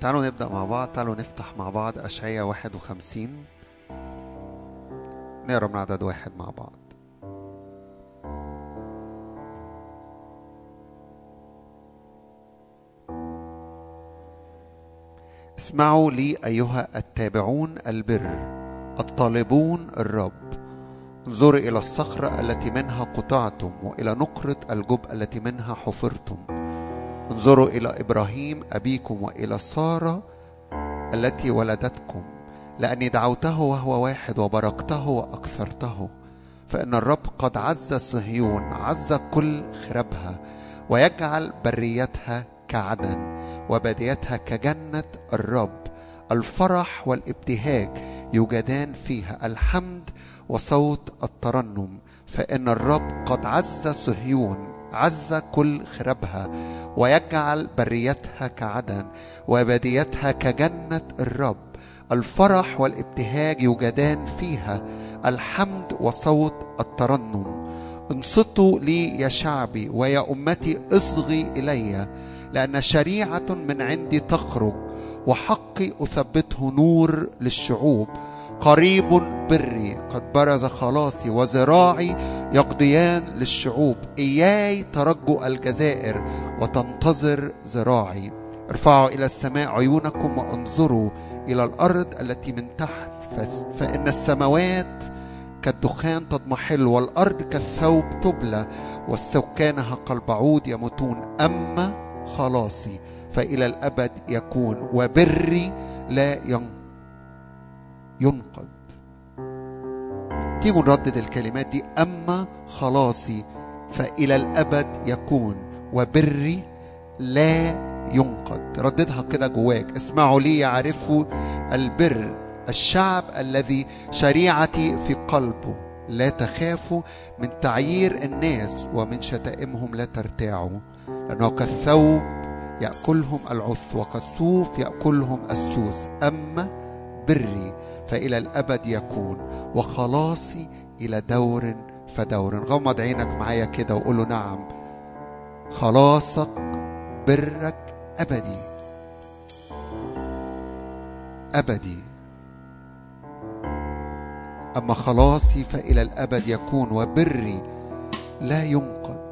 تعالوا نبدأ مع بعض تعالوا نفتح مع بعض أشعية 51 نقرا من عدد واحد مع بعض اسمعوا لي أيها التابعون البر الطالبون الرب انظروا إلى الصخرة التي منها قطعتم وإلى نقرة الجب التي منها حفرتم انظروا إلى إبراهيم أبيكم وإلى سارة التي ولدتكم لأني دعوته وهو واحد وباركته وأكثرته فإن الرب قد عز صهيون عز كل خربها ويجعل بريتها كعدن وباديتها كجنة الرب الفرح والابتهاج يوجدان فيها الحمد وصوت الترنم فإن الرب قد عز صهيون عز كل خربها ويجعل بريتها كعدن وباديتها كجنة الرب الفرح والابتهاج يوجدان فيها الحمد وصوت الترنم انصتوا لي يا شعبي ويا أمتي اصغي إلي لأن شريعة من عندي تخرج وحقي أثبته نور للشعوب قريب بري قد برز خلاصي وذراعي يقضيان للشعوب إياي ترجو الجزائر وتنتظر ذراعي ارفعوا إلى السماء عيونكم وانظروا إلى الأرض التي من تحت فإن السماوات كالدخان تضمحل والأرض كالثوب تبلى والسكانها كالبعوض يموتون أما خلاصي فإلى الأبد يكون وبري لا ينقض تيجوا نردد الكلمات دي أما خلاصي فإلى الأبد يكون وبري لا ينقض رددها كده جواك اسمعوا لي يعرفوا البر الشعب الذي شريعتي في قلبه لا تخافوا من تعيير الناس ومن شتائمهم لا ترتاعوا لأنه كالثوب يأكلهم العث وكالصوف يأكلهم السوس أما بري فإلى الأبد يكون وخلاصي إلى دور فدور غمض عينك معايا كده وقول له نعم خلاصك برك أبدي أبدي أما خلاصي فإلى الأبد يكون وبري لا ينقض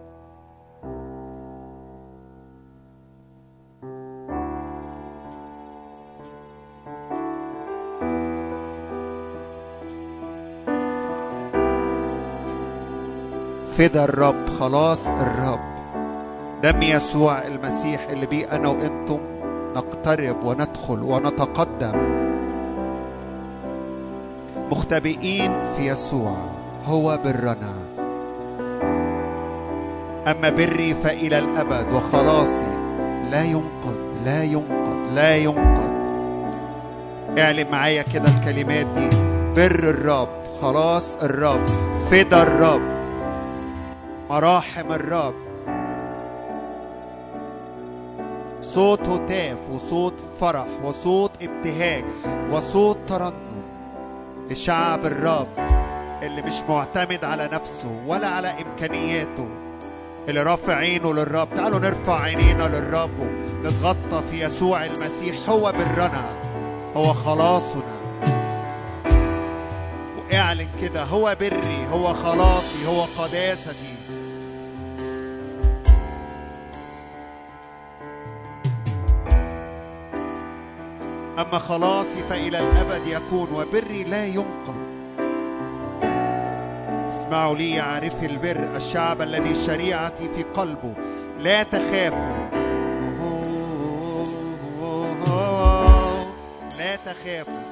فدا الرب خلاص الرب دم يسوع المسيح اللي بيه انا وانتم نقترب وندخل ونتقدم مختبئين في يسوع هو برنا اما بري فالى الابد وخلاصي لا ينقض لا ينقض لا ينقض اعلم معايا كده الكلمات دي بر الرب خلاص الرب فدا الرب مراحم الرب صوت هتاف وصوت فرح وصوت ابتهاج وصوت ترنم لشعب الرب اللي مش معتمد على نفسه ولا على امكانياته اللي رافع عينه للرب تعالوا نرفع عينينا للرب نتغطى في يسوع المسيح هو برنا هو خلاصنا واعلن كده هو بري هو خلاصي هو قداستي أما خلاصي فإلى الأبد يكون وبري لا ينقض اسمعوا لي عارف البر الشعب الذي شريعتي في قلبه لا تخافوا لا تخافوا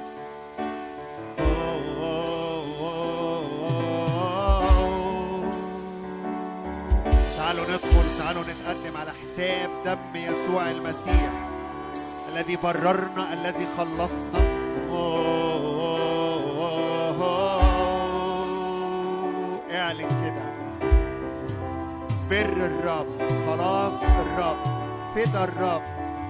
تعالوا ندخل تعالوا نتقدم على حساب دم يسوع المسيح الذي بررنا الذي خلصنا اعلن كده بر الرب خلاص الرب فدا الرب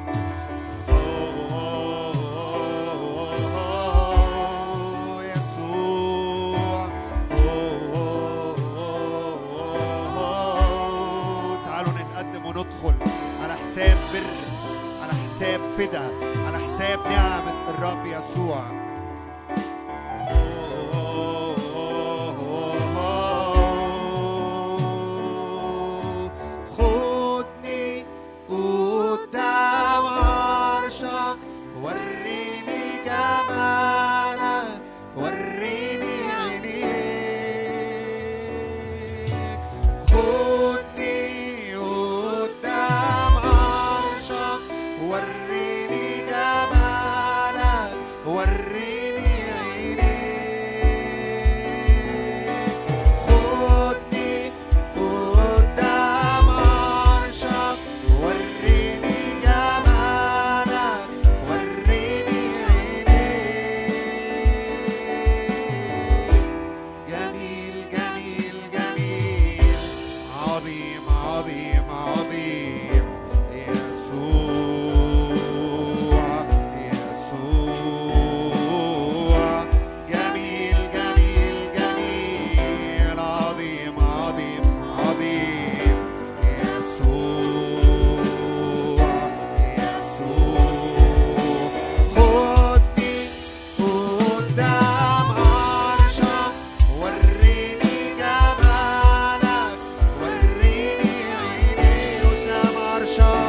يسوع تعالوا نتقدم وندخل على حساب بر على حساب والفدا على حساب نعمة الرب يسوع خدني قدام عرشك وريني جمالك وريني عينيك خدني قدام عرشك وريني جمالك وريني عينيك خدني قدام عرشك وريني جمالك وريني عينيك جميل جميل جميل عظيم عظيم عظيم يسوع يسوع جميل جميل جميل عظيم عظيم عظيم يسوع يسوع خدني قدام عرشك وريني جمالك وريني عيني قدام عرشك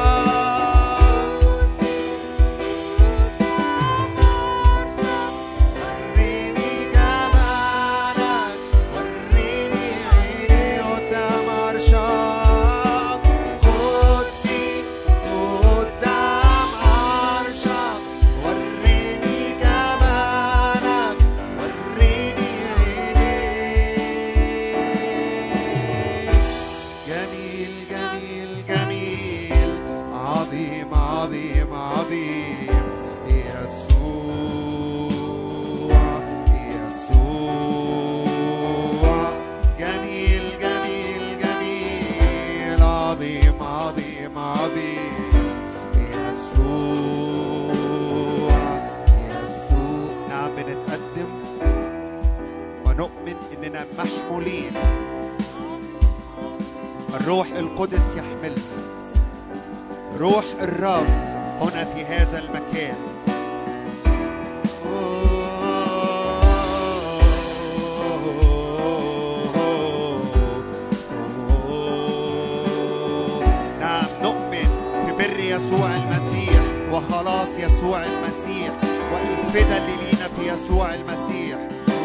وريني جمالك وريني عيني قدام عرشك خدني قدام عرشك وريني جمالك وريني عينيك جميل جميل جميل عظيم عظيم عظيم يسوع يسوع جميل جميل جميل عظيم عظيم عظيم يسوع يسوع نعم بنتقدم ونؤمن اننا محمولين الروح القدس يحملنا روح الرب هنا في هذا المكان نعم نؤمن في بر يسوع المسيح وخلاص يسوع المسيح والفدا اللي لينا في يسوع المسيح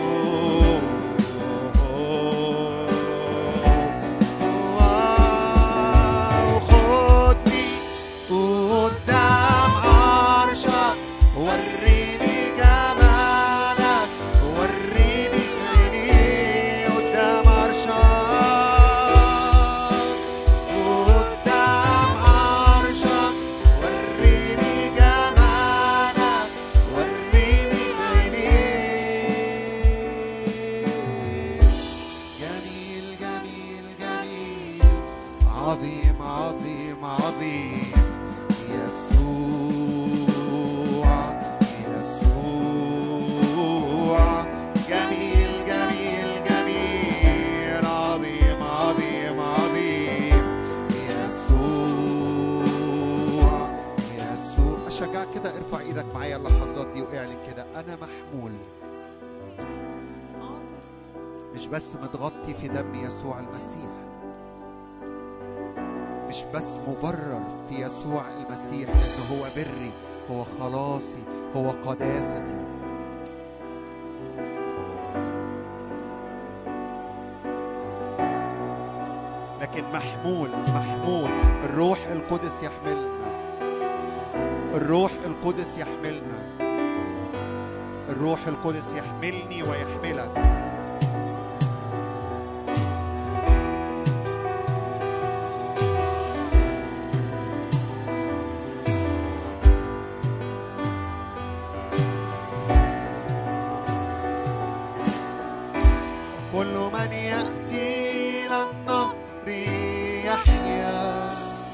خدني قدام عرشك وريني جمالك وريني عيني قدام عرشك قدام عرشك وريني جمالك وريني عينيك جميل جميل جميل عظيم عظيم عظيم يسوع يسوع جميل جميل جميل عظيم عظيم عظيم يسوع يسوع أشجعك كده ارفع ايدك معايا اللحظات دي واعلن كده أنا محمول مش بس متغطي في دم يسوع المسيح مش بس مبرر في يسوع المسيح لأنه هو بري هو خلاصي هو قداستي لكن محمول محمول الروح القدس يحملنا الروح القدس يحملنا الروح القدس يحملني ويحملك كل من يأتي إلى النهر يحيا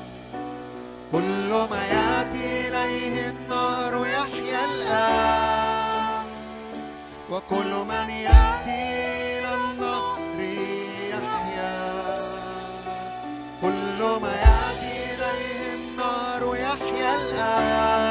كل ما يأتي إليه النهر يحيا الآن وكل من يأتي إلى النهر يحيا كل ما يأتي إليه النهر يحيا الآن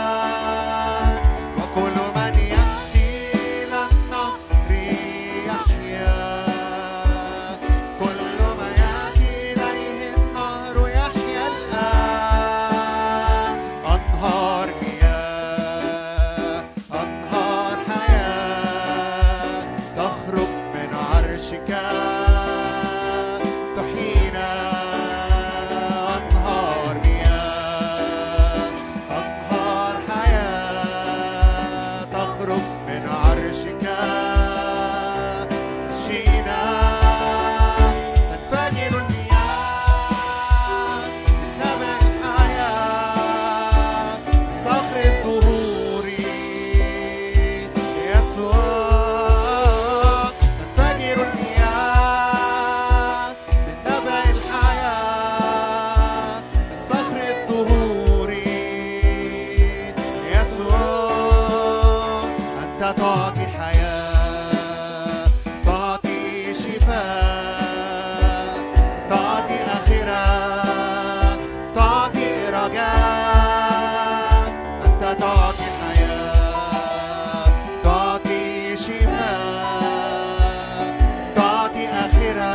تعطي حياة تعطي شفاء تعطي آخرة تعطي رجاء أنت تعطي حياة تعطي شفاء تعطي آخرة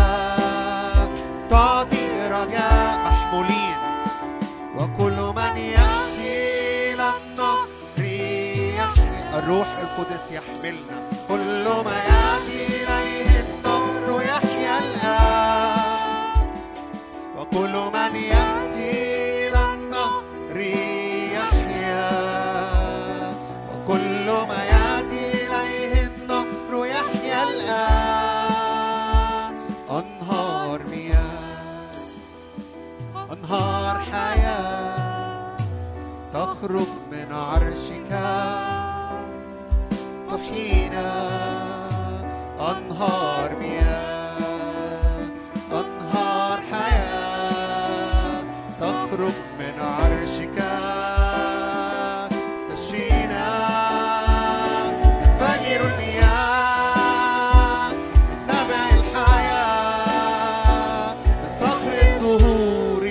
تعطي رجاء محمولين وكل من يأتي إلى النهر يحيي الروح القدس يحملنا كل ما يأتي إليه النهر يحيا الآن وكل من يأتي إلى النهر يحيا وكل ما يأتي إليه النهر يحيا الآن أنهار مياه أنهار حياة تخرج من عرشك تحيينا أنهار مياه أنهار حياة تخرج من عرشك تشفينا تنفجر المياه من نبع الحياة من صخر الدهور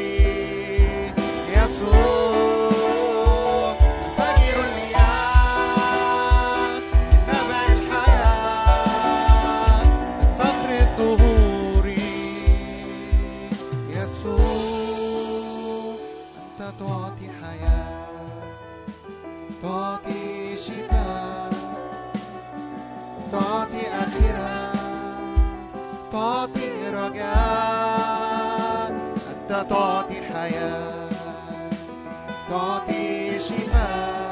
يسوع تنفجر المياه من نبع الحياة من صخر الدهور يسوع أنت تعطي حياة تعطي شفاء تعطي آخرة تعطي رجاء أنت تعطي حياة تعطي شفاء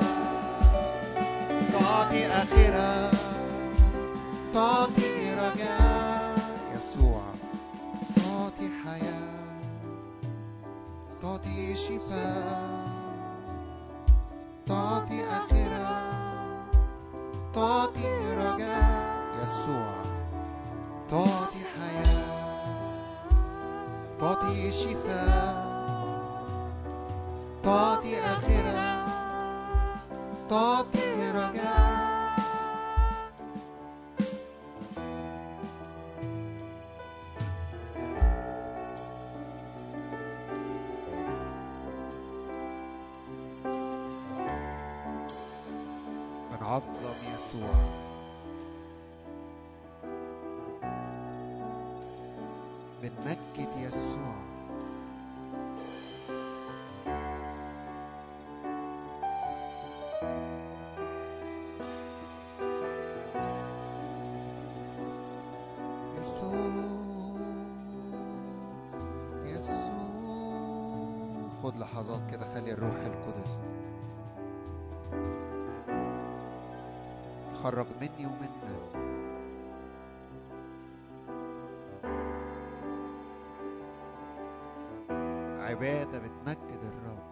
تعطي آخرة تعطي رجاء يسوع تعطي حياة تعطي شفاء تعطي آخرة تعطي رجاء يسوع تعطي حياة تعطي شفاء تعطي آخرة تعطي رجاء بنعظم يسوع بنمجد يسوع يسوع يسوع خد لحظات كده خلي الروح القدس يخرج مني ومنك عبادة بتمجد الرب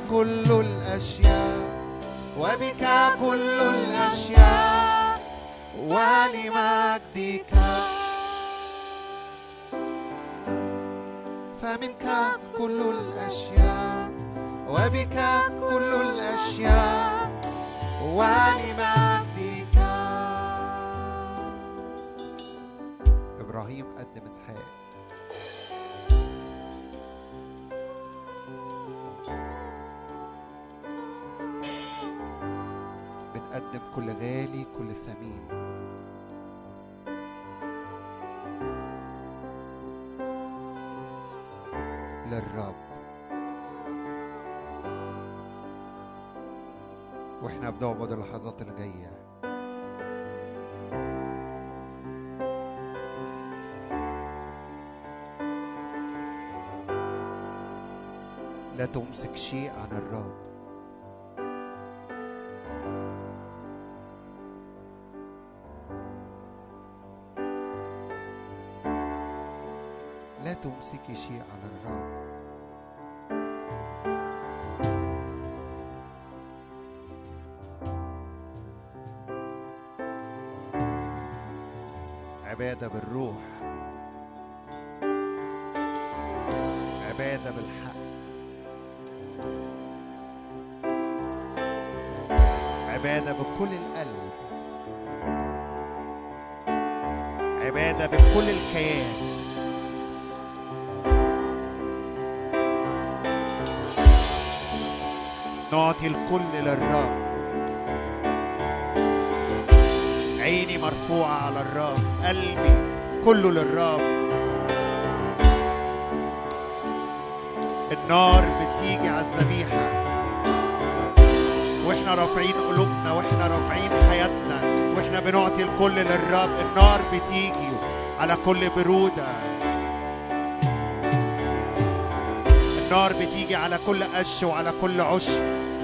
كل الأشياء وبك كل الأشياء ولمجدك فمنك كل الأشياء وبك كل الأشياء ولمجدك إبراهيم قدم إسحاق بنقدم كل غالي كل ثمين للرب واحنا بنعبد اللحظات اللي جايه لا تمسك شيء عن الرب لا تمسكي شيء عن الرب عبادة بالروح عبادة بالحق عبادة بكل القلب عبادة بكل الكيان نعطي الكل للرب عيني مرفوعة على الرب قلبي كله للرب النار بتيجي على الذبيحة واحنا رافعين قلوبنا واحنا رافعين حياتنا واحنا بنعطي الكل للرب النار بتيجي على كل برودة النار بتيجي على كل قش وعلى كل عشب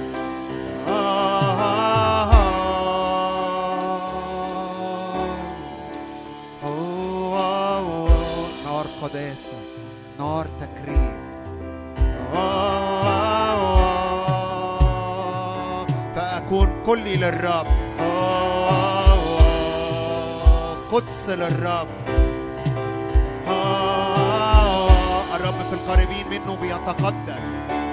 نار قداسة نار تكريس فأكون كلي للرب قدس للرب الرب في القريبين منه بيتقدس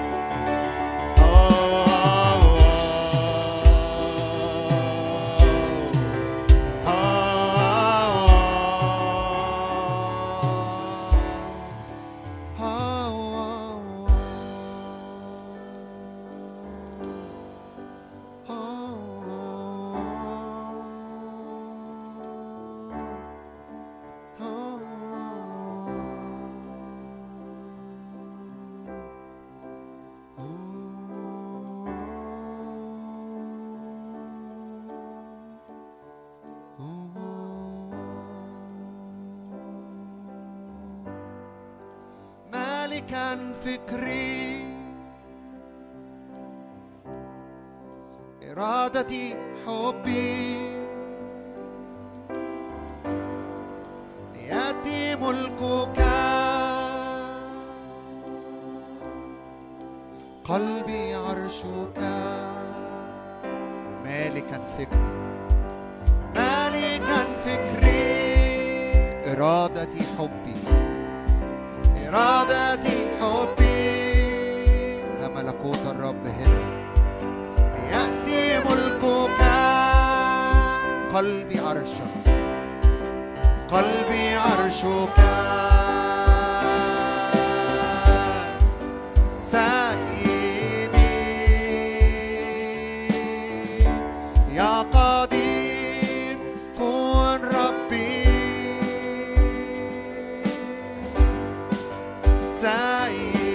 مالكا فكري إرادتي حبي ليأتي ملكك قلبي عرشك مالكا فكري مالكا فكري إرادتي حبي إرادتي حبي ها ملكوت الرب هنا ليأتي ملكك قلبي عرشك قلبي عرشك سيدي يا قدير كن ربي سيدي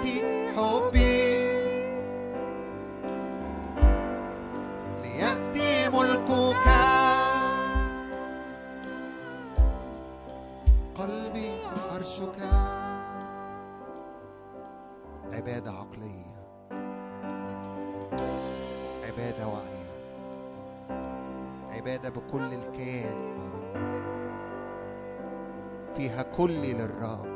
ليأتي حبي ليأتي ملكك قلبي عرشك عبادة عقلية عبادة واعية عبادة بكل الكيان فيها كلي للرب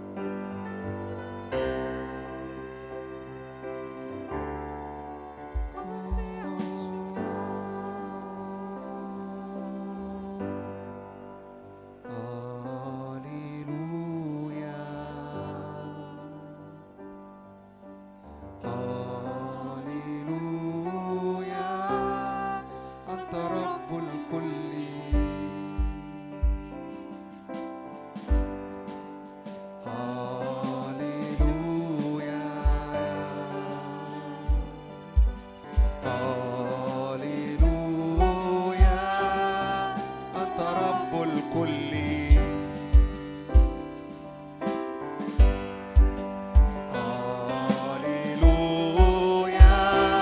هاليلويا هاليلويا أنت رب الكل هاليلويا هاليلويا أنت رب الكل هاليلويا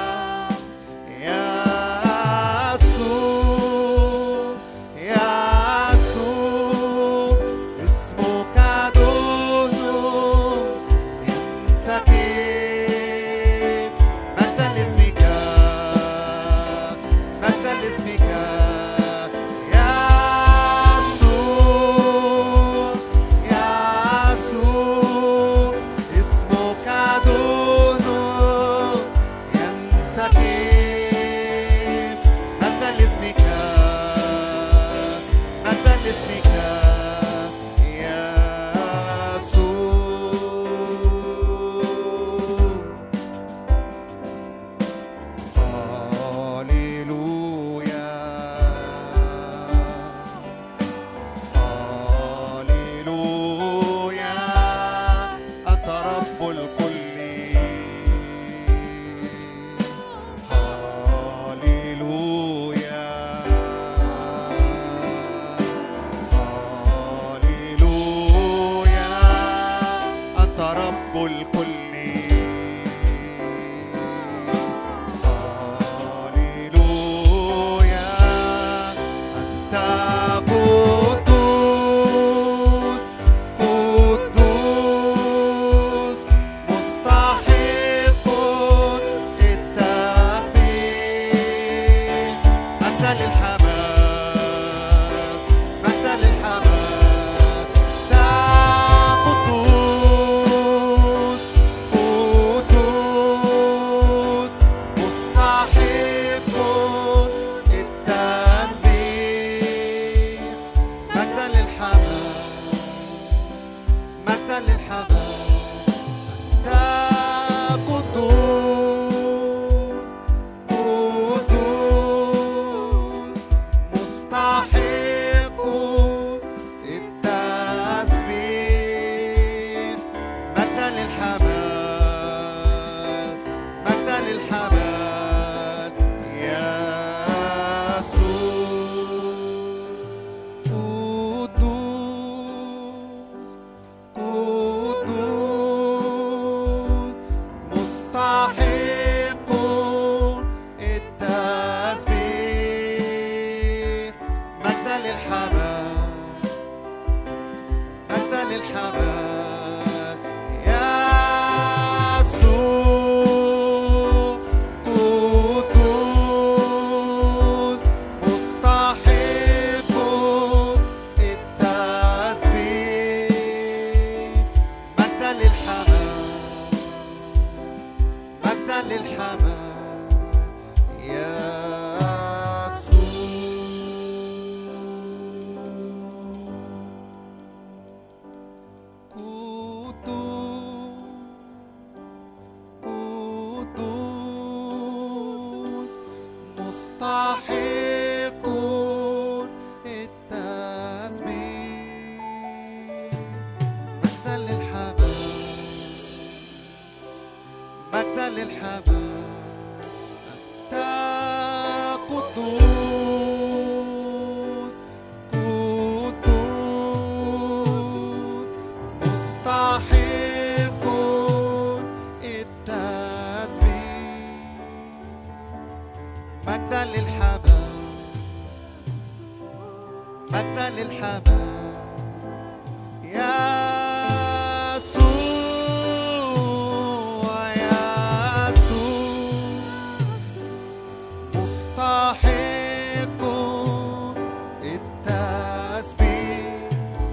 يسوع يسوع اسمك دون سكيب مجدا لاسمك مجدا لاسمك يسوع يسوع اسمك دون ينسكب مجدا لاسمك مجدا لاسمك يسوع هاليلويا هاليلويا أنت رب الكل هاليلويا هاليلويا أنت رب الكل هاليلويا أنت قدوس قدوس مستحق التسبيح مجدا للحمام مجدا للحمام أنت قدوس قدوس مستحق التسبيح مجدا للحمام مجدا للحمام أنت قدوس قدوس مستحق التسبيح مجدا للحمام مجدا للحمام يسوع قدوس قدوس مستحق التسبيح مجدا للحمام مجدا للحمام يسوع قدوس مستحق التسبيح مجدا للحمام مجدا للحمام يسوع قدوس مستحق التسبيح مجدا للحمام مجدا للحمام مجدا للحمام مجدا للحمام يسوع يسوع مستحق التسبيح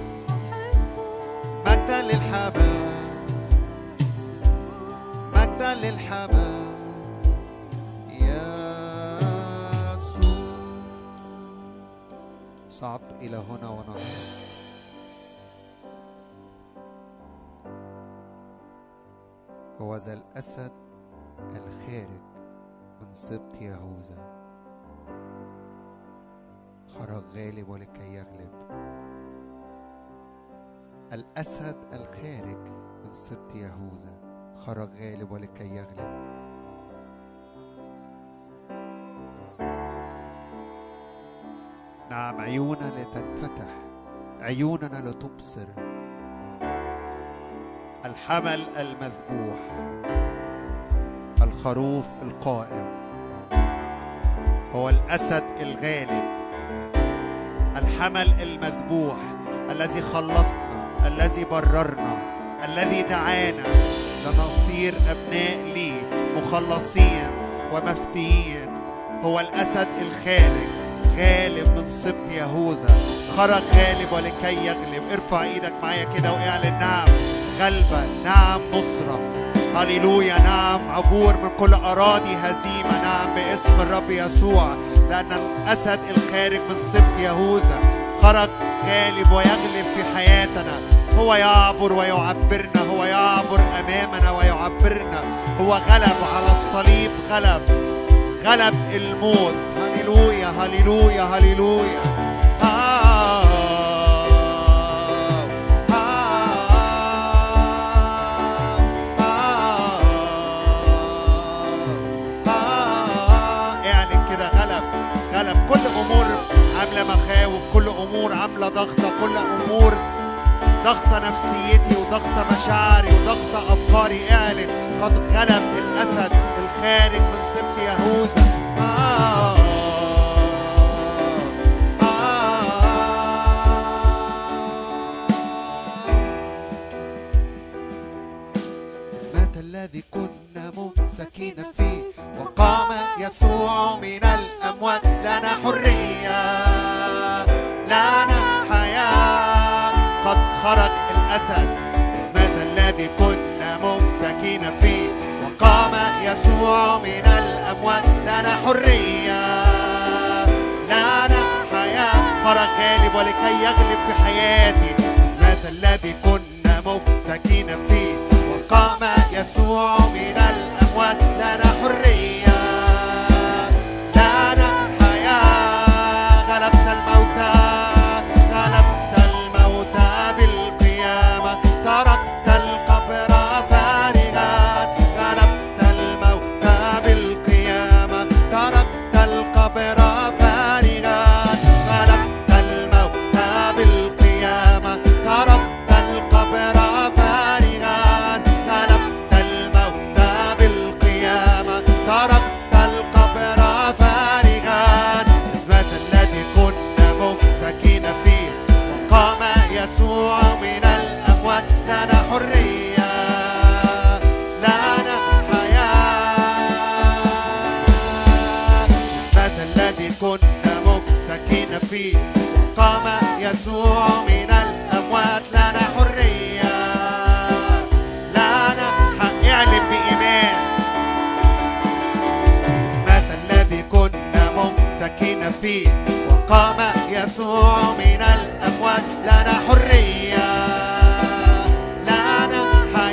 مجدا للحمام مجدا للحمام يسوع صعد إلى هنا ونرى هو ذا الأسد الخارج من سبط يهوذا خرج غالب ولكي يغلب الأسد الخارج من سبط يهوذا خرج غالب ولكي يغلب نعم عيوننا لتنفتح عيوننا لتبصر الحمل المذبوح الخروف القائم هو الاسد الغالب الحمل المذبوح الذي خلصنا الذي بررنا الذي دعانا لنصير ابناء ليه مخلصين ومفتيين هو الاسد الخارج غالب من سبط يهوذا خرج غالب ولكي يغلب ارفع ايدك معايا كده واعلن نعم غلبة نعم نصرة هللويا نعم عبور من كل أراضي هزيمة نعم باسم الرب يسوع لأن الأسد الخارج من سبط يهوذا خرج غالب ويغلب في حياتنا هو يعبر ويعبرنا هو يعبر أمامنا ويعبرنا هو غلب على الصليب غلب غلب الموت هللويا هللويا هللويا آه اعلن كده غلب غلب كل امور عامله مخاوف كل امور عامله ضغطه كل امور ضغطه نفسيتي وضغطه مشاعري وضغطه افكاري اعلن قد غلب الاسد الخارج من سبط يهوذا آه مات الذي كنا ممسكين فيه وقام يسوع من الأموات لنا حرية لنا حياة قد خرج الأسد مات الذي كنا ممسكين فيه وقام يسوع من الأموات لنا حرية لنا حياة خرج غالب ولكي يغلب في حياتي مات الذي كنا ممسكين فيه وقام يسوع من الأموات لنا حرية لنا حياة غلبت الموتى غلبت الموتى بالقيامة تركت القبر فارغا غلبت الموتى بالقيامة تركت القبر فارغا غلبت الموتى بالقيامة تركت القبر فارغا غلبت الموتى بالقيامة تركت القبر فارغا إثبات الذي كنا ممسكين فيه وقام يسوع من الأموات لنا حرية لنا حياة إثبات الذي كنا ممسكين فيه وقام يسوع من الأموات لنا حرية لنا حق اعلن بإيمان مات الذي كنا ممسكين فيه وقام يسوع من الأموات لنا حرية لنا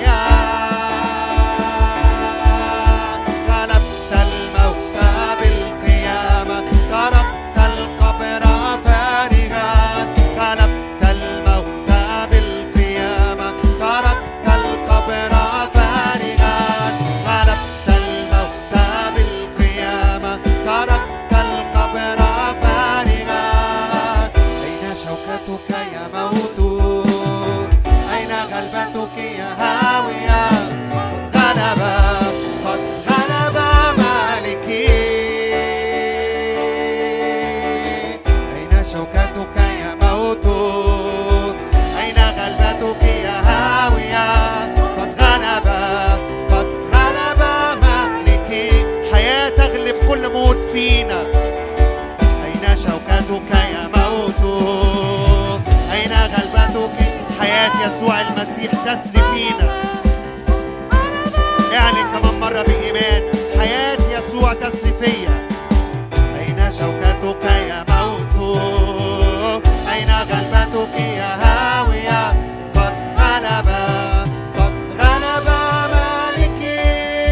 حياة غلبت الموتى بالقيامة تركت القبر فارغا غلبت الموتى بالقيامة تركت القبر فارغا غلبت الموتى بالقيامة تركت القبر فارغا أين يسوع المسيح تسري فينا اعلن كمان مرة بإيمان حياة يسوع تسري فيا أين شوكتك يا موت أين غلبتك يا هاوية قد غلب قد غلب مالكي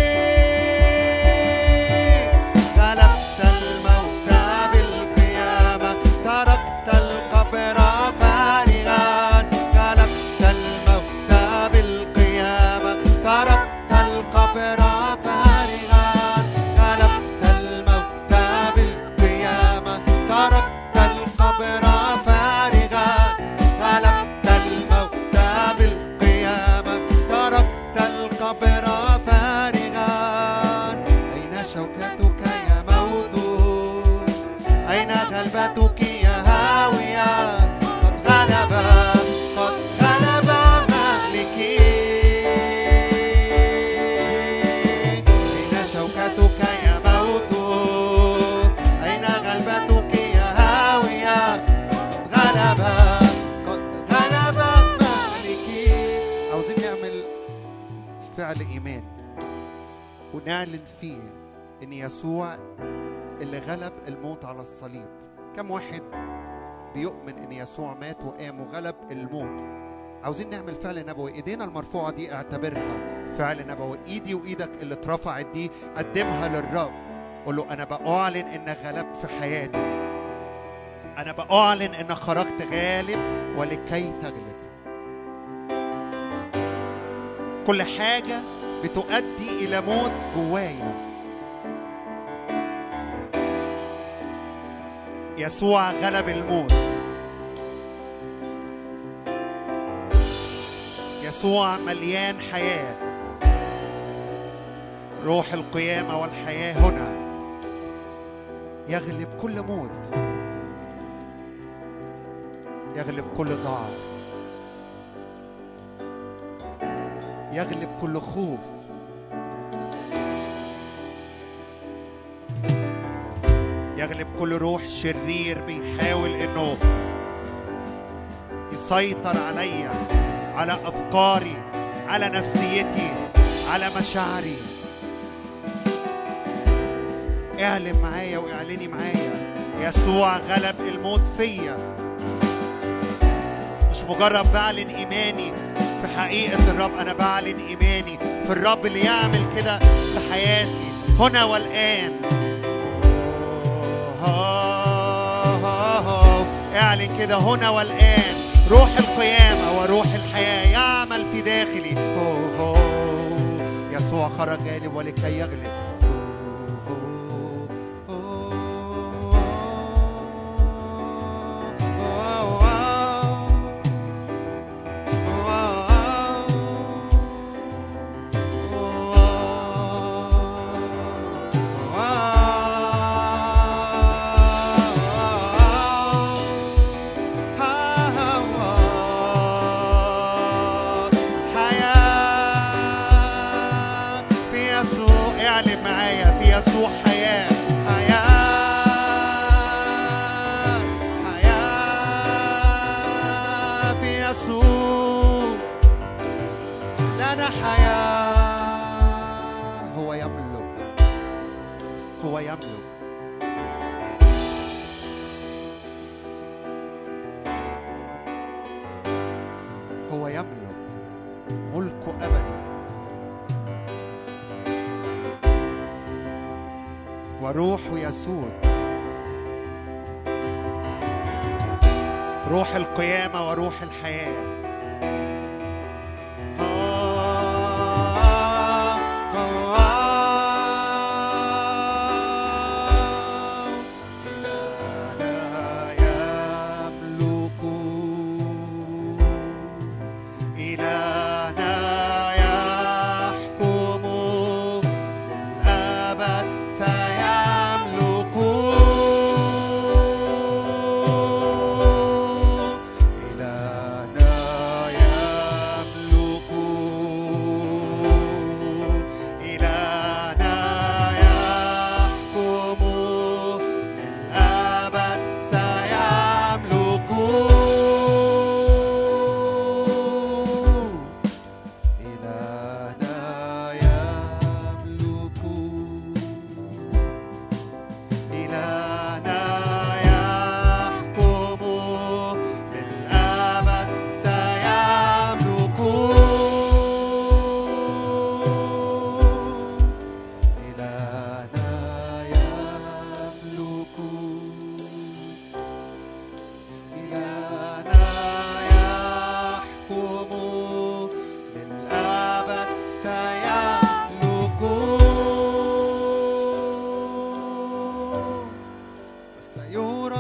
غلبت الموت بالقيامة تركت القبر فارغا غلبت الموت بالقيامة تركت القبر فارغا غلبت الموت بالقيامة تركت القبر فارغا غلبت الموت بالقيامة تركت القبر فارغا أين شوكتك يا موت أين غلبتك يا هاوية قد غلب قد غلب مالكي أين شوكتك يا موت أين غلبتك يا هاوية قد غلب قد غلب مالكي عاوزين نعمل فعل إيمان ونعلن فيه إن يسوع اللي غلب الموت على الصليب كم واحد بيؤمن ان يسوع مات وقام وغلب الموت عاوزين نعمل فعل نبوي ايدينا المرفوعه دي اعتبرها فعل نبوي ايدي وايدك اللي اترفعت دي قدمها للرب قول له انا باعلن انك غلبت في حياتي انا باعلن انك خرجت غالب ولكي تغلب كل حاجه بتؤدي الى موت جوايا يسوع غلب الموت يسوع مليان حياة روح القيامة والحياة هنا يغلب كل موت يغلب كل ضعف يغلب كل خوف يغلب كل روح شرير بيحاول انه يسيطر عليا على افكاري على نفسيتي على مشاعري اعلن معايا واعلني معايا يسوع غلب الموت فيا مش مجرد بعلن ايماني في حقيقة الرب أنا بعلن إيماني في الرب اللي يعمل كده في حياتي هنا والآن اعلن كده هنا والآن روح القيامة وروح الحياة يعمل في داخلي يسوع خرج غالب ولكي يغلب حياة في يسوع اعلن معايا في يسوع حياة حياة حياة في يسوع لنا حياة هو يملك هو يملك هو يملك ملكه أبدي وروحه يسود روح القيامة وروح الحياة إلهنا يملك إلهنا يحكم للأبد سيملك إلهنا يملك إلهنا يحكم للأبد سيملك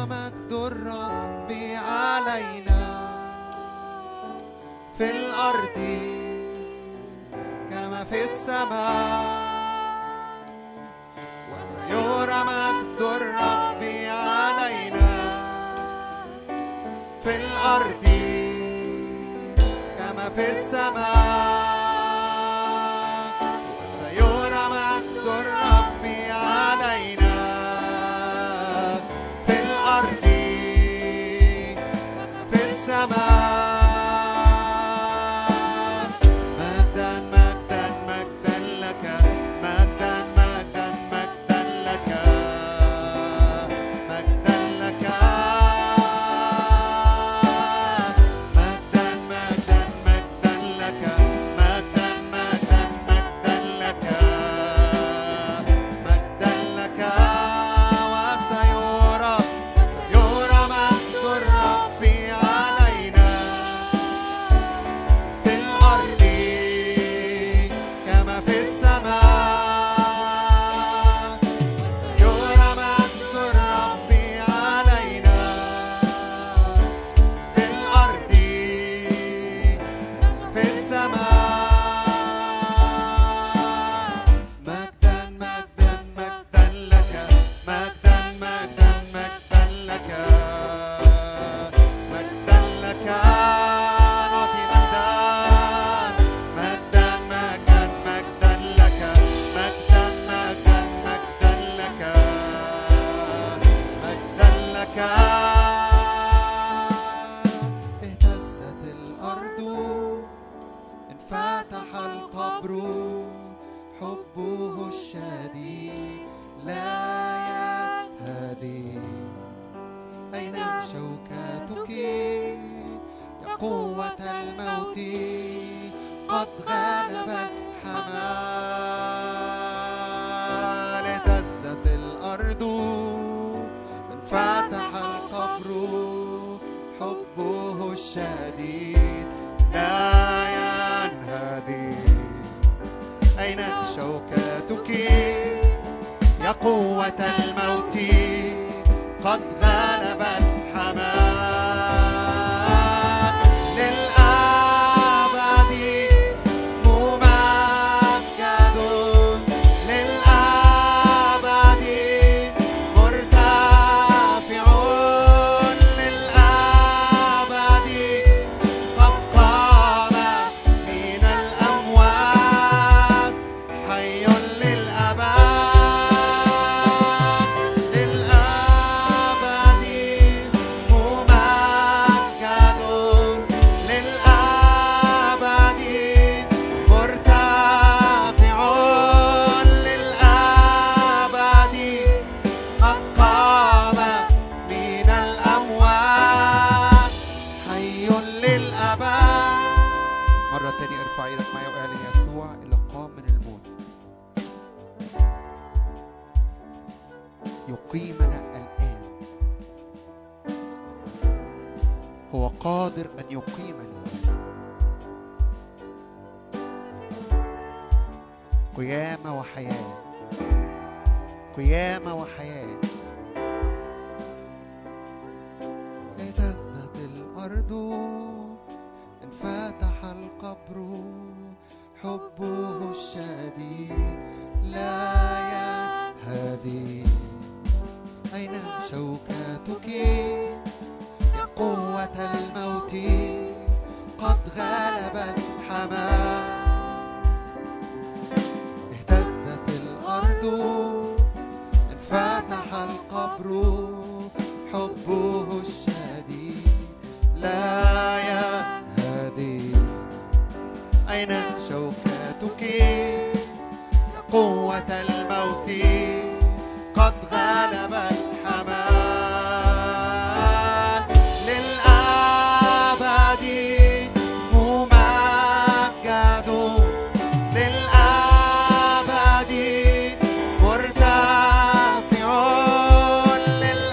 مجد الرب علينا في الأرض كما في السماء وسيرى مجد الرب علينا في الأرض كما في السماء وسيرى مجد الرب علينا في الأرض كما في السماء مجدا مجدا مجدا لك مجدا مجدا مجدا لك مجدا لك مجدا مجدا مجدا لك مجدا مجدا مجدا لك مجدا لك وسيرى سيرى مجد الرب علينا في الأرض كما في السماء سيرى مجد الرب علينا في الأرض كما في السماء مجدا مجدا مجدا لك مجدا مجدا مجدا لك مجدا لك نعطي مجدا مجدا مجدا مجدا لك مجدا مجدا مجدا لك مجدا لك اهتزت الأرض انفتح القبر حبه الشديد لا يهدي أين شوكتك يا قوة الموت قد غلب الحمال اهتزت الأرض انفتح القبر حبه الشديد لا ينهدي أين شوكتك يا قوة الموت قد غلب الحمام للأبد ممجد للأبد مرتفع للأبد قد قام من الأموات حي للأبد للأبد ممجد للأبد مرتفع للأبد قد قام من الأموات حي للأبد مرة تانية ارفع ايدك معايا واعلن يسوع اللي قام من الموت يقيمنا الآن هو قادر أن يقيمني قيامة وحياة قيامة وحياة اهتزت الأرض انفتح القبر حبه الشديد لا ينهدي أين شوكتك يا قوة الموت قد غلب الحمام اهتزت الأرض انفتح القبر حبه الشديد لا ينهدي أين شوكتك يا قوة الموت قد غلب الحمام للأبد ممجد للأبد مرتفع للأبد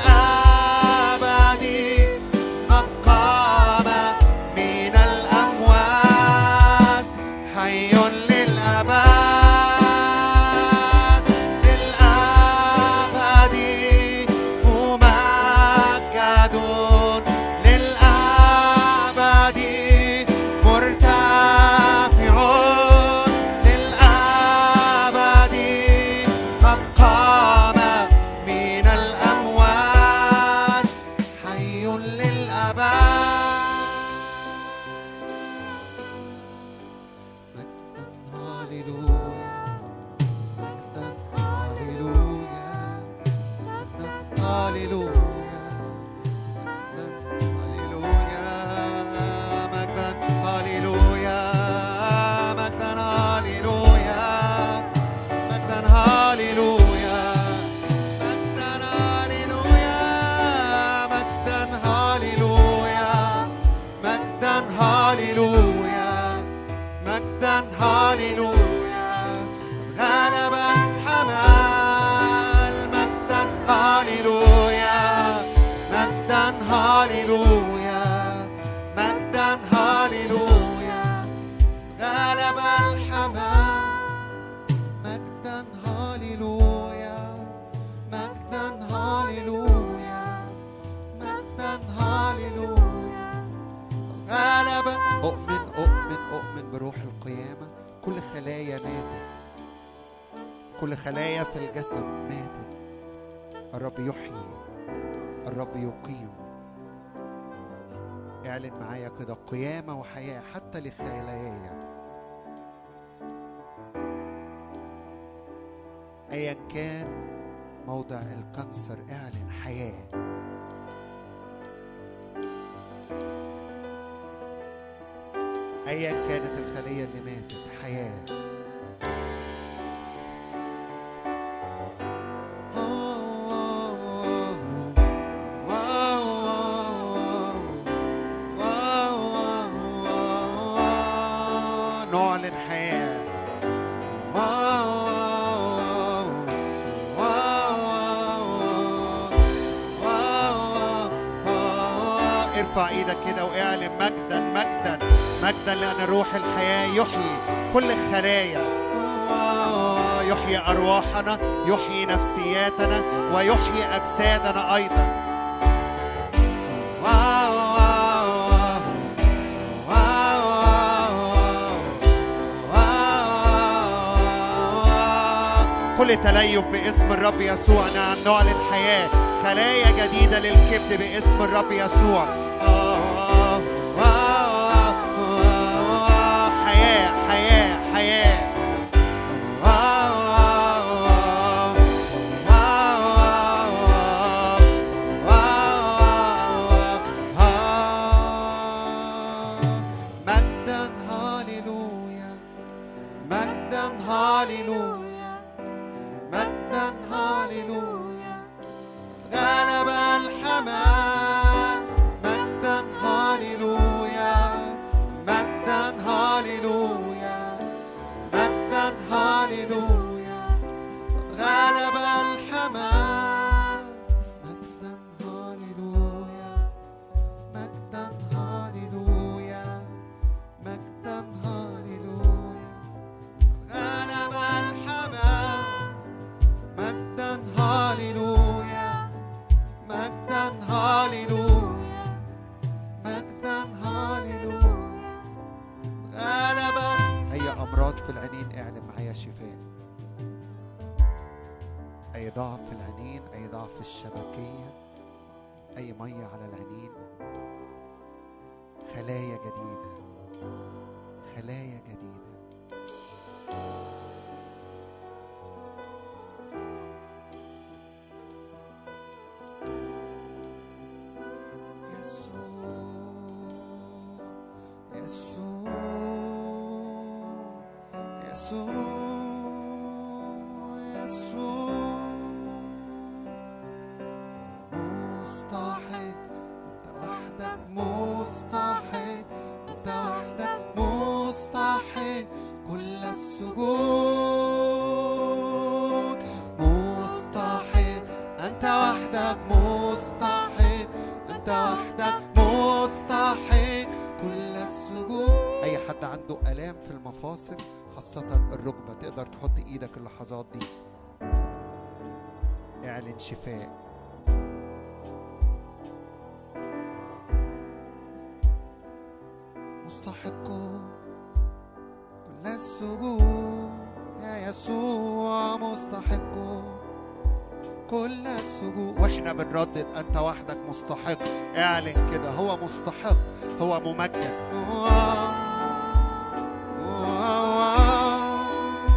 تليف باسم الرب يسوع نعم نعلن حياة خلايا جديدة للكبد باسم الرب يسوع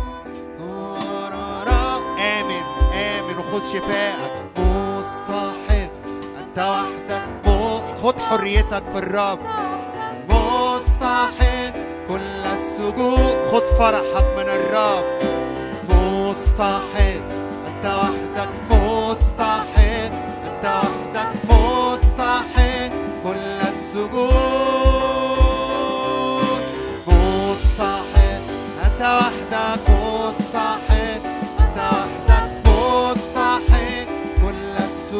شفاءك مستحيل أنت وحدك م- خد حريتك في الرب مستحق كل السجود خد فرحك من الرب مستحق أنت وحدك مستحق أنت وحدك مستحق كل السجود مستحق أنت وحدك مستحق أنت وحدك مستحق كل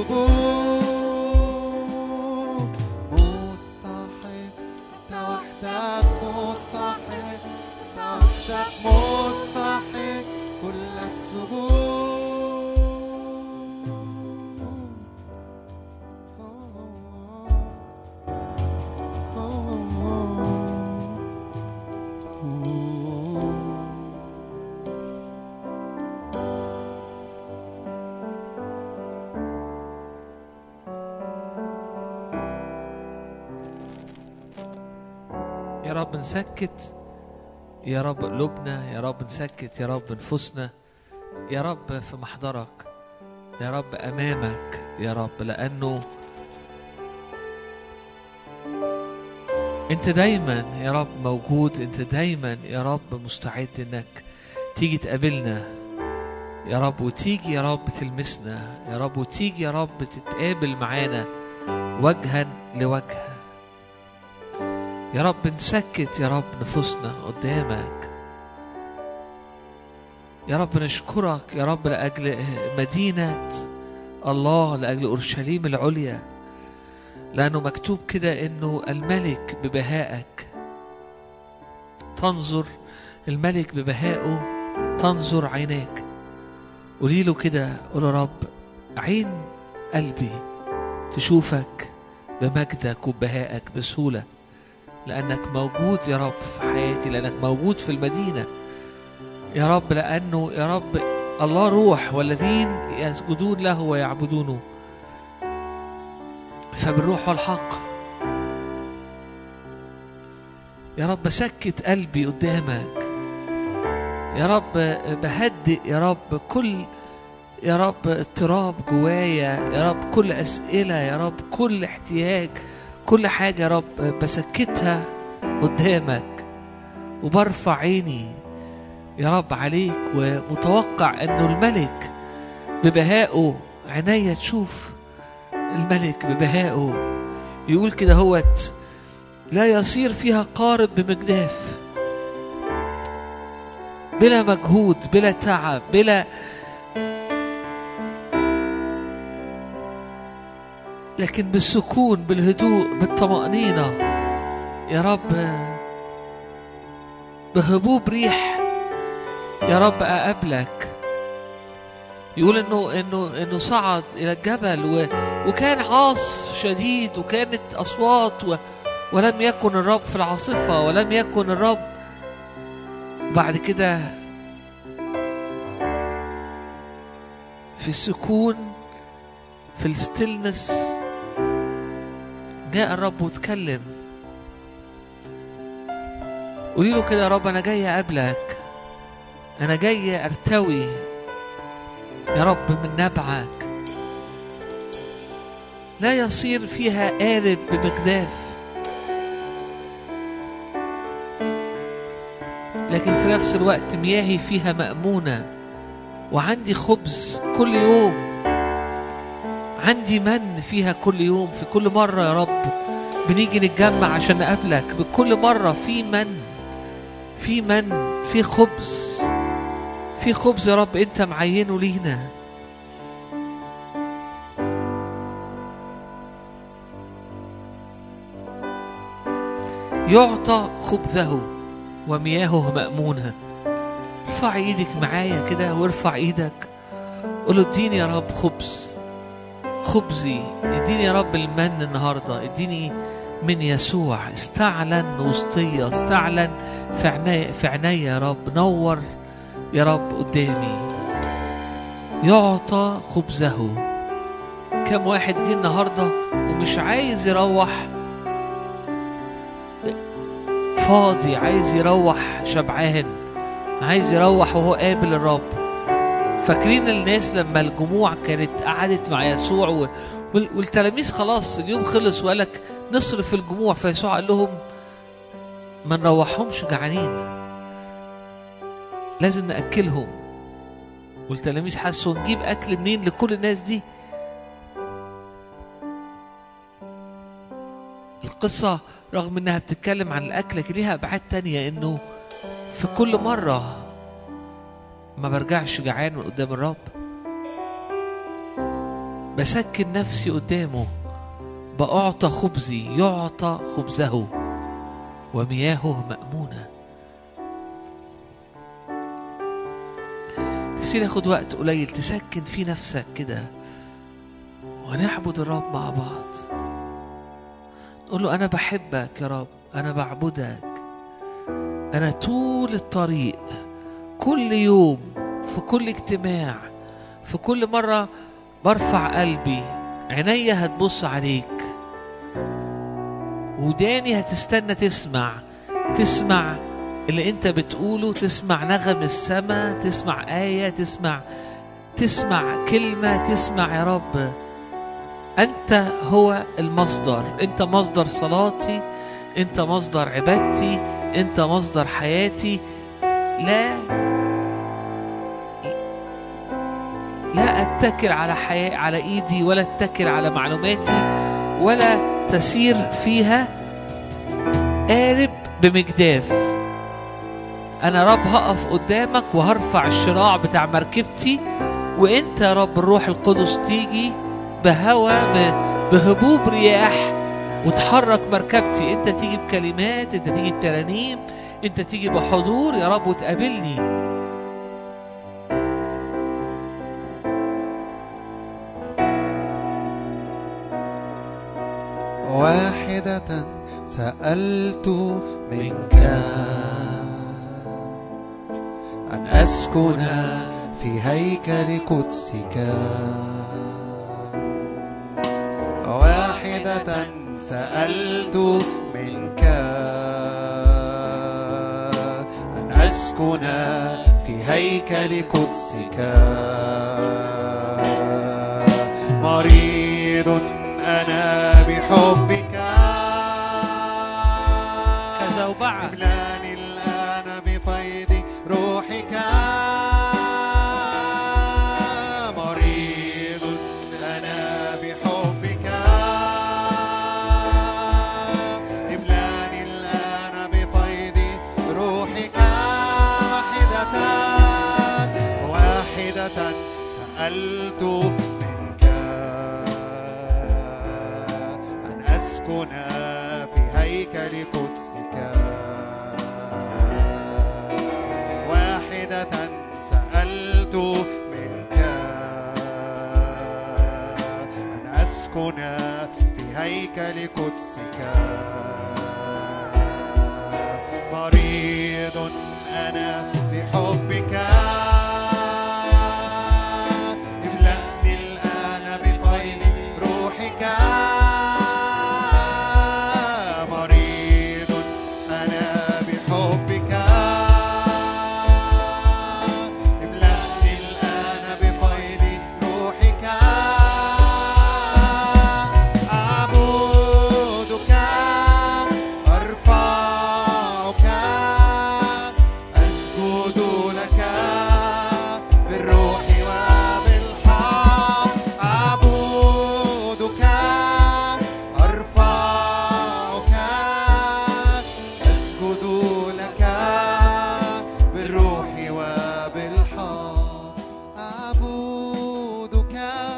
السجود مستحق أنت وحدك مستحق أنت وحدك مستحق كل السجود يا رب نسكت يا رب قلوبنا يا رب نسكت يا رب نفوسنا يا رب في محضرك يا رب امامك يا رب لانه انت دايما يا رب موجود انت دايما يا رب مستعد انك تيجي تقابلنا يا رب وتيجي يا رب تلمسنا يا رب وتيجي يا رب تتقابل معانا وجها لوجه يا رب نسكت يا رب نفوسنا قدامك يا رب نشكرك يا رب لأجل مدينة الله لأجل أورشليم العليا لأنه مكتوب كده إنه الملك ببهائك تنظر الملك ببهائه تنظر عيناك قولي له كده قول يا رب عين قلبي تشوفك بمجدك وببهائك بسهوله لأنك موجود يا رب في حياتي لأنك موجود في المدينة يا رب لأنه يا رب الله روح والذين يسجدون له ويعبدونه فبالروح والحق يا رب سكت قلبي قدامك يا رب بهدئ يا رب كل يا رب اضطراب جوايا يا رب كل أسئلة يا رب كل احتياج كل حاجة يا رب بسكتها قدامك وبرفع عيني يا رب عليك ومتوقع انه الملك ببهائه عينيا تشوف الملك ببهائه يقول كده هوت لا يصير فيها قارب بمجداف بلا مجهود بلا تعب بلا لكن بالسكون بالهدوء بالطمأنينة يا رب بهبوب ريح يا رب أقابلك يقول انه انه انه صعد الى الجبل و وكان عاصف شديد وكانت اصوات و ولم يكن الرب في العاصفه ولم يكن الرب بعد كده في السكون في الستلنس جاء الرب واتكلم قولي له كده يا رب انا جاي اقابلك انا جاي ارتوي يا رب من نبعك لا يصير فيها قارب بمجداف لكن في نفس الوقت مياهي فيها مأمونة وعندي خبز كل يوم عندي من فيها كل يوم في كل مرة يا رب بنيجي نتجمع عشان نقابلك بكل مرة في من في من في خبز في خبز يا رب انت معينه لينا يعطى خبزه ومياهه مأمونة ارفع ايدك معايا كده وارفع ايدك قول له اديني يا رب خبز خبزي اديني يا رب المن النهارده اديني من يسوع استعلن وسطية استعلن في عيني في عيني يا رب نور يا رب قدامي يعطى خبزه كم واحد جه النهارده ومش عايز يروح فاضي عايز يروح شبعان عايز يروح وهو قابل الرب فاكرين الناس لما الجموع كانت قعدت مع يسوع و... وال- والتلاميذ خلاص اليوم خلص وقال لك نصرف الجموع فيسوع قال لهم ما نروحهمش جعانين لازم ناكلهم والتلاميذ حسوا نجيب اكل منين لكل الناس دي القصة رغم انها بتتكلم عن الاكل لكن ليها ابعاد تانية انه في كل مرة ما برجعش جعان من قدام الرب بسكن نفسي قدامه بأعطى خبزي يعطى خبزه ومياهه مأمونة نفسي ناخد وقت قليل تسكن فيه نفسك كده ونعبد الرب مع بعض قول له أنا بحبك يا رب أنا بعبدك أنا طول الطريق كل يوم في كل اجتماع في كل مرة برفع قلبي عينيا هتبص عليك وداني هتستنى تسمع تسمع اللي انت بتقوله تسمع نغم السماء تسمع آية تسمع تسمع كلمة تسمع يا رب أنت هو المصدر أنت مصدر صلاتي أنت مصدر عبادتي أنت مصدر حياتي لا لا أتكل على حياة على إيدي ولا أتكل على معلوماتي ولا تسير فيها قارب بمجداف أنا رب هقف قدامك وهرفع الشراع بتاع مركبتي وأنت يا رب الروح القدس تيجي بهوى ب- بهبوب رياح وتحرك مركبتي انت تيجي بكلمات انت تيجي بترانيم انت تيجي بحضور يا رب وتقابلني واحدة سألت منك أن أسكن في هيكل قدسك واحدة سألت منك أن أسكن في هيكل قدسك مريض أنا بحبك كزوبعة املاني الآن بفيض روحك مريض أنا بحبك املاني الآن بفيض روحك واحدة واحدة سألت منك أن أسكن في هيكل قدسك واحدة سألت منك أن أسكن في هيكل قدسك مريض أنا بحبك املأني الآن بفيض روحك مريض أنا بحبك املأني الآن بفيض روحك أعبدك أرفعك أسجد لك بالروح وبالحق أعبدك أرفعك أسجد لك بالروح وبالحق أعبدك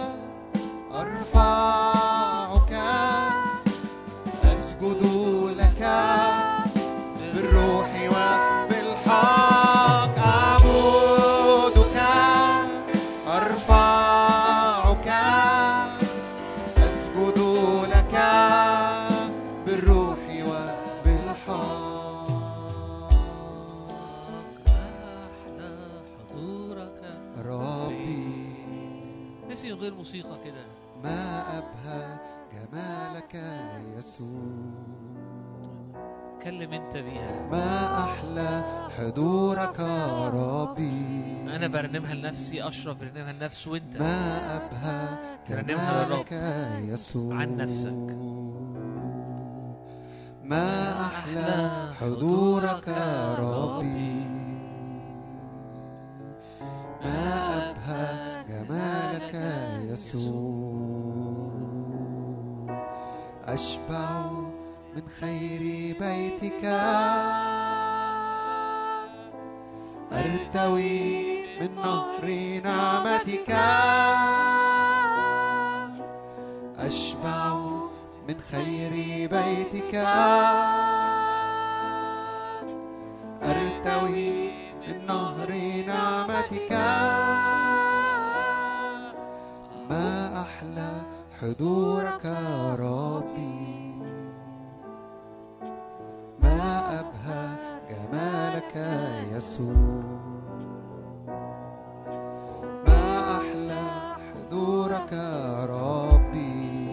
أرفعك أسجد لك بالروح وبالحق أعبدك أرفعك أسجد لك بالروح وبالحق حضورك ربي نسي من غير موسيقى كده ما أبهى جمالك يا يسوع اتكلم انت بيها ما أحلى حضورك يا ربي انا برنمها لنفسي اشرف برنمها لنفسه وانت ما أبهى ترنمها للرب. جمالك يسوع عن نفسك. ما أحلى حضورك يا ربي ما أبهى جمالك يسوع أشبع من خير بيتك أرتوي من نهر نعمتك أشبع من خير بيتك أرتوي من نهر نعمتك ما أحلى حضورك يا ربي ما أبهى جمالك يسوع ما أحلى حضورك يا ربي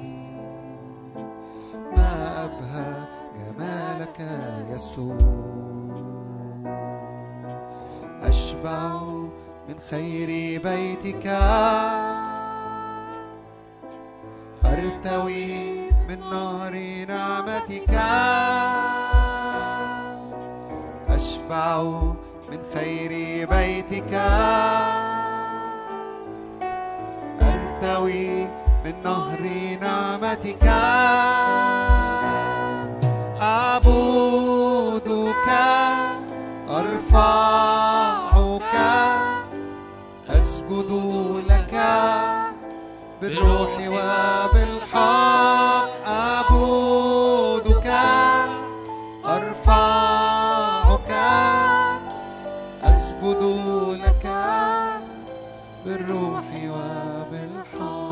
ما أبهى جمالك يسوع أشبع من خير بيتك أرتوي من نهر نعمتك أشبع من خير بيتك أرتوي من نهر نعمتك أعبدك أرفعك أسجد لك بالروح وبالحق أعبدك أرفعك أسجد لك بالروح وبالحق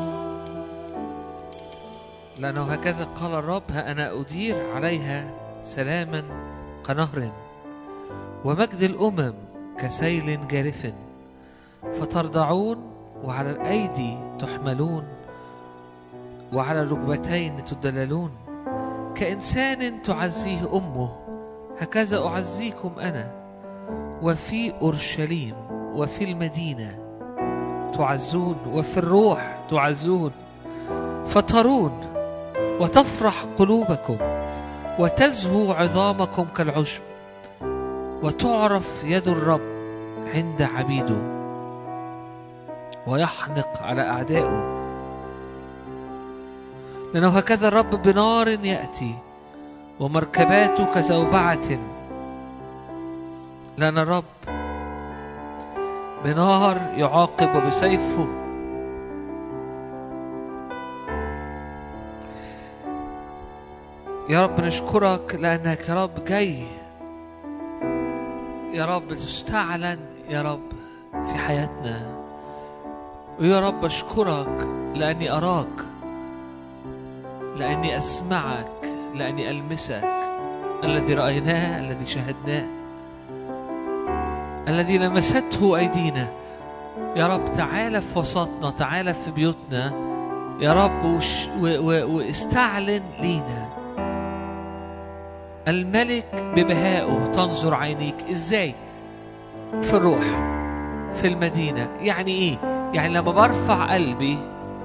لأنه هكذا قال الرب ها أنا أدير عليها سلاما كنهر ومجد الأمم كسيل جارف فترضعون وعلى الأيدي تحملون وعلى الركبتين تدللون كإنسان تعزيه أمه هكذا أعزيكم أنا وفي أورشليم وفي المدينة تعزون وفي الروح تعزون فترون وتفرح قلوبكم وتزهو عظامكم كالعشب وتعرف يد الرب عند عبيده ويحنق على أعدائه لأنه هكذا الرب بنار يأتي ومركباته كزوبعة لأن الرب بنار يعاقب وبسيفه يا رب نشكرك لأنك يا رب جاي يا رب تستعلن يا رب في حياتنا ويا رب أشكرك لأني أراك لأني أسمعك لأني ألمسك الذي رأيناه الذي شاهدناه الذي لمسته أيدينا يا رب تعالى في وسطنا تعالى في بيوتنا يا رب وش و و واستعلن لينا الملك ببهائه تنظر عينيك ازاي في الروح في المدينة يعني ايه يعني لما برفع قلبي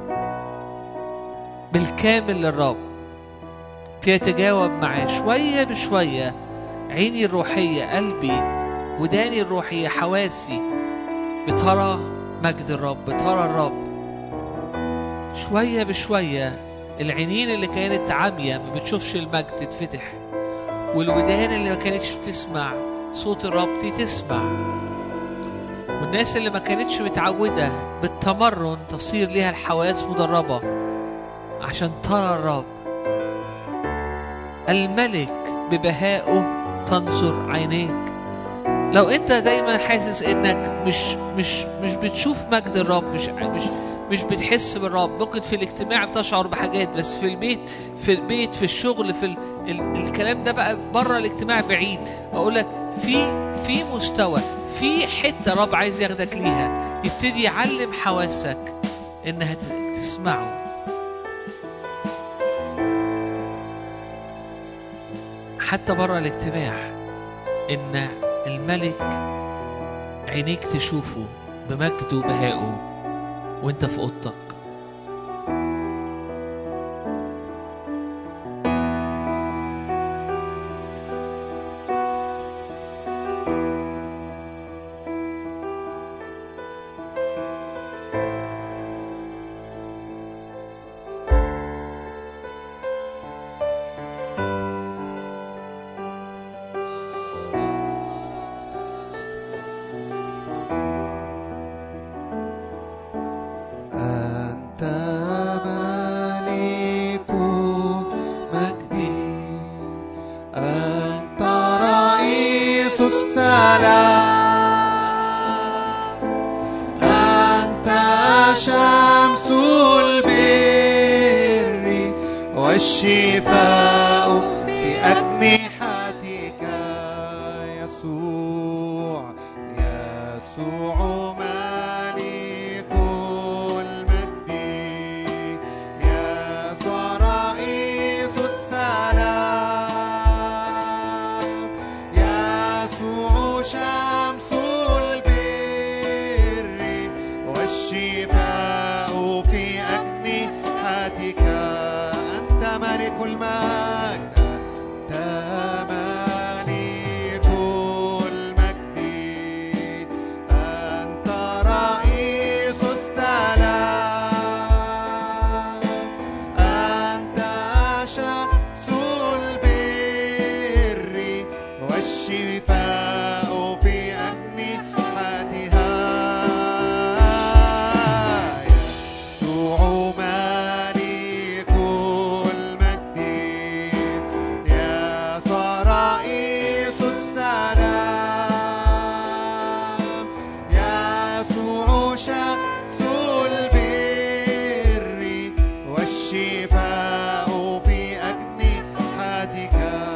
بالكامل للرب يتجاوب معاه شوية بشوية عيني الروحية قلبي وداني الروحية حواسي بترى مجد الرب بترى الرب شوية بشوية العينين اللي كانت عامية ما بتشوفش المجد تتفتح والودان اللي ما كانتش بتسمع صوت الرب دي تسمع والناس اللي ما كانتش متعودة بالتمرن تصير ليها الحواس مدربة عشان ترى الرب الملك ببهائه تنظر عينيك لو انت دايما حاسس انك مش مش مش بتشوف مجد الرب مش مش مش بتحس بالرب ممكن في الاجتماع تشعر بحاجات بس في البيت في البيت في الشغل في ال... ال... الكلام ده بقى بره الاجتماع بعيد اقول لك في في مستوى في حته رب عايز ياخدك ليها يبتدي يعلم حواسك انها ت- تسمعه حتى بره الاجتماع ان الملك عينيك تشوفه بمجده وبهائه وانت في اوضتك أنت ملك مجدي أنت رئيس السلام أنت شمس البر والشفاء في أجنحتك يسوع يسوع ملك المجد يسوع رئيس السلام يسوع شمس البر والشفاء في أجنحتك أنت ملك المجد أنت ملك المجد أنت رئيس السلام أنت شمس البر والشفاء في أجنحتها يسوع ملك المجد يسوع رئيس السلام يسوع شمس البر والشفاء في أجنحتك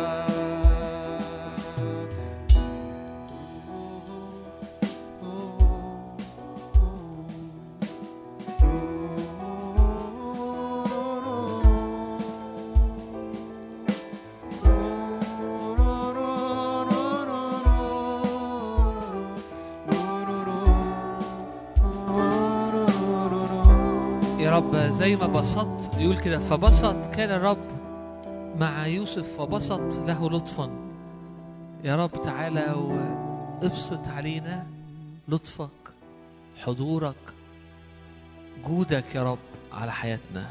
يا رب زي ما بسطت يقول كده فبسط كان الرب مع يوسف فبسط له لطفا يا رب تعالى وابسط علينا لطفك حضورك جودك يا رب على حياتنا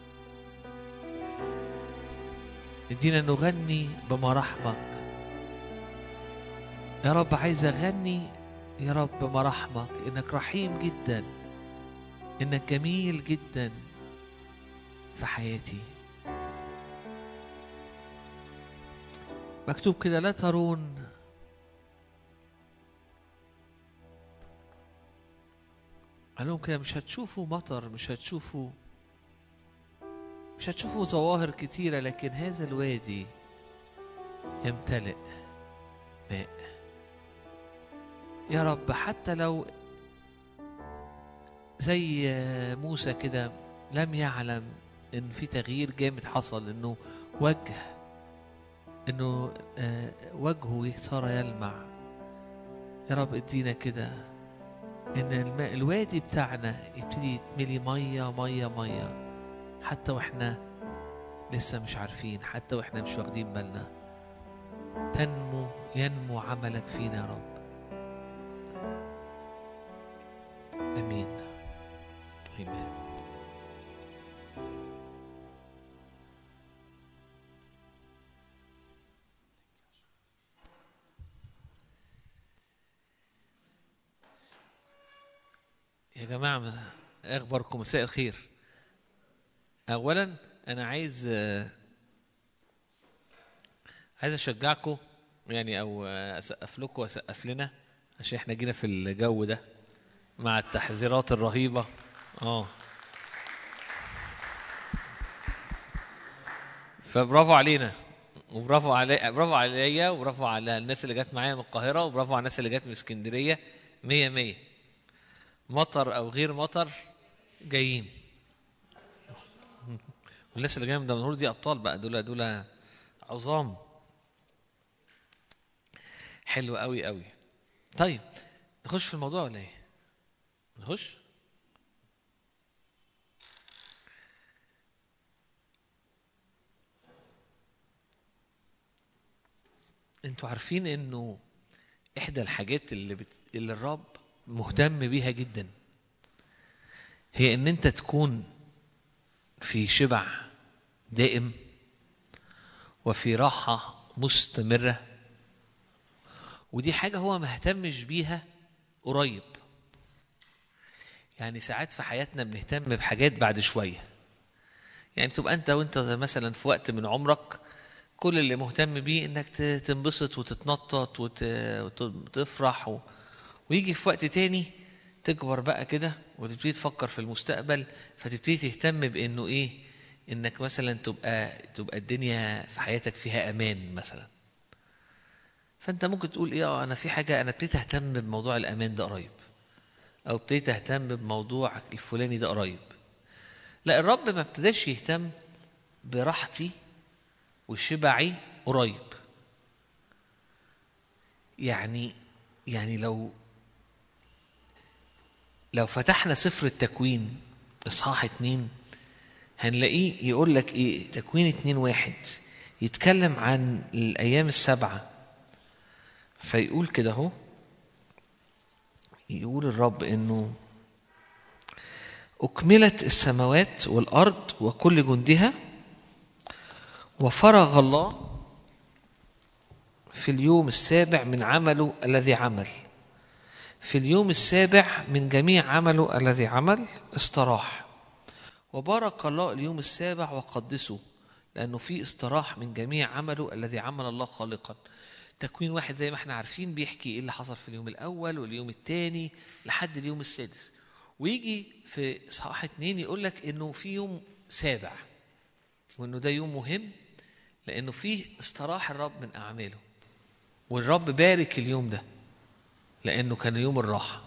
ادينا نغني بمراحمك يا رب عايز اغني يا رب بمراحمك انك رحيم جدا انك جميل جدا في حياتي مكتوب كده لا ترون قال لهم كده مش هتشوفوا مطر مش هتشوفوا مش هتشوفوا ظواهر كتيرة لكن هذا الوادي يمتلئ ماء يا رب حتى لو زي موسى كده لم يعلم ان في تغيير جامد حصل انه وجه انه آه، وجهه صار يلمع يا رب ادينا كده ان الماء الوادي بتاعنا يبتدي يتملي ميه ميه ميه حتى واحنا لسه مش عارفين حتى واحنا مش واخدين بالنا تنمو ينمو عملك فينا يا رب امين امين يا جماعة إيه أخباركم مساء الخير أولا أنا عايز آه، عايز أشجعكم يعني أو آه، أسقف لكم وأسقف لنا عشان إحنا جينا في الجو ده مع التحذيرات الرهيبة اه فبرافو علينا وبرافو علي برافو عليا وبرافو على الناس اللي جت معايا من القاهرة وبرافو على الناس اللي جت من اسكندرية مية مية مطر أو غير مطر جايين والناس اللي جايه من دمنهور دي ابطال بقى دول دول عظام حلو قوي قوي طيب نخش في الموضوع ولا ايه نخش انتوا عارفين انه احدى الحاجات اللي بت... اللي الرب مهتم بيها جدا هي ان انت تكون في شبع دائم وفي راحة مستمرة ودي حاجة هو ما اهتمش بيها قريب يعني ساعات في حياتنا بنهتم بحاجات بعد شوية يعني تبقى انت وانت مثلا في وقت من عمرك كل اللي مهتم بيه انك ت- تنبسط وتتنطط وت- وت- وتفرح و... ويجي في وقت تاني تكبر بقى كده وتبتدي تفكر في المستقبل فتبتدي تهتم بانه ايه انك مثلا تبقى تبقى الدنيا في حياتك فيها امان مثلا فانت ممكن تقول ايه اه انا في حاجه انا ابتديت اهتم بموضوع الامان ده قريب او ابتديت اهتم بموضوع الفلاني ده قريب لا الرب ما ابتداش يهتم براحتي وشبعي قريب يعني يعني لو لو فتحنا سفر التكوين اصحاح اتنين هنلاقيه يقول لك ايه تكوين اتنين واحد يتكلم عن الايام السبعه فيقول كده اهو يقول الرب انه اكملت السماوات والارض وكل جندها وفرغ الله في اليوم السابع من عمله الذي عمل في اليوم السابع من جميع عمله الذي عمل استراح وبارك الله اليوم السابع وقدسه لأنه في استراح من جميع عمله الذي عمل الله خالقا تكوين واحد زي ما احنا عارفين بيحكي ايه اللي حصل في اليوم الأول واليوم الثاني لحد اليوم السادس ويجي في إصحاح اتنين يقول لك إنه في يوم سابع وإنه ده يوم مهم لأنه فيه استراح الرب من أعماله والرب بارك اليوم ده لأنه كان يوم الراحة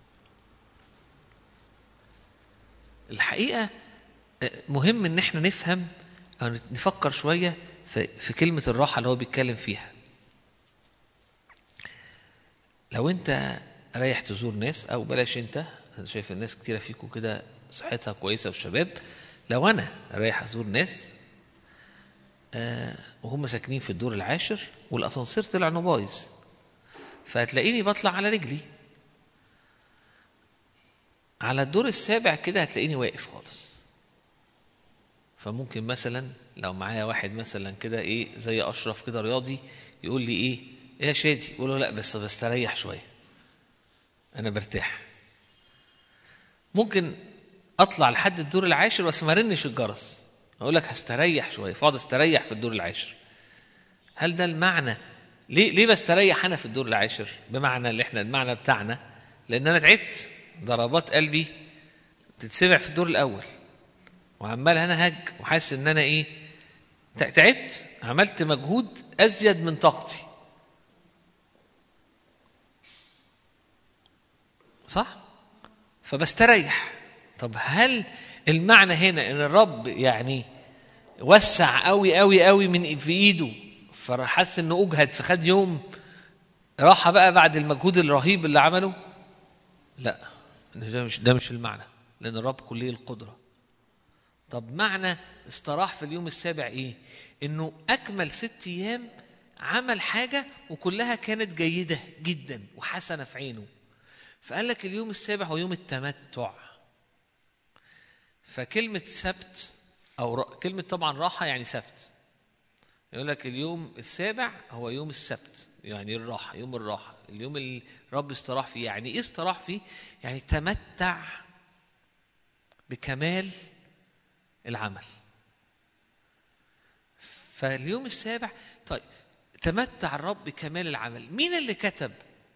الحقيقة آه، مهم إن احنا نفهم أو نفكر شوية في, في كلمة الراحة اللي هو بيتكلم فيها لو أنت رايح تزور ناس أو بلاش أنت أنا شايف الناس كتيرة فيكم كده صحتها كويسة والشباب لو أنا رايح أزور ناس آه، وهم ساكنين في الدور العاشر والاسانسير طلع انه بايظ فهتلاقيني بطلع على رجلي على الدور السابع كده هتلاقيني واقف خالص فممكن مثلا لو معايا واحد مثلا كده ايه زي اشرف كده رياضي يقول لي ايه ايه يا شادي اقول له لا بس بستريح شويه انا برتاح ممكن اطلع لحد الدور العاشر بس ما رنش الجرس اقول لك هستريح شويه فاقعد استريح في الدور العاشر هل ده المعنى ليه ليه بستريح انا في الدور العاشر بمعنى اللي احنا المعنى بتاعنا لان انا تعبت ضربات قلبي تتسمع في الدور الاول وعمال انا هج وحاسس ان انا ايه تع- تعبت عملت مجهود ازيد من طاقتي صح فبستريح طب هل المعنى هنا ان الرب يعني وسع قوي قوي قوي من في ايده فحس انه اجهد فخد يوم راحه بقى بعد المجهود الرهيب اللي عمله لا ده مش ده مش المعنى لان الرب كليه القدره طب معنى استراح في اليوم السابع ايه انه اكمل ست ايام عمل حاجه وكلها كانت جيده جدا وحسنه في عينه فقال لك اليوم السابع هو يوم التمتع فكلمة سبت أو ر... كلمة طبعا راحة يعني سبت يقول لك اليوم السابع هو يوم السبت يعني الراحة يوم الراحة اليوم اللي الرب استراح فيه يعني إيه استراح فيه؟ يعني تمتع بكمال العمل فاليوم السابع طيب تمتع الرب بكمال العمل مين اللي كتب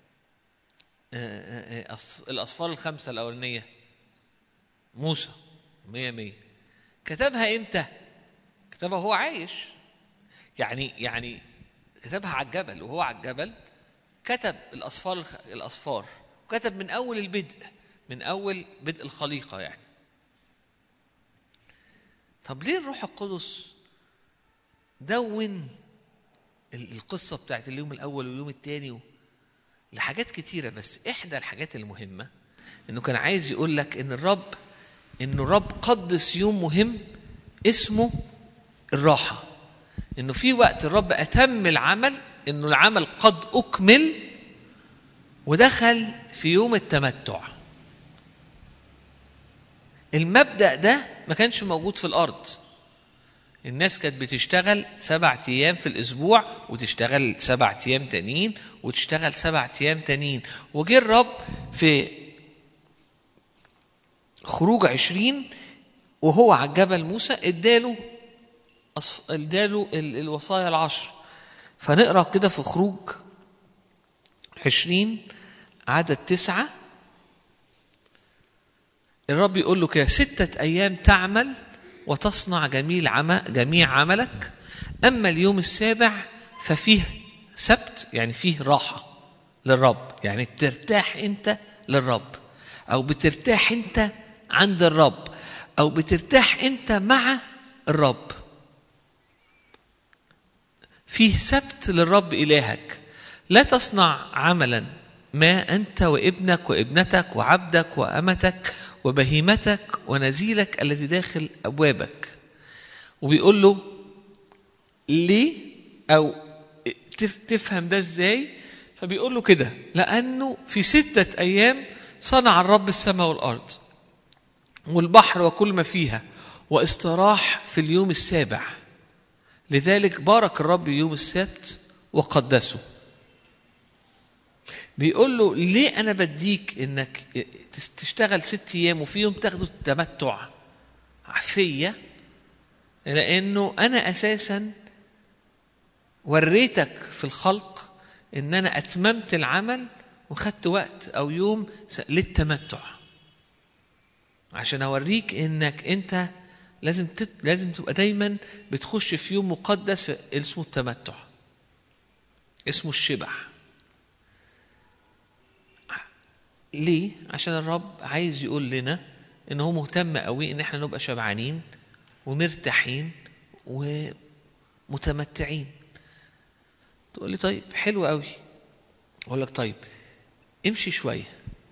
آه، آه، آه، أص- الأصفار الخمسة الأولانية موسى مية مية كتبها امتى كتبها وهو عايش يعني يعني كتبها على الجبل وهو على الجبل كتب الأصفار الخ- الأصفار وكتب من أول البدء من أول بدء الخليقة يعني طب ليه الروح القدس دون ال- القصة بتاعت اليوم الأول واليوم الثاني لحاجات كتيرة بس إحدى الحاجات المهمة إنه كان عايز يقول لك إن الرب إنه الرب قدس يوم مهم اسمه الراحة إنه في وقت الرب أتم العمل إنه العمل قد أكمل ودخل في يوم التمتع المبدأ ده ما كانش موجود في الأرض الناس كانت بتشتغل سبع أيام في الأسبوع وتشتغل سبع أيام تانيين وتشتغل سبع أيام تانيين وجه الرب في خروج عشرين وهو على الجبل موسى اداله أصف... اداله ال... الوصايا العشر فنقرا كده في خروج عشرين عدد تسعة الرب يقول له كده ستة أيام تعمل وتصنع جميل عم... جميع عملك أما اليوم السابع ففيه سبت يعني فيه راحة للرب يعني ترتاح أنت للرب أو بترتاح أنت عند الرب أو بترتاح أنت مع الرب فيه سبت للرب إلهك لا تصنع عملا ما أنت وابنك وابنتك وعبدك وأمتك وبهيمتك ونزيلك الذي داخل أبوابك وبيقول له ليه أو تفهم ده إزاي فبيقول له كده لأنه في ستة أيام صنع الرب السماء والأرض والبحر وكل ما فيها واستراح في اليوم السابع لذلك بارك الرب يوم السبت وقدسه بيقول له ليه انا بديك انك تشتغل ست ايام وفي يوم تاخده التمتع فيا لانه انا اساسا وريتك في الخلق ان انا اتممت العمل وخدت وقت او يوم للتمتع عشان اوريك انك انت لازم تت... لازم تبقى دايما بتخش في يوم مقدس اسمه التمتع اسمه الشبع ليه عشان الرب عايز يقول لنا ان هو مهتم قوي ان احنا نبقى شبعانين ومرتاحين ومتمتعين تقول لي طيب حلو قوي اقول لك طيب امشي شويه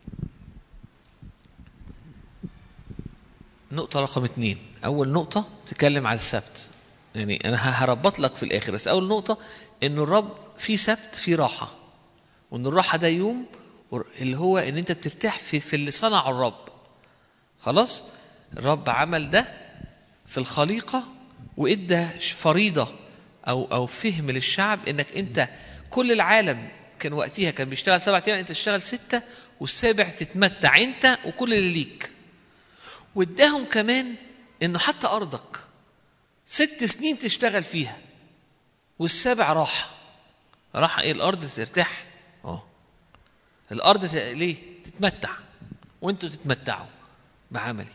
نقطة رقم اتنين أول نقطة تتكلم على السبت يعني أنا هربط لك في الآخر بس أول نقطة إن الرب في سبت في راحة وإن الراحة ده يوم اللي هو إن أنت بترتاح في, في اللي صنعه الرب خلاص الرب عمل ده في الخليقة وإدى فريضة أو أو فهم للشعب إنك أنت كل العالم كان وقتها كان بيشتغل سبعة أيام أنت تشتغل ستة والسابع تتمتع أنت وكل اللي ليك واداهم كمان انه حتى ارضك ست سنين تشتغل فيها والسابع راحه راحه ايه الارض ترتاح اه الارض ت... ليه تتمتع وانتوا تتمتعوا بعملي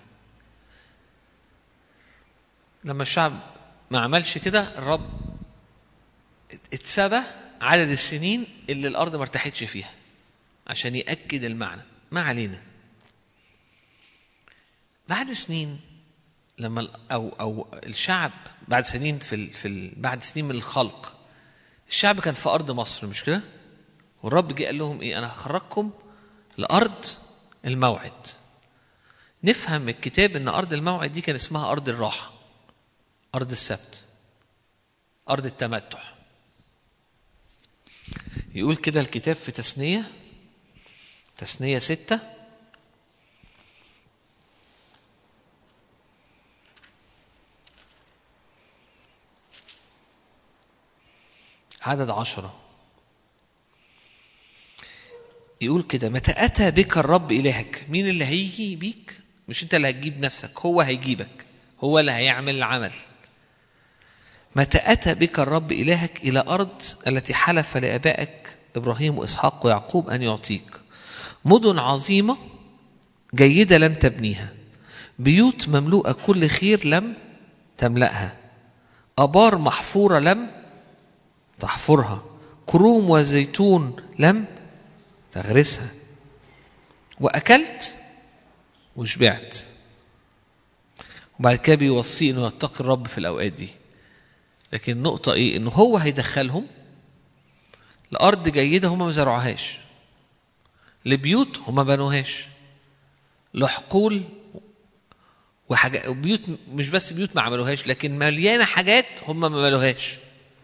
لما الشعب ما عملش كده الرب اتسبى عدد السنين اللي الارض ما ارتاحتش فيها عشان ياكد المعنى ما علينا بعد سنين لما او او الشعب بعد سنين في ال في ال بعد سنين من الخلق الشعب كان في ارض مصر مش كده؟ والرب جه قال لهم ايه؟ انا هخرجكم لارض الموعد. نفهم من الكتاب ان ارض الموعد دي كان اسمها ارض الراحه. ارض السبت. ارض التمتع. يقول كده الكتاب في تثنيه تثنيه سته عدد عشرة يقول كده متى أتى بك الرب إلهك مين اللي هيجي بيك مش أنت اللي هتجيب نفسك هو هيجيبك هو اللي هيعمل العمل متى أتى بك الرب إلهك إلى أرض التي حلف لآبائك إبراهيم وإسحاق ويعقوب أن يعطيك مدن عظيمة جيدة لم تبنيها بيوت مملوءة كل خير لم تملأها أبار محفورة لم تحفرها كروم وزيتون لم تغرسها وأكلت وشبعت وبعد كده بيوصيه انه يتقي الرب في الاوقات دي لكن النقطه ايه انه هو هيدخلهم لارض جيده هم ما زرعوهاش لبيوت هم ما بنوهاش لحقول وحاجات بيوت مش بس بيوت ما عملوهاش لكن مليانه حاجات هم ما عملوهاش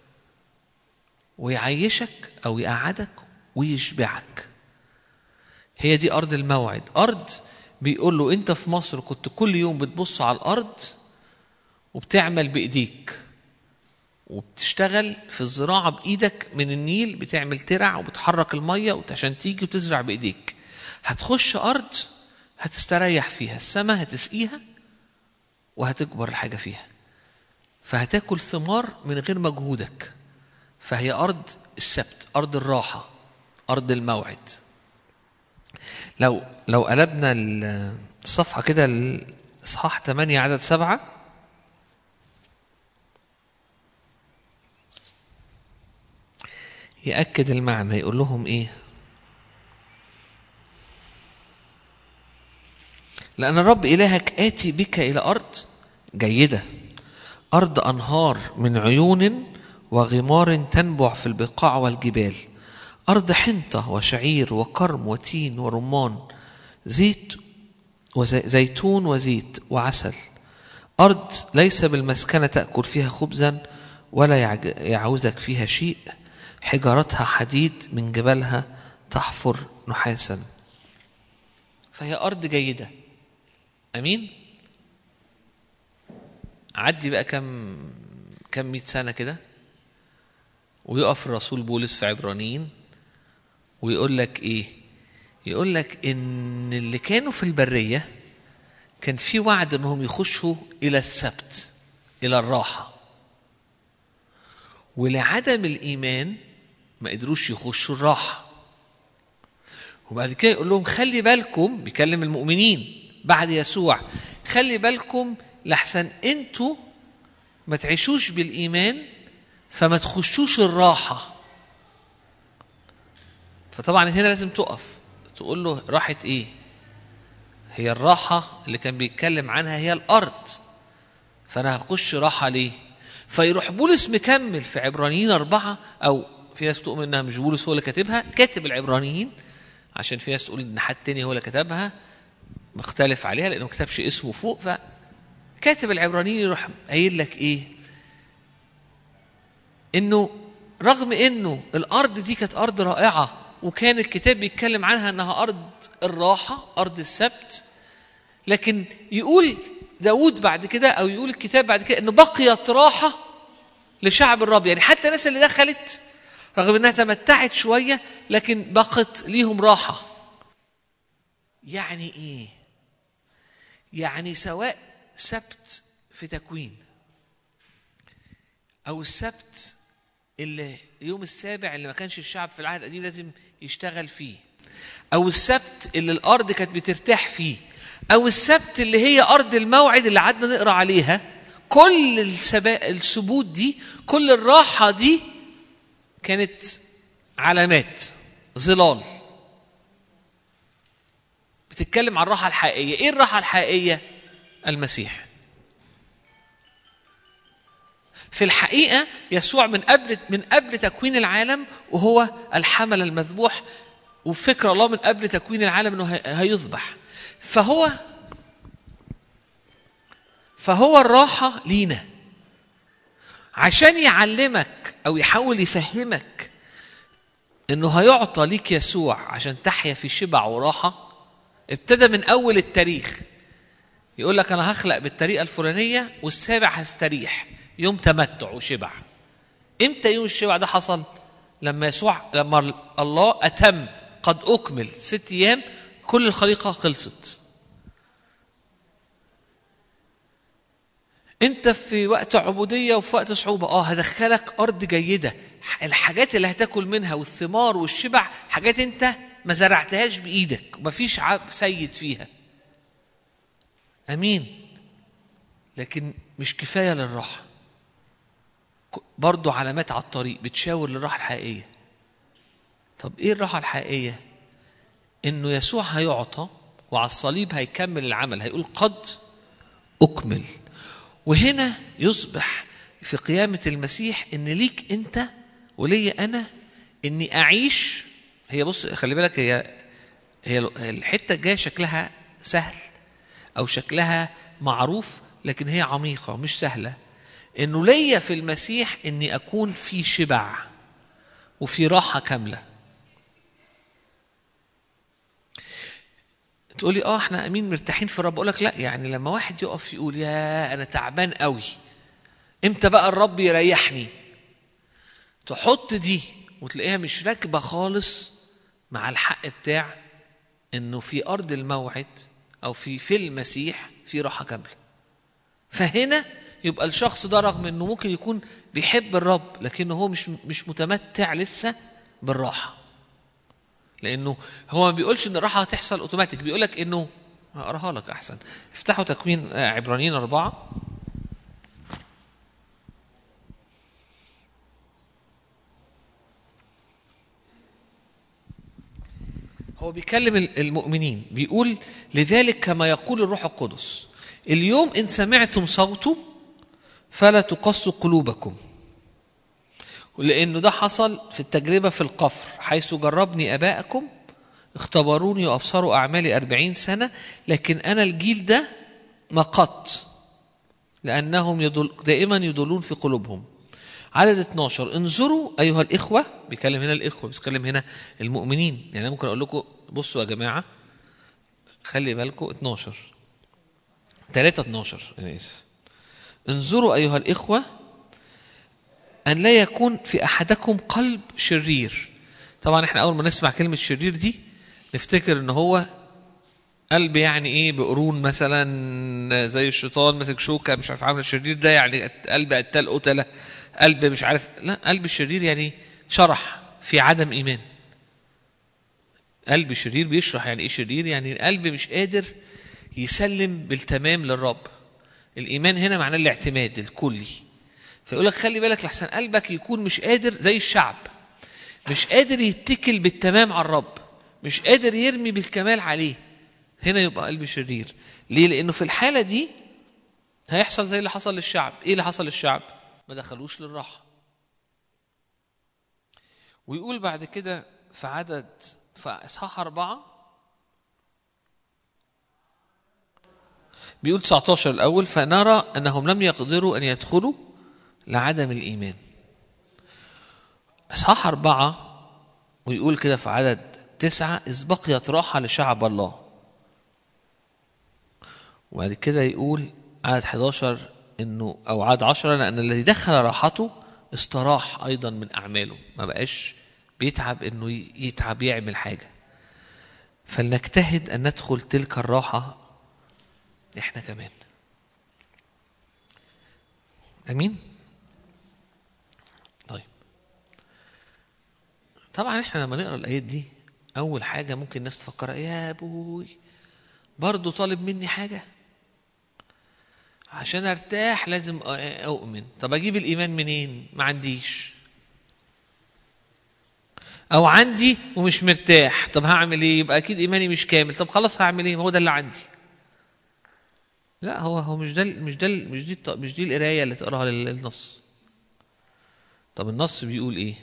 ويعيشك او يقعدك ويشبعك هي دي ارض الموعد ارض بيقول له انت في مصر كنت كل يوم بتبص على الارض وبتعمل بايديك وبتشتغل في الزراعه بايدك من النيل بتعمل ترع وبتحرك الميه عشان تيجي وتزرع بايديك هتخش ارض هتستريح فيها السماء هتسقيها وهتكبر الحاجه فيها فهتاكل ثمار من غير مجهودك فهي ارض السبت ارض الراحه ارض الموعد لو لو قلبنا الصفحه كده الاصحاح 8 عدد سبعة يأكد المعنى يقول لهم ايه لأن الرب إلهك آتي بك إلى أرض جيدة أرض أنهار من عيون وغمار تنبع في البقاع والجبال أرض حنطة وشعير وكرم وتين ورمان زيت وزيتون وزيت وعسل أرض ليس بالمسكنة تأكل فيها خبزا ولا يعوزك فيها شيء حجارتها حديد من جبلها تحفر نحاسا فهي أرض جيدة أمين عدي بقى كم كم مئة سنة كده ويقف الرسول بولس في عبرانيين ويقول لك ايه يقول لك ان اللي كانوا في البريه كان في وعد انهم يخشوا الى السبت الى الراحه ولعدم الايمان ما قدروش يخشوا الراحه وبعد كده يقول لهم خلي بالكم بيكلم المؤمنين بعد يسوع خلي بالكم لحسن انتوا ما تعيشوش بالايمان فما تخشوش الراحه فطبعا هنا لازم تقف تقول له راحة ايه هي الراحة اللي كان بيتكلم عنها هي الأرض فأنا هخش راحة ليه فيروح بولس مكمل في عبرانيين أربعة أو في ناس تؤمن إنها مش بولس هو اللي كاتبها كاتب العبرانيين عشان في ناس تقول إن حد تاني هو اللي كتبها مختلف عليها لأنه ما كتبش اسمه فوق فكاتب العبرانيين يروح قايل لك إيه إنه رغم إنه الأرض دي كانت أرض رائعة وكان الكتاب بيتكلم عنها انها ارض الراحه ارض السبت لكن يقول داود بعد كده او يقول الكتاب بعد كده انه بقيت راحه لشعب الرب يعني حتى الناس اللي دخلت رغم انها تمتعت شويه لكن بقت ليهم راحه يعني ايه يعني سواء سبت في تكوين او السبت اللي يوم السابع اللي ما كانش الشعب في العهد القديم لازم يشتغل فيه او السبت اللي الارض كانت بترتاح فيه او السبت اللي هي ارض الموعد اللي قعدنا نقرا عليها كل السبا... السبوت دي كل الراحه دي كانت علامات ظلال بتتكلم عن الراحه الحقيقيه ايه الراحه الحقيقيه المسيح في الحقيقه يسوع من قبل من قبل تكوين العالم وهو الحمل المذبوح وفكر الله من قبل تكوين العالم انه هيذبح فهو فهو الراحه لينا عشان يعلمك او يحاول يفهمك انه هيعطى ليك يسوع عشان تحيا في شبع وراحه ابتدى من اول التاريخ يقول لك انا هخلق بالطريقه الفلانيه والسابع هستريح يوم تمتع وشبع امتى يوم الشبع ده حصل لما يسوع لما الله اتم قد اكمل ست ايام كل الخليقه خلصت انت في وقت عبوديه وفي وقت صعوبه اه هدخلك ارض جيده الحاجات اللي هتاكل منها والثمار والشبع حاجات انت ما زرعتهاش بايدك ومفيش عب سيد فيها امين لكن مش كفايه للراحه برضو علامات على الطريق بتشاور للراحه الحقيقيه طب ايه الراحه الحقيقيه انه يسوع هيعطى وعلى الصليب هيكمل العمل هيقول قد اكمل وهنا يصبح في قيامه المسيح ان ليك انت ولي انا اني اعيش هي بص خلي بالك هي هي الحته الجايه شكلها سهل او شكلها معروف لكن هي عميقه مش سهله انه ليا في المسيح اني اكون في شبع وفي راحه كامله تقولي اه احنا امين مرتاحين في الرب اقول لك لا يعني لما واحد يقف يقول يا انا تعبان قوي امتى بقى الرب يريحني تحط دي وتلاقيها مش راكبه خالص مع الحق بتاع انه في ارض الموعد او في في المسيح في راحه كامله فهنا يبقى الشخص ده رغم انه ممكن يكون بيحب الرب لكنه هو مش مش متمتع لسه بالراحه لانه هو ما بيقولش ان الراحه هتحصل اوتوماتيك بيقول لك انه هقراها لك احسن افتحوا تكوين آه، عبرانيين اربعه هو بيكلم المؤمنين بيقول لذلك كما يقول الروح القدس اليوم ان سمعتم صوته فلا تقصوا قلوبكم لانه ده حصل في التجربه في القفر حيث جربني اباءكم اختبروني وابصروا اعمالي أربعين سنه لكن انا الجيل ده مقت لانهم يدل دائما يدلون في قلوبهم عدد 12 انظروا ايها الاخوه بيكلم هنا الاخوه بيتكلم هنا المؤمنين يعني أنا ممكن اقول لكم بصوا يا جماعه خلي بالكم 12 3 12 انا اسف انظروا ايها الاخوه ان لا يكون في احدكم قلب شرير طبعا احنا اول ما نسمع كلمه شرير دي نفتكر ان هو قلب يعني ايه بقرون مثلا زي الشيطان ماسك شوكه مش عارف عامل شرير ده يعني قلب قتال قتله قلب مش عارف لا قلب الشرير يعني شرح في عدم ايمان قلب الشرير بيشرح يعني ايه شرير يعني القلب مش قادر يسلم بالتمام للرب الايمان هنا معناه الاعتماد الكلي فيقول لك خلي بالك لحسن قلبك يكون مش قادر زي الشعب مش قادر يتكل بالتمام على الرب مش قادر يرمي بالكمال عليه هنا يبقى قلب شرير ليه لانه في الحاله دي هيحصل زي اللي حصل للشعب ايه اللي حصل للشعب ما دخلوش للراحه ويقول بعد كده في عدد في اصحاح اربعه بيقول 19 الاول فنرى انهم لم يقدروا ان يدخلوا لعدم الايمان اصحاح اربعه ويقول كده في عدد تسعة إذ بقيت راحة لشعب الله وبعد كده يقول عدد 11 انه او عدد 10 لان الذي دخل راحته استراح ايضا من اعماله ما بقاش بيتعب انه يتعب يعمل حاجه فلنجتهد ان ندخل تلك الراحه احنا كمان امين طيب طبعا احنا لما نقرا الايات دي اول حاجه ممكن الناس تفكر يا ابوي برضه طالب مني حاجه عشان ارتاح لازم اؤمن طب اجيب الايمان منين ما عنديش او عندي ومش مرتاح طب هعمل ايه يبقى اكيد ايماني مش كامل طب خلاص هعمل ايه ما هو ده اللي عندي لا هو هو مش ده مش ده مش دي مش دي القرايه اللي تقراها للنص طب النص بيقول ايه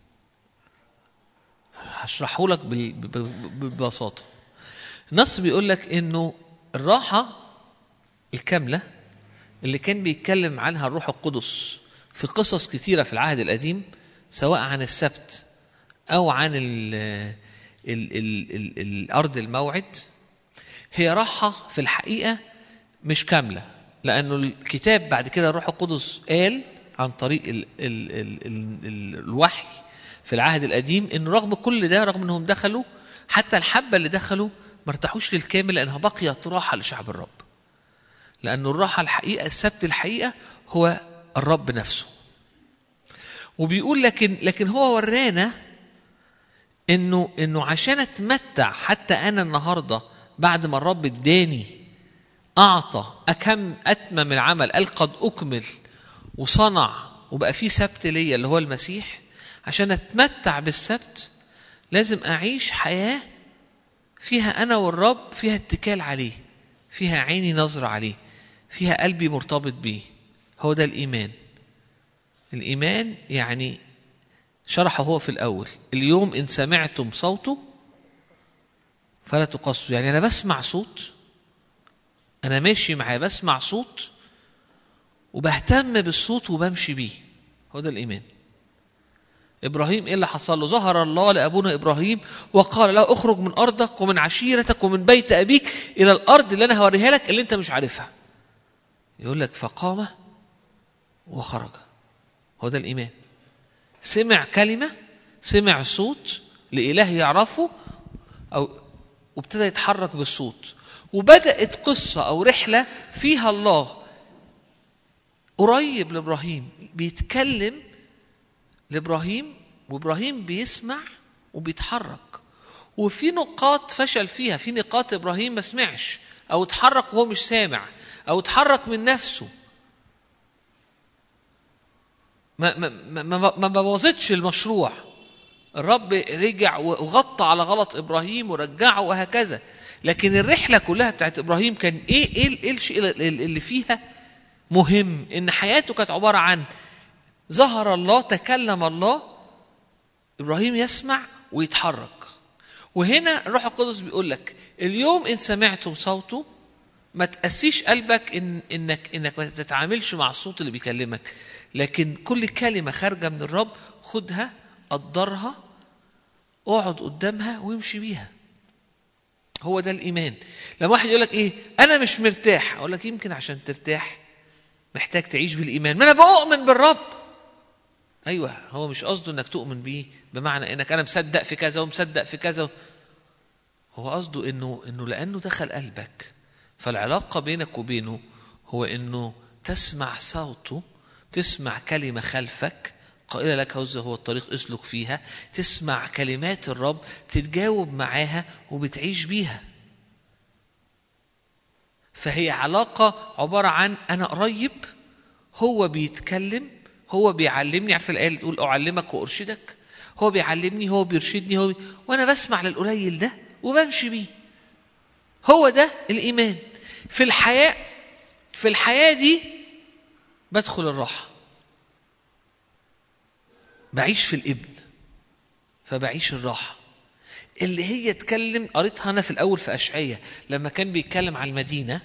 هشرحه لك ببساطه النص بيقول لك انه الراحه الكامله اللي كان بيتكلم عنها الروح القدس في قصص كثيره في العهد القديم سواء عن السبت او عن ال ال ال ال الارض الموعد هي راحه في الحقيقه مش كامله لانه الكتاب بعد كده الروح القدس قال عن طريق ال ال ال ال ال الوحي في العهد القديم ان رغم كل ده رغم انهم دخلوا حتى الحبه اللي دخلوا ما ارتاحوش للكامل لانها بقيت راحه لشعب الرب لأن الراحة الحقيقة السبت الحقيقة هو الرب نفسه وبيقول لكن لكن هو ورانا انه انه عشان اتمتع حتى انا النهارده بعد ما الرب اداني اعطى اكم اتمم العمل قال قد اكمل وصنع وبقى في سبت ليا اللي هو المسيح عشان اتمتع بالسبت لازم اعيش حياه فيها انا والرب فيها اتكال عليه فيها عيني نظرة عليه فيها قلبي مرتبط بيه هو ده الإيمان الإيمان يعني شرحه هو في الأول اليوم إن سمعتم صوته فلا تقصوا يعني انا بسمع صوت انا ماشي معاه بسمع صوت وبهتم بالصوت وبمشي بيه هو ده الايمان ابراهيم ايه اللي حصل له ظهر الله لابونا ابراهيم وقال له اخرج من ارضك ومن عشيرتك ومن بيت ابيك الى الارض اللي انا هوريها لك اللي انت مش عارفها يقول لك فقام وخرج هو ده الايمان سمع كلمه سمع صوت لاله يعرفه او وابتدى يتحرك بالصوت وبدات قصه او رحله فيها الله قريب لابراهيم بيتكلم لابراهيم وابراهيم بيسمع وبيتحرك وفي نقاط فشل فيها في نقاط ابراهيم ما سمعش او اتحرك وهو مش سامع او اتحرك من نفسه ما ما ما ما, ما بوظتش المشروع الرب رجع وغطى على غلط ابراهيم ورجعه وهكذا لكن الرحله كلها بتاعت ابراهيم كان ايه ايه ايه الشيء اللي فيها مهم ان حياته كانت عباره عن ظهر الله تكلم الله ابراهيم يسمع ويتحرك وهنا الروح القدس بيقول لك اليوم ان سمعتم صوته ما تقسيش قلبك إن انك انك ما تتعاملش مع الصوت اللي بيكلمك لكن كل كلمه خارجه من الرب خدها قدرها اقعد قدامها وامشي بيها هو ده الايمان لما واحد يقول لك ايه انا مش مرتاح اقول لك يمكن عشان ترتاح محتاج تعيش بالايمان ما انا بؤمن بالرب ايوه هو مش قصده انك تؤمن بيه بمعنى انك انا مصدق في كذا ومصدق في كذا هو قصده انه انه لانه دخل قلبك فالعلاقه بينك وبينه هو انه تسمع صوته تسمع كلمه خلفك قائلة لك هذا هو الطريق اسلك فيها تسمع كلمات الرب تتجاوب معاها وبتعيش بيها فهي علاقة عبارة عن أنا قريب هو بيتكلم هو بيعلمني عارف الآية اللي تقول أعلمك وأرشدك هو بيعلمني هو بيرشدني هو بي... وأنا بسمع للقليل ده وبمشي بيه هو ده الإيمان في الحياة في الحياة دي بدخل الراحة بعيش في الابن فبعيش الراحة اللي هي اتكلم قريتها أنا في الأول في أشعية لما كان بيتكلم على المدينة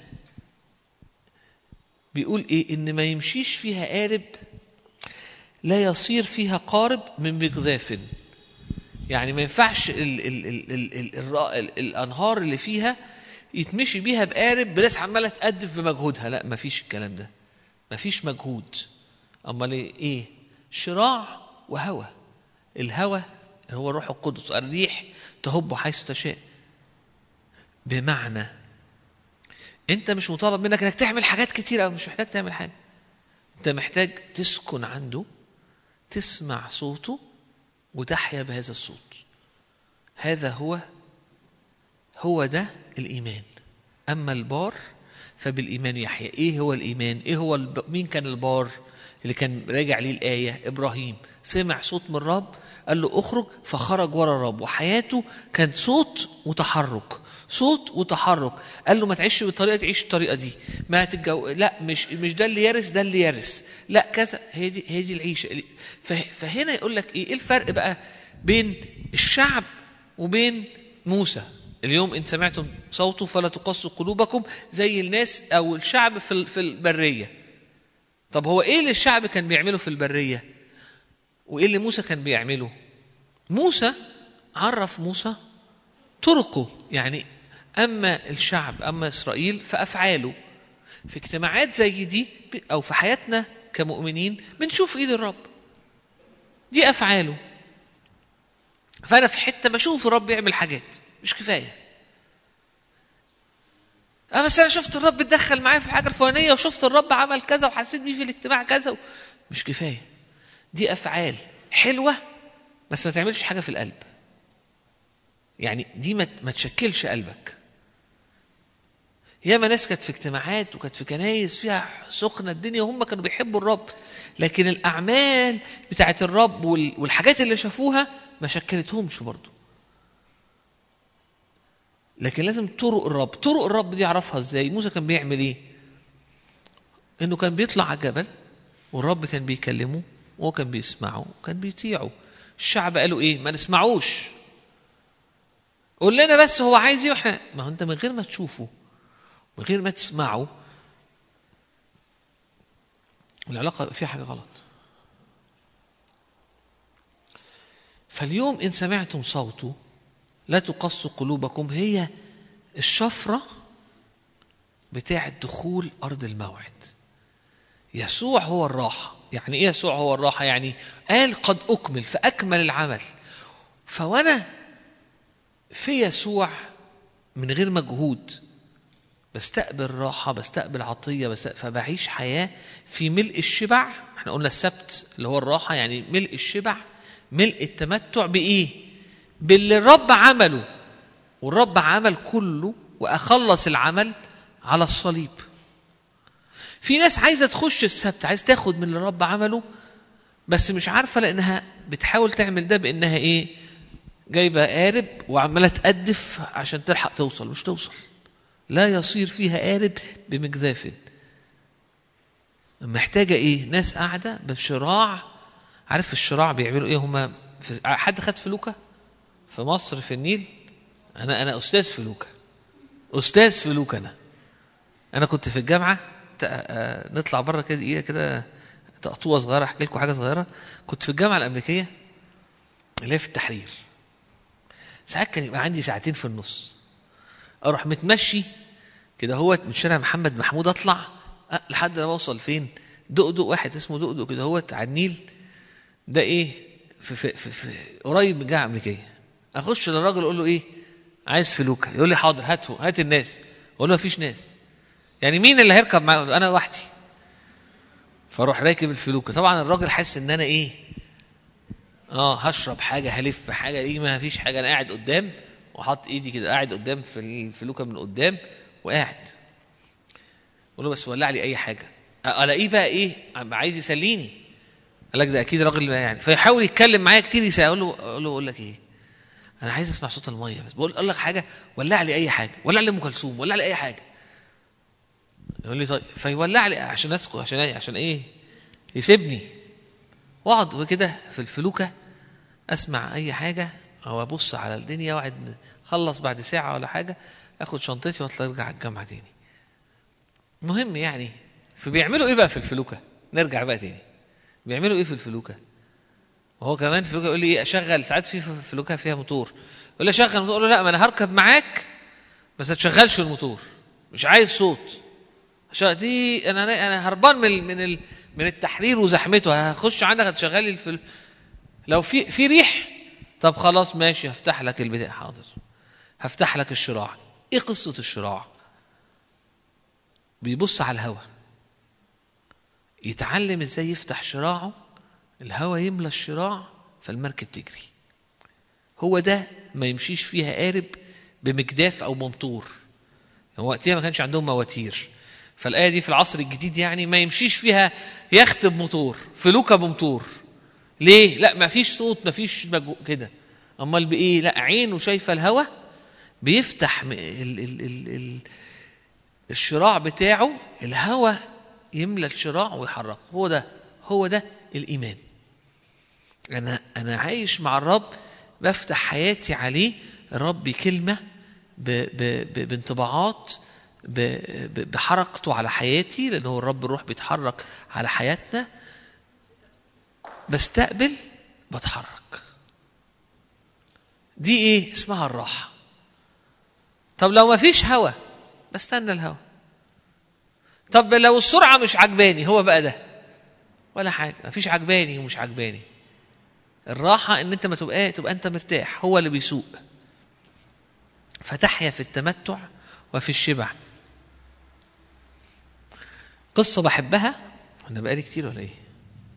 بيقول إيه إن ما يمشيش فيها قارب لا يصير فيها قارب من مجذاف يعني ما ينفعش ال ال ال ال ال ال ال الأنهار اللي فيها يتمشي بيها بقارب بناس عمالة تقدف بمجهودها لا ما فيش الكلام ده ما فيش مجهود أمال إيه شراع وهوى الهوى هو الروح القدس الريح تهب حيث تشاء بمعنى انت مش مطالب منك انك تعمل حاجات كتير او مش محتاج تعمل حاجه انت محتاج تسكن عنده تسمع صوته وتحيا بهذا الصوت هذا هو هو ده الايمان اما البار فبالايمان يحيا ايه هو الايمان ايه هو الب... مين كان البار اللي كان راجع ليه الايه ابراهيم سمع صوت من الرب قال له اخرج فخرج ورا الرب وحياته كان صوت وتحرك صوت وتحرك قال له ما تعيش بالطريقه تعيش الطريقه دي ما تتجو لا مش مش ده اللي يرث ده اللي يرث لا كذا هي دي هي دي العيشه فهنا يقول لك ايه ايه الفرق بقى بين الشعب وبين موسى اليوم ان سمعتم صوته فلا تقصوا قلوبكم زي الناس او الشعب في في البريه طب هو ايه اللي الشعب كان بيعمله في البريه وايه اللي موسى كان بيعمله موسى عرف موسى طرقه يعني اما الشعب اما اسرائيل فافعاله في اجتماعات زي دي او في حياتنا كمؤمنين بنشوف ايد الرب دي افعاله فانا في حته بشوف الرب يعمل حاجات مش كفايه اه بس انا شفت الرب اتدخل معايا في الحاجه الفلانيه وشفت الرب عمل كذا وحسيت بيه في الاجتماع كذا و... مش كفايه دي افعال حلوه بس ما تعملش حاجه في القلب يعني دي ما ما تشكلش قلبك ياما ناس كانت في اجتماعات وكانت في كنايس فيها سخنه الدنيا وهم كانوا بيحبوا الرب لكن الاعمال بتاعت الرب والحاجات اللي شافوها ما شكلتهمش برضه لكن لازم طرق الرب طرق الرب دي يعرفها ازاي موسى كان بيعمل ايه انه كان بيطلع على الجبل والرب كان بيكلمه وهو كان بيسمعه وكان بيطيعه الشعب قالوا ايه ما نسمعوش قول لنا بس هو عايز ايه واحنا ما هو انت من غير ما تشوفه من غير ما تسمعه العلاقه فيها حاجه غلط فاليوم ان سمعتم صوته لا تقصوا قلوبكم هي الشفره بتاعه دخول ارض الموعد يسوع هو الراحه يعني ايه يسوع هو الراحه يعني قال قد اكمل فاكمل العمل فوانا في يسوع من غير مجهود بستقبل راحة بستقبل عطية بستقبل فبعيش حياة في ملء الشبع احنا قلنا السبت اللي هو الراحة يعني ملء الشبع ملء التمتع بإيه باللي الرب عمله والرب عمل كله وأخلص العمل على الصليب في ناس عايزة تخش السبت عايز تاخد من اللي الرب عمله بس مش عارفة لأنها بتحاول تعمل ده بأنها إيه جايبه قارب وعماله تقدف عشان تلحق توصل مش توصل لا يصير فيها قارب بمجذاف محتاجه ايه ناس قاعده بشراع عارف الشراع بيعملوا ايه هما في حد خد فلوكه في مصر في النيل انا انا استاذ فلوكه استاذ فلوكه انا انا كنت في الجامعه نطلع بره كده ايه كده تقطوه صغيره احكي لكم حاجه صغيره كنت في الجامعه الامريكيه اللي هي في التحرير ساعات كان يبقى عندي ساعتين في النص اروح متمشي كده هو من شارع محمد محمود اطلع أه لحد ما اوصل فين دقدق واحد اسمه دقدق كده هو على النيل ده ايه في, في, في, في قريب من الجامعه الامريكيه اخش للراجل اقول له ايه عايز فلوكه يقول لي حاضر هاته هات الناس اقول له مفيش ناس يعني مين اللي هيركب معايا انا لوحدي فاروح راكب الفلوكه طبعا الراجل حاسس ان انا ايه اه هشرب حاجه هلف حاجه ايه ما فيش حاجه انا قاعد قدام وحاطط ايدي كده قاعد قدام في الفلوكه من قدام وقاعد اقول له بس ولع لي اي حاجه الاقيه بقى ايه عايز يسليني قال لك ده اكيد راجل يعني فيحاول يتكلم معايا كتير يسأل اقول له اقول له اقول لك ايه انا عايز اسمع صوت الميه بس بقول اقول لك حاجه ولع لي اي حاجه ولع لي ام كلثوم ولع لي اي حاجه يقول لي طيب فيولع لي عشان اسكت عشان ايه عشان ايه يسيبني واقعد كده في الفلوكه اسمع اي حاجه او ابص على الدنيا واقعد خلص بعد ساعه ولا حاجه اخد شنطتي واطلع ارجع الجامعه تاني المهم يعني فبيعملوا ايه بقى في الفلوكه نرجع بقى تاني بيعملوا ايه في الفلوكه وهو كمان فلوكه يقول لي ايه اشغل ساعات في فلوكه فيها موتور يقول لي اشغل الموتور اقول له لا ما انا هركب معاك بس ما تشغلش الموتور مش عايز صوت دي انا انا هربان من من ال من التحرير وزحمته هخش عندك هتشغلي الفل... لو في في ريح طب خلاص ماشي هفتح لك البتاع حاضر هفتح لك الشراع ايه قصة الشراع بيبص على الهواء يتعلم ازاي يفتح شراعه الهواء يملى الشراع فالمركب تجري هو ده ما يمشيش فيها قارب بمجداف او بمطور وقتها ما كانش عندهم مواتير فالآية دي في العصر الجديد يعني ما يمشيش فيها يخت بموتور فلوكة بموتور ليه؟ لا ما فيش صوت ما فيش مجو... كده أمال بإيه؟ لا عينه شايفة الهوا بيفتح ال... ال... ال... ال... الشراع بتاعه الهوا يملى الشراع ويحركه هو ده هو ده الإيمان أنا أنا عايش مع الرب بفتح حياتي عليه الرب بكلمة ب... ب... ب... بانطباعات بحركته على حياتي لأن هو الرب الروح بيتحرك على حياتنا بستقبل بتحرك دي ايه اسمها الراحة طب لو ما فيش هوا بستنى الهوا طب لو السرعة مش عجباني هو بقى ده ولا حاجة ما فيش عجباني ومش عجباني الراحة ان انت ما تبقى تبقى انت مرتاح هو اللي بيسوق فتحيا في التمتع وفي الشبع قصة بحبها أنا بقالي كتير ولا إيه؟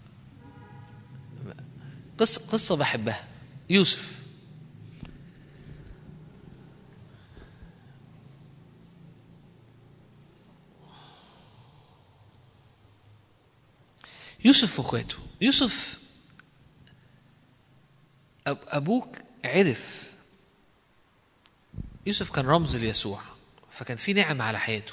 قصة قصة بحبها يوسف يوسف واخواته يوسف أب أبوك عرف يوسف كان رمز ليسوع فكان في نعم على حياته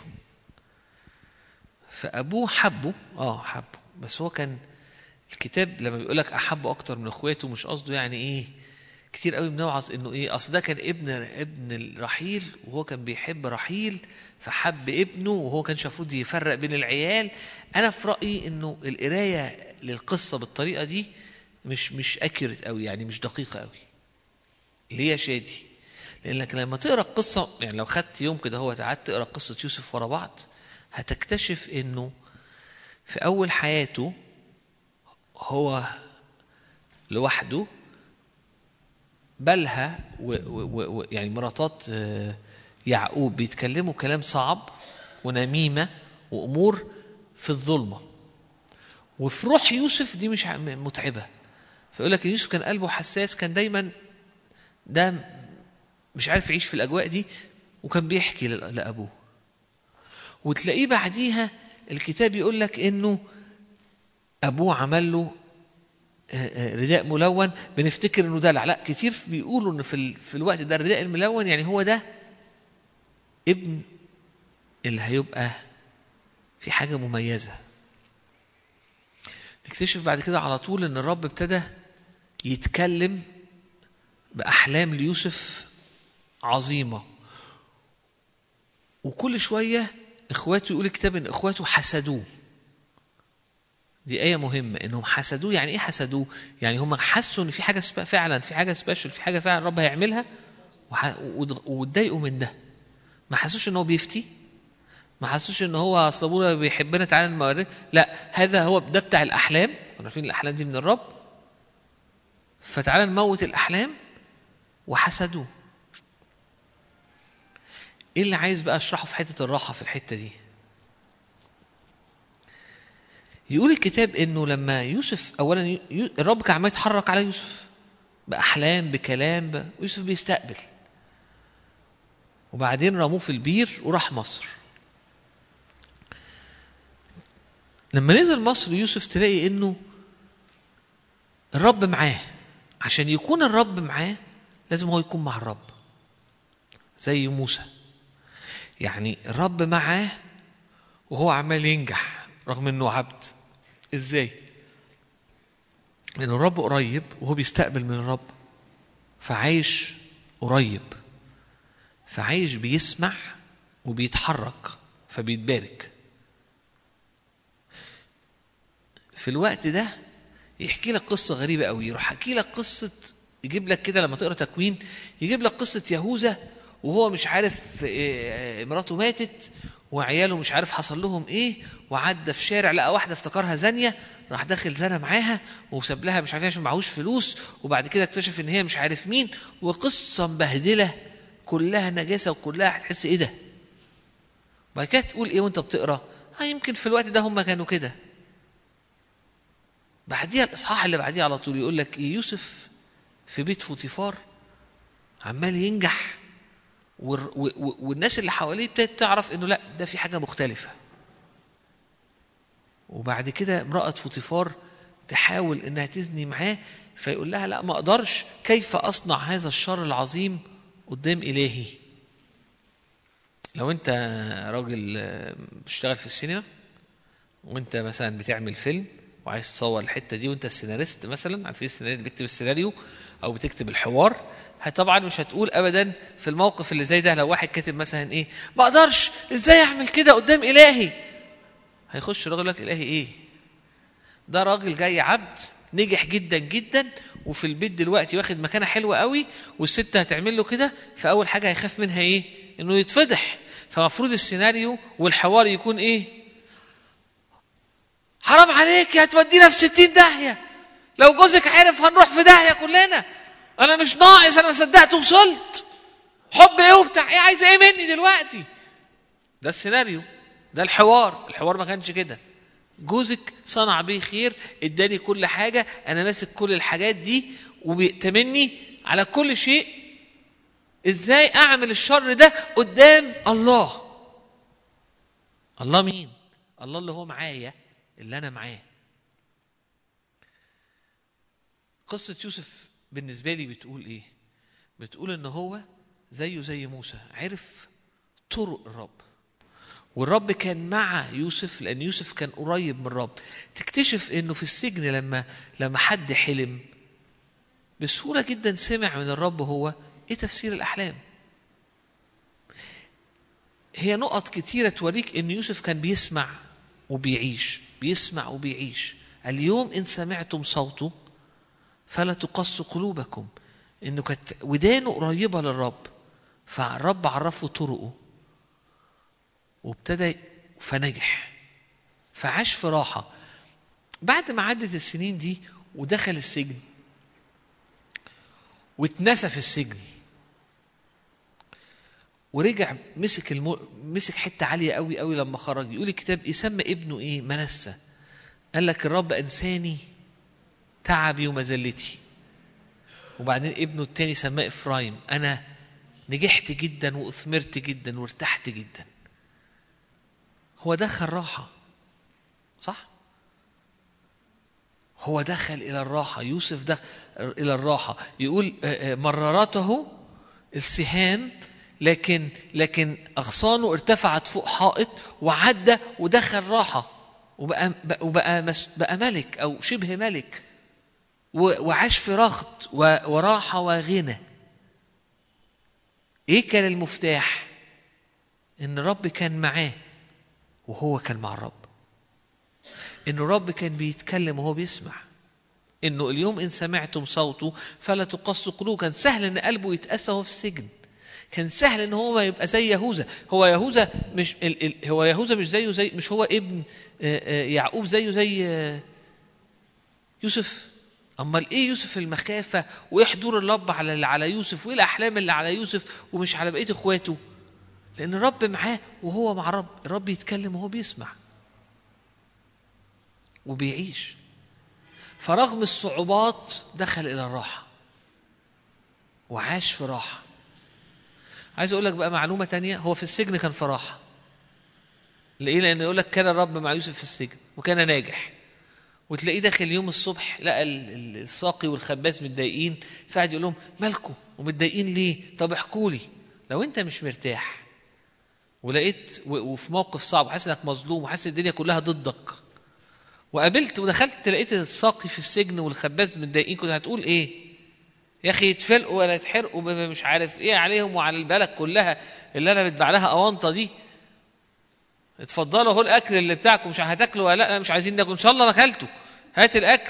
فابوه حبه اه حبه بس هو كان الكتاب لما بيقول لك احبه اكتر من اخواته مش قصده يعني ايه كتير قوي بنوعظ انه ايه اصل ده كان ابن ابن رحيل وهو كان بيحب رحيل فحب ابنه وهو كانش المفروض يفرق بين العيال انا في رايي انه القرايه للقصه بالطريقه دي مش مش اكيوريت قوي يعني مش دقيقه قوي ليه يا شادي لانك لما تقرا القصه يعني لو خدت يوم كده هو قعدت تقرا قصه يوسف ورا بعض هتكتشف انه في اول حياته هو لوحده بلها و و و يعني مراتات آه، يعقوب بيتكلموا كلام صعب ونميمه وامور في الظلمه وفي روح يوسف دي مش ع- متعبه فيقول لك يوسف كان قلبه حساس كان دايما ده مش عارف يعيش في الاجواء دي وكان بيحكي لل- لابوه وتلاقيه بعديها الكتاب يقول لك انه ابوه عمل له آه، آه، رداء ملون بنفتكر انه دلع لا كتير بيقولوا ان في ال- في الوقت ده الرداء الملون يعني هو ده ابن اللي هيبقى في حاجه مميزه نكتشف بعد كده على طول ان الرب ابتدى يتكلم باحلام ليوسف عظيمه وكل شويه اخواته يقول الكتاب ان اخواته حسدوه دي آية مهمة إنهم حسدوه يعني إيه حسدوه؟ يعني هم حسوا إن في حاجة سبا فعلا في حاجة سبيشال في حاجة فعلا الرب هيعملها وح- واتغ- واتضايقوا من ده. ما حسوش إن هو بيفتي ما حسوش إن هو أصل أبونا بيحبنا تعالى نوريه لا هذا هو ده بتاع الأحلام كنا عارفين الأحلام دي من الرب فتعالى نموت الأحلام وحسدوه. إيه اللي عايز بقى أشرحه في حتة الراحة في الحتة دي؟ يقول الكتاب انه لما يوسف اولا يو- يو- الرب كان عمال يتحرك على يوسف باحلام بكلام ب... يوسف بيستقبل وبعدين رموه في البير وراح مصر لما نزل مصر يوسف تلاقي انه الرب معاه عشان يكون الرب معاه لازم هو يكون مع الرب زي موسى يعني الرب معاه وهو عمال ينجح رغم انه عبد ازاي لان الرب قريب وهو بيستقبل من الرب فعايش قريب فعايش بيسمع وبيتحرك فبيتبارك في الوقت ده يحكي لك قصة غريبة قوي يروح يحكي لك قصة يجيب لك كده لما تقرا تكوين يجيب لك قصة يهوذا وهو مش عارف إيه، مراته ماتت وعياله مش عارف حصل لهم ايه وعدى في شارع لقى واحده افتكرها زانيه راح داخل زنى معاها وساب لها مش عارف إيه عشان معهوش فلوس وبعد كده اكتشف ان هي مش عارف مين وقصه مبهدله كلها نجاسه وكلها هتحس ايه ده وبعد كده تقول ايه وانت بتقرا ها يمكن في الوقت ده هم كانوا كده بعديها الاصحاح اللي بعديه على طول يقول لك إيه يوسف في بيت فوتيفار عمال ينجح والر- و- و- والناس اللي حواليه ابتدت تعرف انه لا ده في حاجه مختلفه وبعد كده امراه فوتيفار تحاول انها تزني معاه فيقول لها لا ما اقدرش كيف اصنع هذا الشر العظيم قدام الهي لو انت راجل آه، بتشتغل في السينما وانت مثلا بتعمل فيلم وعايز تصور الحته دي وانت السيناريست مثلا عارفين السيناريست اللي بيكتب السيناريو او بتكتب الحوار ه- طبعا مش هتقول ابدا في الموقف اللي زي ده لو واحد كاتب مثلا ايه ما اقدرش ازاي اعمل كده قدام الهي هيخش الراجل يقول لك الهي ايه ده راجل جاي عبد نجح جدا جدا وفي البيت دلوقتي واخد مكانه حلوه قوي والست هتعمل له كده فاول حاجه هيخاف منها ايه انه يتفضح فمفروض السيناريو والحوار يكون ايه حرام عليك يا هتودينا في ستين داهية لو جوزك عرف هنروح في داهية كلنا أنا مش ناقص أنا ما صدقت وصلت حب إيه وبتاع إيه عايزة إيه مني دلوقتي ده السيناريو ده الحوار الحوار ما كانش كده جوزك صنع بيه خير اداني كل حاجة أنا ماسك كل الحاجات دي وبيأتمني على كل شيء ازاي اعمل الشر ده قدام الله الله مين الله اللي هو معايا اللي انا معاه قصة يوسف بالنسبة لي بتقول ايه بتقول ان هو زيه زي موسى عرف طرق الرب والرب كان مع يوسف لان يوسف كان قريب من الرب تكتشف انه في السجن لما لما حد حلم بسهولة جدا سمع من الرب هو ايه تفسير الأحلام هي نقط كتيرة توريك ان يوسف كان بيسمع وبيعيش بيسمع وبيعيش اليوم ان سمعتم صوته فلا تقصوا قلوبكم انه كانت ودانه قريبة للرب فالرب عرفه طرقه وابتدى فنجح فعاش في راحة بعد ما عدت السنين دي ودخل السجن واتنسى في السجن ورجع مسك المو... مسك حته عاليه قوي قوي لما خرج يقول الكتاب ايه سمى ابنه ايه منسى قال لك الرب انساني تعبي ومذلتي وبعدين ابنه التاني سماه افرايم انا نجحت جدا واثمرت جدا وارتحت جدا هو دخل راحه صح هو دخل الى الراحه يوسف دخل الى الراحه يقول آه، آه، مررته السهام لكن لكن اغصانه ارتفعت فوق حائط وعدى ودخل راحه وبقى بقى- وبقى مس- بقى ملك او شبه ملك و- وعاش في رغد و- وراحه وغنى ايه كان المفتاح ان الرب كان معاه وهو كان مع الرب ان الرب كان بيتكلم وهو بيسمع انه اليوم ان سمعتم صوته فلا تقصوا قلوب كان سهل ان قلبه يتاسى وهو في السجن كان سهل ان هو ما يبقى زي يهوذا هو يهوذا مش ال ال هو يهوذا مش زيه زي مش هو ابن آه، آه، يعقوب زيه زي آه، يوسف امال ايه يوسف المخافه وايه حضور الرب على اللي على يوسف وايه الاحلام اللي على يوسف ومش على بقيه اخواته لان الرب معاه وهو مع الرب الرب يتكلم وهو بيسمع وبيعيش فرغم الصعوبات دخل الى الراحه وعاش في راحه عايز اقول لك بقى معلومه تانية هو في السجن كان في راحه ليه لان يقول لك كان الرب مع يوسف في السجن وكان ناجح وتلاقيه داخل يوم الصبح لقى ال- ال- الساقي والخباز متضايقين فقعد يقول لهم مالكم ومتضايقين ليه طب احكوا لي لو انت مش مرتاح ولقيت و- وفي موقف صعب وحاسس انك مظلوم وحاسس الدنيا كلها ضدك وقابلت ودخلت لقيت الساقي في السجن والخباز متضايقين كنت هتقول ايه يا اخي يتفلقوا ولا يتحرقوا بما مش عارف ايه عليهم وعلى البلد كلها اللي انا بتباع لها اونطه دي اتفضلوا اهو الاكل اللي بتاعكم مش هتاكلوا ولا لا مش عايزين ناكل ان شاء الله ما اكلتوا هات الاكل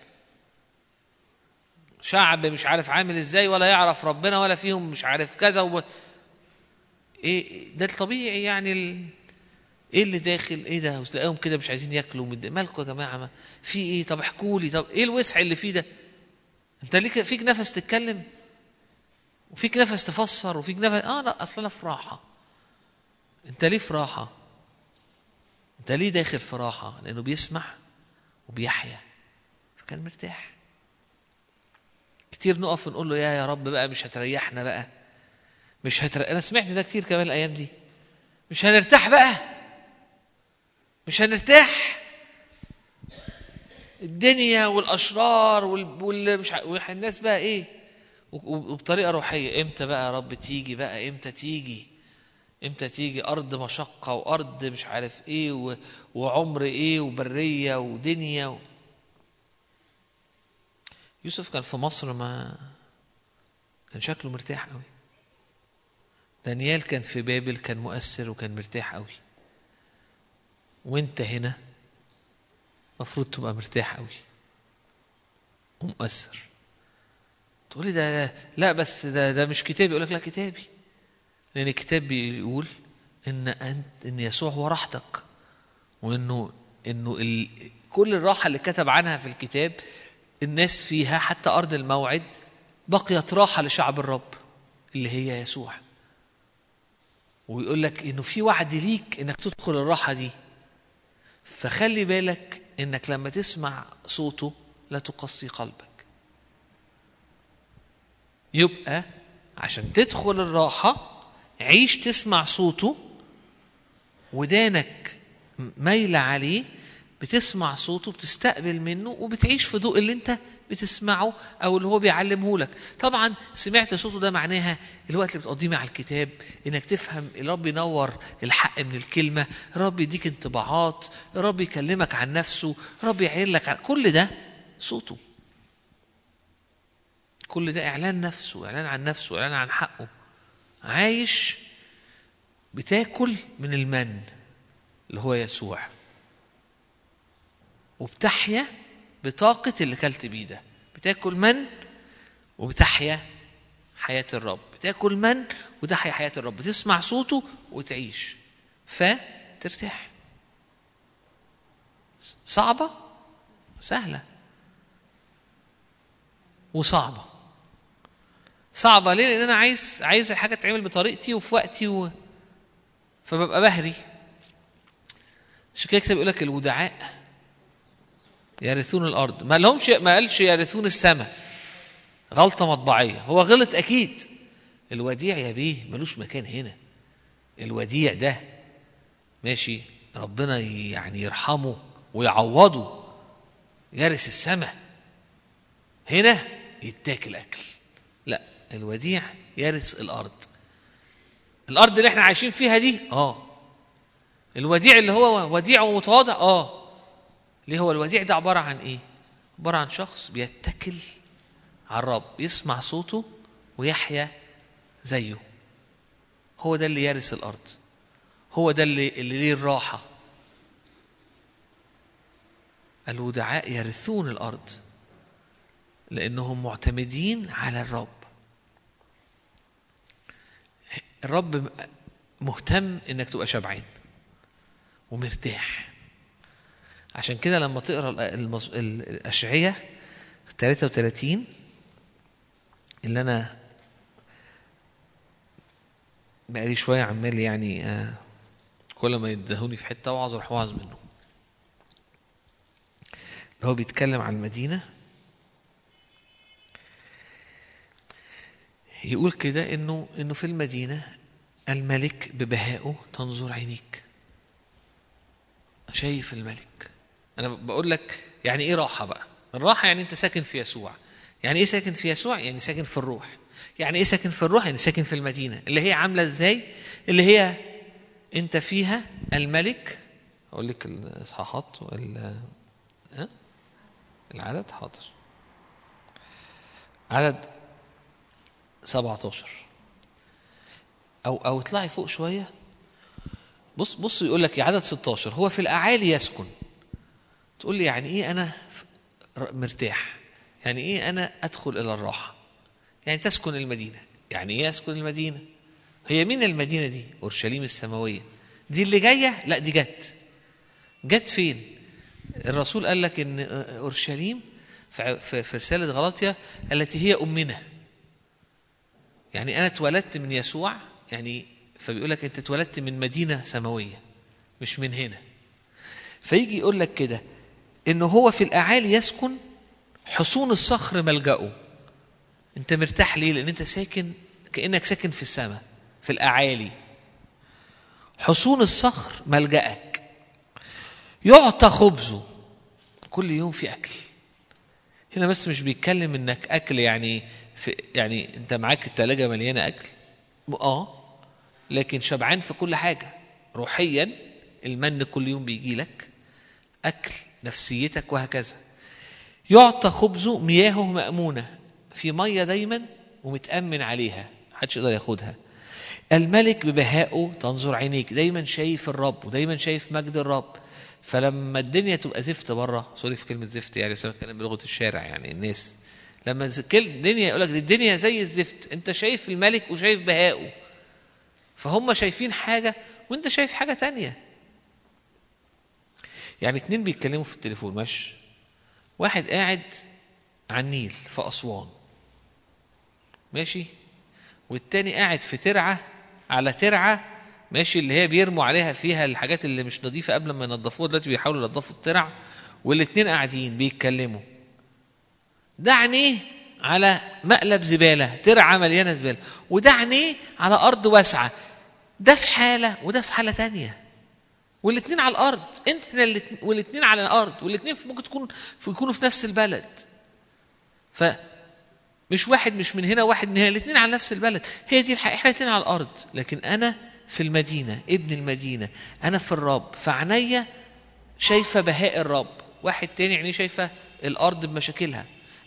شعب مش عارف عامل ازاي ولا يعرف ربنا ولا فيهم مش عارف كذا و... ايه ده الطبيعي يعني ال... ايه اللي داخل ايه ده وتلاقيهم كده مش عايزين ياكلوا مد... مالكم يا جماعه ما في ايه طب احكوا لي طب ايه الوسع اللي فيه ده انت ليك فيك نفس تتكلم وفيك نفس تفسر وفيك نفس اه لا اصل انا في راحه انت ليه في راحه انت ليه داخل في راحه لانه بيسمع وبيحيا فكان مرتاح كتير نقف ونقول له يا يا رب بقى مش هتريحنا بقى مش هتر... انا سمعت ده كتير كمان الايام دي مش هنرتاح بقى مش هنرتاح الدنيا والاشرار وال... وال... مش ع... والناس بقى ايه و- وبطريقه روحيه امتى بقى يا رب تيجي بقى امتى تيجي امتى تيجي ارض مشقه وارض مش عارف ايه و... وعمر ايه وبريه ودنيا و... يوسف كان في مصر ما كان شكله مرتاح قوي دانيال كان في بابل كان مؤثر وكان مرتاح قوي وانت هنا المفروض تبقى مرتاح قوي ومؤثر تقولي ده لا بس ده ده مش كتابي يقول لك لا كتابي لان الكتاب بيقول ان انت ان يسوع هو راحتك وانه انه ال... كل الراحه اللي كتب عنها في الكتاب الناس فيها حتى ارض الموعد بقيت راحه لشعب الرب اللي هي يسوع ويقول لك انه في وعد ليك انك تدخل الراحه دي فخلي بالك انك لما تسمع صوته لا تقصي قلبك يبقى عشان تدخل الراحه عيش تسمع صوته ودانك مايله عليه بتسمع صوته بتستقبل منه وبتعيش في ضوء اللي انت بتسمعه او اللي هو بيعلمه لك طبعا سمعت صوته ده معناها الوقت اللي بتقضيه مع الكتاب انك تفهم الرب ينور الحق من الكلمه الرب يديك انطباعات الرب يكلمك عن نفسه الرب يعين لك عن كل ده صوته كل ده اعلان نفسه اعلان عن نفسه اعلان عن حقه عايش بتاكل من المن اللي هو يسوع وبتحيا بطاقة اللي كلت بيه ده بتاكل من وبتحيا حياة الرب بتاكل من وتحيا حياة الرب بتسمع صوته وتعيش فترتاح صعبة سهلة وصعبة صعبة ليه؟ لأن أنا عايز عايز الحاجة تتعمل بطريقتي وفي وقتي و... فببقى بهري عشان كده الكتاب بيقول لك الودعاء يرثون الأرض ما لهمش ما قالش يرثون السماء غلطة مطبعية هو غلط أكيد الوديع يا بيه ملوش مكان هنا الوديع ده ماشي ربنا يعني يرحمه ويعوضه يرث السماء هنا يتاكل اكل لا الوديع يرث الارض الارض اللي احنا عايشين فيها دي اه الوديع اللي هو وديع ومتواضع اه ليه هو الوديع ده عباره عن ايه عباره عن شخص بيتكل على الرب يسمع صوته ويحيا زيه هو ده اللي يرث الارض هو ده اللي اللي ليه الراحه الودعاء يرثون الارض لانهم معتمدين على الرب الرب مهتم انك تبقى شبعان ومرتاح عشان كده لما تقرا المص... الاشعيه 33 اللي انا بقالي شويه عمال يعني آه كل ما يدهوني في حته اوعظ اروح اوعظ منه اللي هو بيتكلم عن المدينه يقول كده انه انه في المدينه الملك ببهائه تنظر عينيك شايف الملك انا بقول لك يعني ايه راحه بقى الراحه يعني انت ساكن في يسوع يعني ايه ساكن في يسوع يعني ساكن في الروح يعني ايه ساكن في الروح يعني ساكن في المدينه اللي هي عامله ازاي اللي هي انت فيها الملك اقول لك الاصحاحات وال ها العدد حاضر عدد 17 او او اطلعي فوق شويه بص بص يقول لك عدد 16 هو في الاعالي يسكن تقول لي يعني ايه انا مرتاح يعني ايه انا ادخل الى الراحه يعني تسكن المدينه يعني ايه اسكن المدينه هي مين المدينه دي اورشليم السماويه دي اللي جايه لا دي جت جت فين الرسول قال لك ان اورشليم في رساله غلاطيا التي هي امنا يعني انا اتولدت من يسوع يعني فبيقول لك انت اتولدت من مدينه سماويه مش من هنا فيجي يقول لك كده انه هو في الاعالي يسكن حصون الصخر ملجأه انت مرتاح ليه لان انت ساكن كانك ساكن في السماء في الاعالي حصون الصخر ملجأك يعطى خبزه كل يوم في اكل هنا بس مش بيتكلم انك اكل يعني في يعني انت معاك التلاجة مليانة اكل اه لكن شبعان في كل حاجة روحيا المن كل يوم بيجي لك اكل نفسيتك وهكذا يعطى خبزه مياهه مأمونة في مية دايما ومتأمن عليها محدش يقدر ياخدها الملك ببهائه تنظر عينيك دايما شايف الرب ودايما شايف مجد الرب فلما الدنيا تبقى زفت بره سوري في كلمه زفت يعني بس بتكلم بلغه الشارع يعني الناس لما الدنيا يقول لك الدنيا زي الزفت انت شايف الملك وشايف بهائه فهم شايفين حاجه وانت شايف حاجه تانية يعني اتنين بيتكلموا في التليفون ماشي واحد قاعد على النيل في اسوان ماشي والتاني قاعد في ترعه على ترعه ماشي اللي هي بيرموا عليها فيها الحاجات اللي مش نظيفه قبل ما ينضفوها دلوقتي بيحاولوا ينضفوا الترع والاثنين قاعدين بيتكلموا ده عينيه على مقلب زباله ترعه مليانه زباله وده عينيه على ارض واسعه ده في حاله وده في حاله تانية والاثنين على الارض انت والاثنين على الارض والاثنين ممكن تكون يكونوا في نفس البلد ف مش واحد مش من هنا واحد من هنا الاثنين على نفس البلد هي دي الحقيقة احنا الاثنين على الارض لكن انا في المدينة ابن المدينة أنا في الرب فعنيا شايفة بهاء الرب واحد تاني عينيه شايفة الأرض بمشاكلها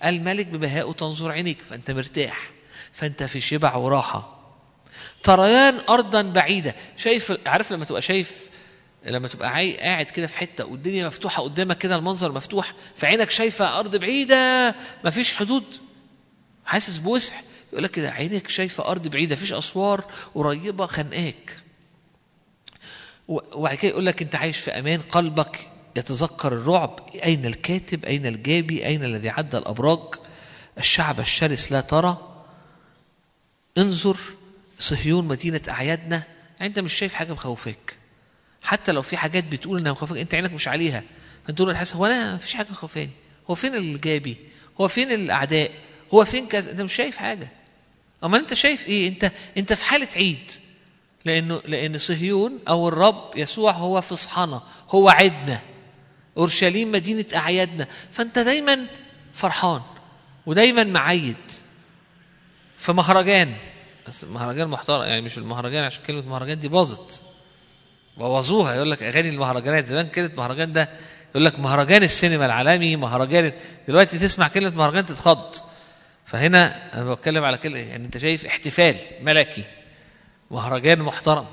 الملك ببهائه تنظر عينيك فأنت مرتاح فأنت في شبع وراحة طريان أرضا بعيدة شايف عارف لما تبقى شايف لما تبقى عاي- قاعد كده في حتة والدنيا مفتوحة قدامك كده المنظر مفتوح فعينك شايفة أرض بعيدة مفيش حدود حاسس بوسع يقول لك كده عينك شايفة أرض بعيدة مفيش أسوار قريبة خانقاك و- وبعد كده يقول لك انت عايش في امان قلبك يتذكر الرعب اين الكاتب اين الجابي اين الذي عدى الابراج الشعب الشرس لا ترى انظر صهيون مدينه اعيادنا انت مش شايف حاجه مخوفاك حتى لو في حاجات بتقول انها مخوفاك انت عينك مش عليها انت تقول تحس هو انا مفيش حاجه مخوفاني هو فين الجابي هو فين الاعداء هو فين كذا انت مش شايف حاجه اما انت شايف ايه انت انت في حاله عيد لانه لان صهيون او الرب يسوع هو فصحنا هو عيدنا اورشليم مدينه اعيادنا فانت دايما فرحان ودايما معيد في مهرجان بس مهرجان محترم يعني مش المهرجان عشان كلمه مهرجان دي باظت بوظوها يقول لك اغاني المهرجانات زمان كانت مهرجان ده يقول لك مهرجان السينما العالمي مهرجان دلوقتي تسمع كلمه مهرجان تتخض فهنا انا بتكلم على كلمه يعني انت شايف احتفال ملكي مهرجان محترم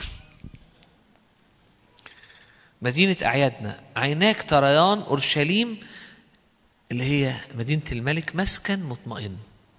مدينة أعيادنا عيناك تريان أورشليم اللي هي مدينة الملك مسكن مطمئن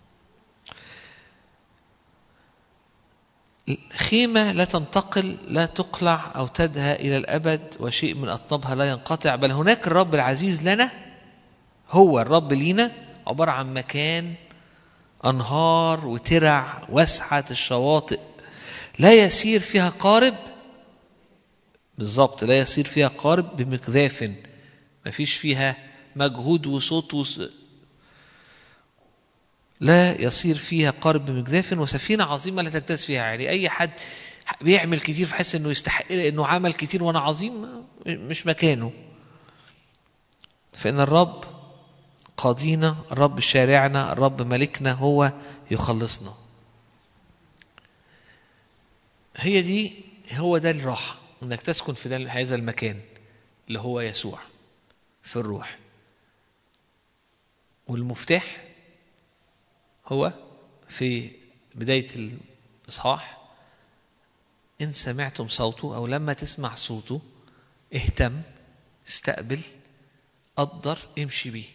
خيمة لا تنتقل لا تقلع أو تدهى إلى الأبد وشيء من أطنابها لا ينقطع بل هناك الرب العزيز لنا هو الرب لينا عبارة عن مكان أنهار وترع واسعة الشواطئ لا يسير فيها قارب بالظبط لا يسير فيها قارب بمقذاف ما فيش فيها مجهود وصوت وص... لا يصير فيها قارب بمقذاف وسفينة عظيمة لا تجتاز فيها يعني أي حد بيعمل كتير فحس إنه يستحق إنه عمل كتير وأنا عظيم مش مكانه فإن الرب قاضينا الرب شارعنا الرب ملكنا هو يخلصنا هي دي هو ده الراحة انك تسكن في ده هذا المكان اللي هو يسوع في الروح والمفتاح هو في بداية الإصحاح إن سمعتم صوته أو لما تسمع صوته اهتم استقبل قدر امشي بيه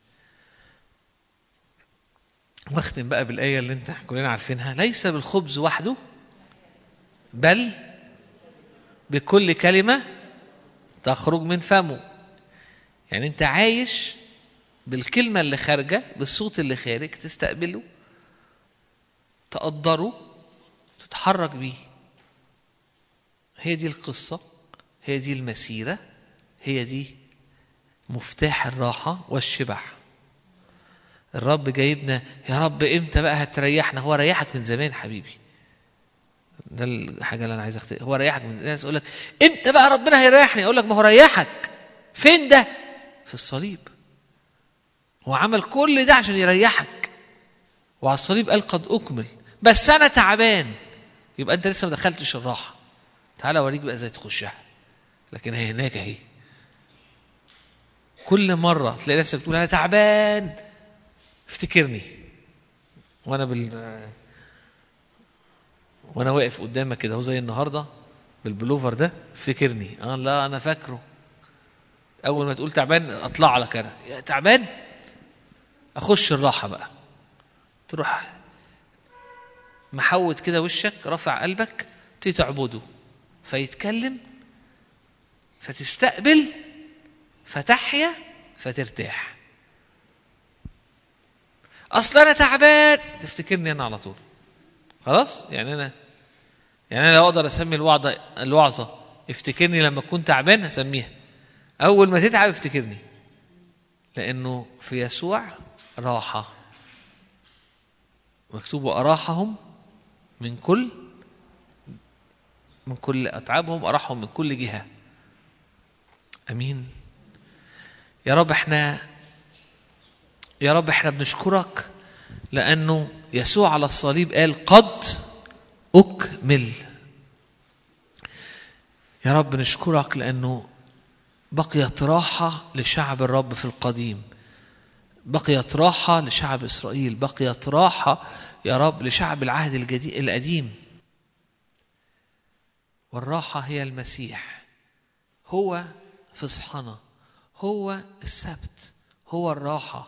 واختم بقى بالآية اللي انت كلنا عارفينها ليس بالخبز وحده بل بكل كلمة تخرج من فمه يعني انت عايش بالكلمة اللي خارجة بالصوت اللي خارج تستقبله تقدره تتحرك بيه هي دي القصة هي دي المسيرة هي دي مفتاح الراحة والشبع الرب جايبنا يا رب امتى بقى هتريحنا هو ريحك من زمان حبيبي ده الحاجه اللي انا عايز اختار هو ريحك من الناس يقول لك امتى بقى ربنا هيريحني اقول لك ما هو ريحك فين ده في الصليب هو عمل كل ده عشان يريحك وعلى الصليب قال قد اكمل بس انا تعبان يبقى انت لسه ما دخلتش الراحه تعالى اوريك بقى ازاي تخشها لكن هي هناك اهي كل مره تلاقي نفسك بتقول انا تعبان افتكرني وانا بال وانا واقف قدامك كده هو زي النهارده بالبلوفر ده افتكرني اه لا انا فاكره اول ما تقول تعبان اطلع لك انا يا تعبان اخش الراحه بقى تروح محوت كده وشك رافع قلبك تيجي تعبده فيتكلم فتستقبل فتحيا فترتاح اصل انا تعبان تفتكرني انا على طول خلاص يعني انا يعني انا لو اقدر اسمي الوعظه الوعظه افتكرني لما اكون تعبان هسميها اول ما تتعب افتكرني لانه في يسوع راحه مكتوب اراحهم من كل من كل اتعابهم اراحهم من كل جهه امين يا رب احنا يا رب احنا بنشكرك لانه يسوع على الصليب قال قد اكمل يا رب نشكرك لانه بقيت راحه لشعب الرب في القديم بقيت راحة لشعب إسرائيل بقيت راحة يا رب لشعب العهد الجديد القديم والراحة هي المسيح هو فصحنا هو السبت هو الراحة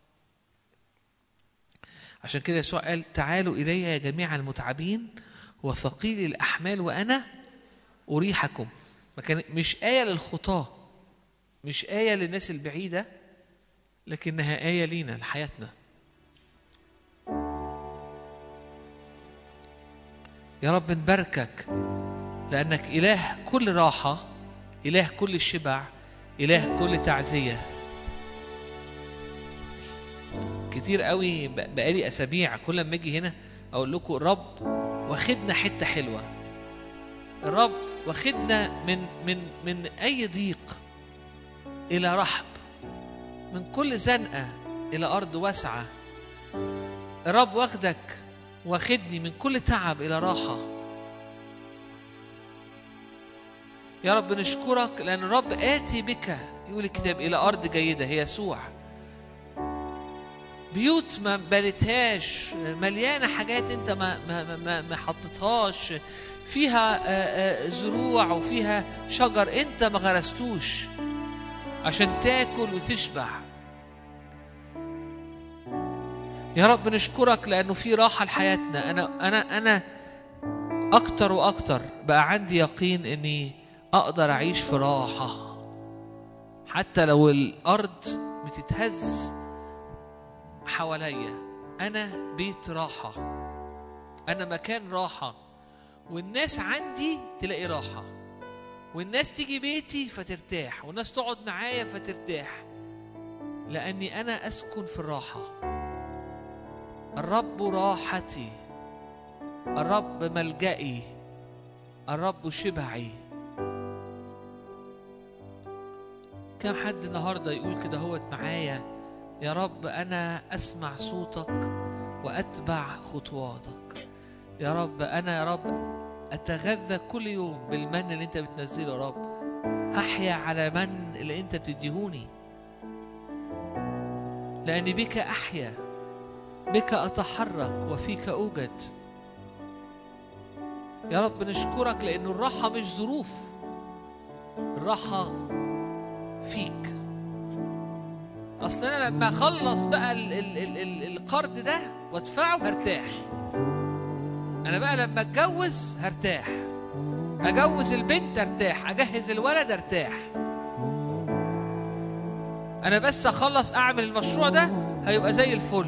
عشان كده يسوع قال تعالوا إلي يا جميع المتعبين وثقيل الأحمال وأنا أريحكم ما كان مش آية للخطاة مش آية للناس البعيدة لكنها آية لينا لحياتنا يا رب نباركك لأنك إله كل راحة إله كل شبع إله كل تعزية كتير قوي ب- بقالي أسابيع كل ما أجي هنا أقول لكم الرب واخدنا حتة حلوة الرب واخدنا من من من أي ضيق إلى رحب من كل زنقة إلى أرض واسعة الرب واخدك واخدني من كل تعب إلى راحة يا رب نشكرك لأن الرب آتي بك يقول الكتاب إلى أرض جيدة هي يسوع بيوت ما بنتهاش مليانة حاجات أنت ما ما ما- ما, ما حطيتهاش فيها آه، آه، زروع وفيها شجر أنت ما غرستوش عشان تاكل وتشبع يا رب نشكرك لأنه في راحة لحياتنا أنا أنا أنا أكتر وأكتر بقى عندي يقين إني أقدر أعيش في راحة حتى لو الأرض بتتهز حواليا أنا بيت راحة أنا مكان راحة والناس عندي تلاقي راحة والناس تيجي بيتي فترتاح والناس تقعد معايا فترتاح لأني أنا أسكن في الراحة الرب راحتي الرب ملجئي الرب شبعي كم حد النهارده يقول كده هوت معايا يا رب انا اسمع صوتك واتبع خطواتك يا رب انا يا رب اتغذى كل يوم بالمن اللي انت بتنزله يا رب هحيا على من اللي انت بتديهوني لاني بك احيا بك اتحرك وفيك اوجد يا رب نشكرك لأنه الراحة مش ظروف الراحة فيك أصل أنا لما أخلص بقى ال ال ال ال القرض ده وأدفعه هرتاح أنا بقى لما أتجوز هرتاح أجوز البنت أرتاح أجهز الولد أرتاح أنا بس أخلص أعمل المشروع ده هيبقى زي الفل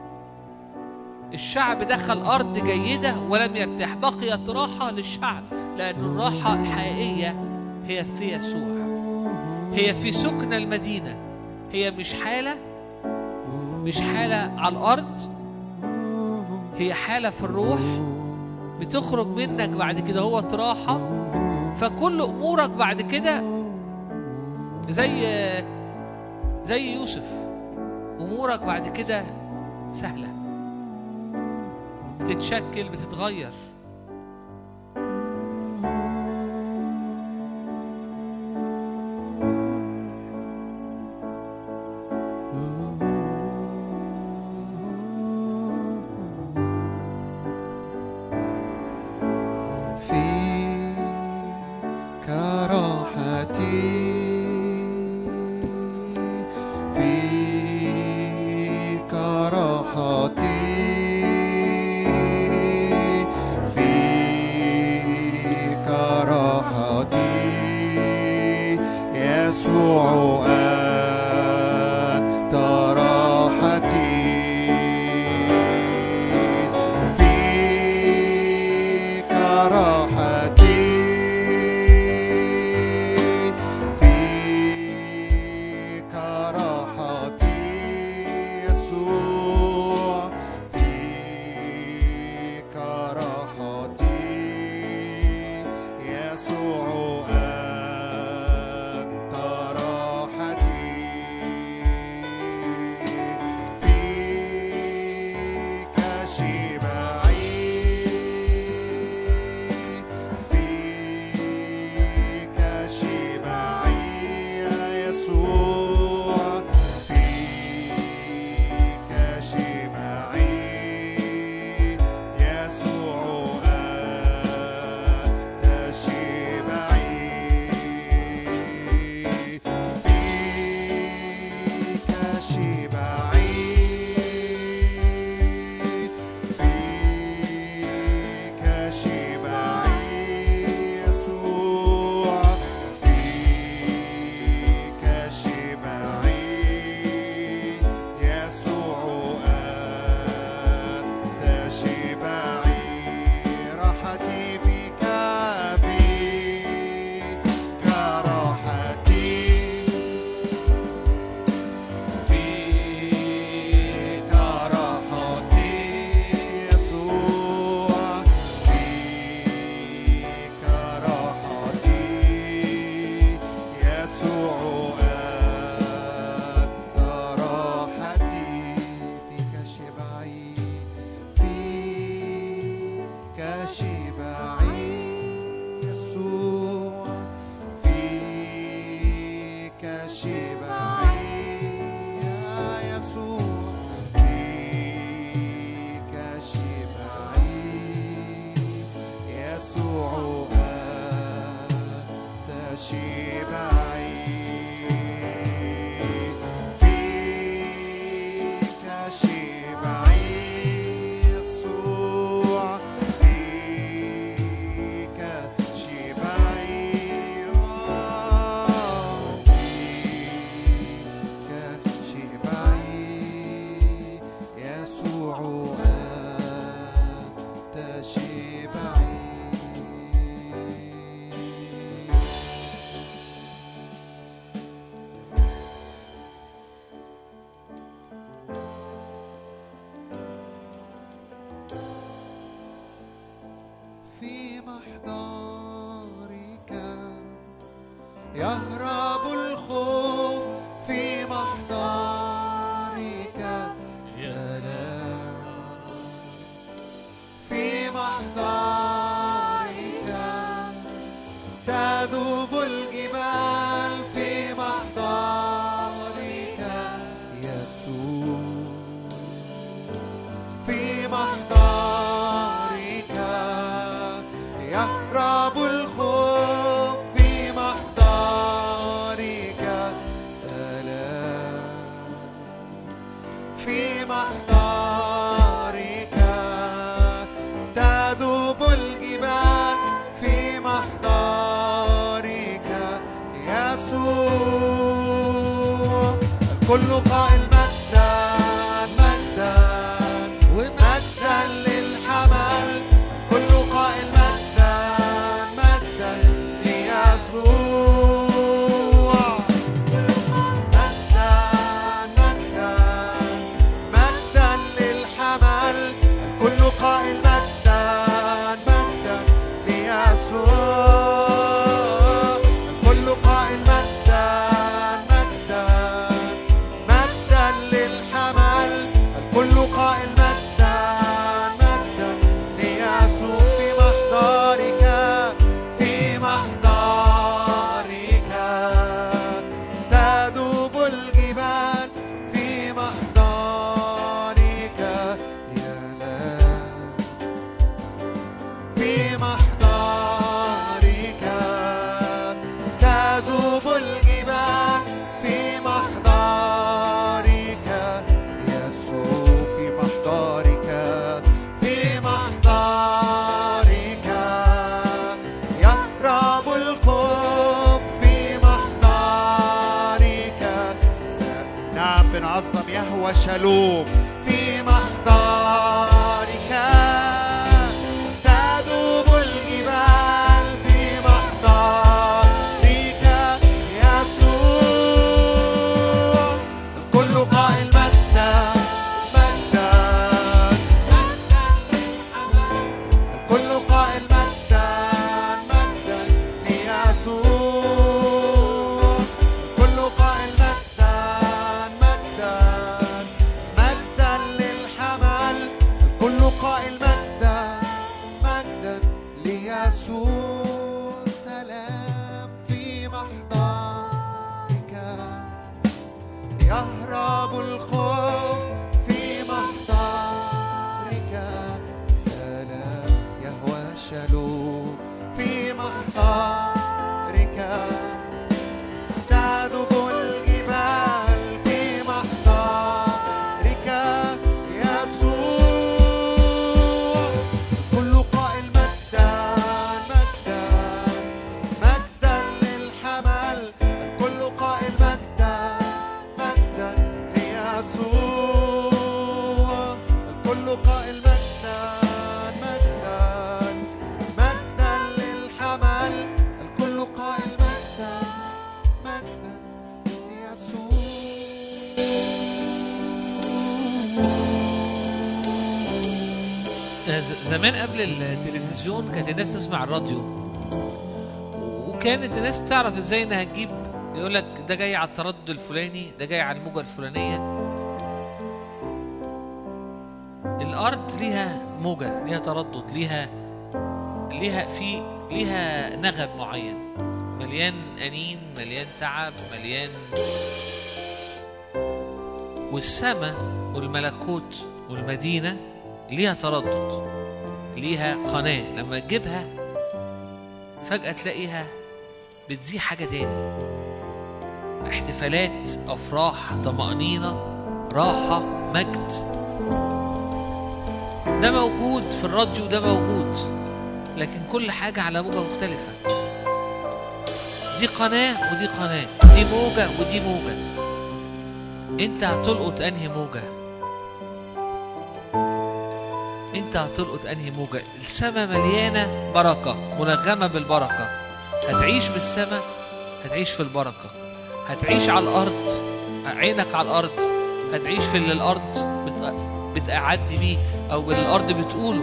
الشعب دخل أرض جيدة ولم يرتاح بقيت راحة للشعب لأن الراحة الحقيقية هي في يسوع هي في سكن المدينة هي مش حالة مش حالة على الأرض هي حالة في الروح بتخرج منك بعد كده هو راحة فكل أمورك بعد كده زي زي يوسف أمورك بعد كده سهله بتتشكل بتتغير فيك راحتي فيك راحتي محضرك تذوب الجبال في محضرك يسوع الكل قائل مجدا مجدا ومجدا للحمل كل قائل مجدا مجدا ليسوع مجدا مجدا مجدا للحمل الكل قائل مجدا مجدا ليسوع الكل قائل مجدا مجدا مجدا للحمل الكل قائل مجدا مجدا ليسوع في محضرك في محضرك تذوب الجبال في محضرك يا لا في محضرك تذوب الجبال في محضرك يسوع في محضرك في محضرك يهرب الخوف في محضرك س- نعم بنعظم يهوى شالوم في محضرك تذوب الجبال في محضرك يسوع الكل قائل مجدا مجدا مجدا للحمل الكل قائل مجدا مجدا ليسوع الكل قائل مجدا مجدا مجدا للحمل الكل قائل مجدا مجدا ليسوع سلام في محضرك يهرب الخوف في محضرك سلام يهوى شالوم في محضرك تذوب الجبال في محضرك يسوع كل قائل مجدا مجدا مجدا للحمل الكل قائل مجدا مجدا ليسوع الكل قائل مجدا مجدا مجدا للحمل الكل قائل مجدا مجدا ليسوع ز- زمان قبل التلفزيون كانت الناس تسمع الراديو وكانت الناس بتعرف ازاي انها تجيب يقول لك ده جاي على التردد الفلاني ده جاي على الموجة الفلانية الأرض ليها موجة ليها تردد ليها ليها في ليها نغم معين مليان أنين مليان تعب مليان والسماء والملكوت والمدينة ليها تردد ليها قناة لما تجيبها فجأة تلاقيها بتزيح حاجة تاني احتفالات أفراح طمأنينة راحة مجد ده موجود في الراديو ده موجود لكن كل حاجة على موجة مختلفة دي قناة ودي قناة دي موجة ودي موجة انت هتلقط انهي موجة انت هتلقط انهي موجة السماء مليانة بركة منغمة بالبركة هتعيش بالسماء هتعيش في البركة هتعيش على الأرض عينك على الأرض هتعيش في اللي الأرض بت- بتعدي بيه أو اللي الأرض بتقوله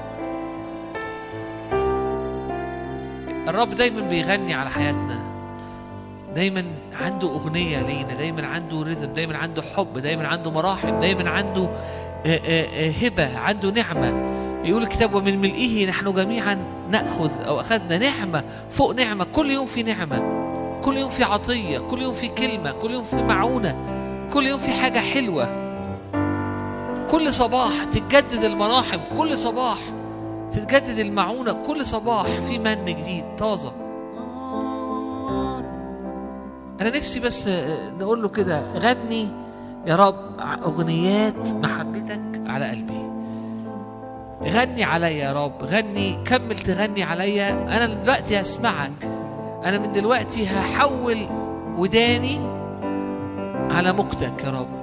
الرب دايما بيغني على حياتنا دايما عنده أغنية لينا دايما عنده رhythm دايما عنده حب دايما عنده مراحم دايما عنده آه، آه، آه، هبة عنده نعمة يقول الكتاب ومن ملئه نحن جميعا نأخذ أو أخذنا نعمة فوق نعمة كل يوم في نعمة كل يوم في عطية كل يوم في كلمة كل يوم في معونة كل يوم في حاجة حلوة كل صباح تتجدد المراحم كل صباح تتجدد المعونة كل صباح في من جديد طازة أنا نفسي بس نقول له كده غني يا رب أغنيات محبتك على قلبي غني عليا يا رب غني كمل تغني عليا أنا دلوقتي هسمعك أنا من دلوقتي هحول وداني على موجتك يا رب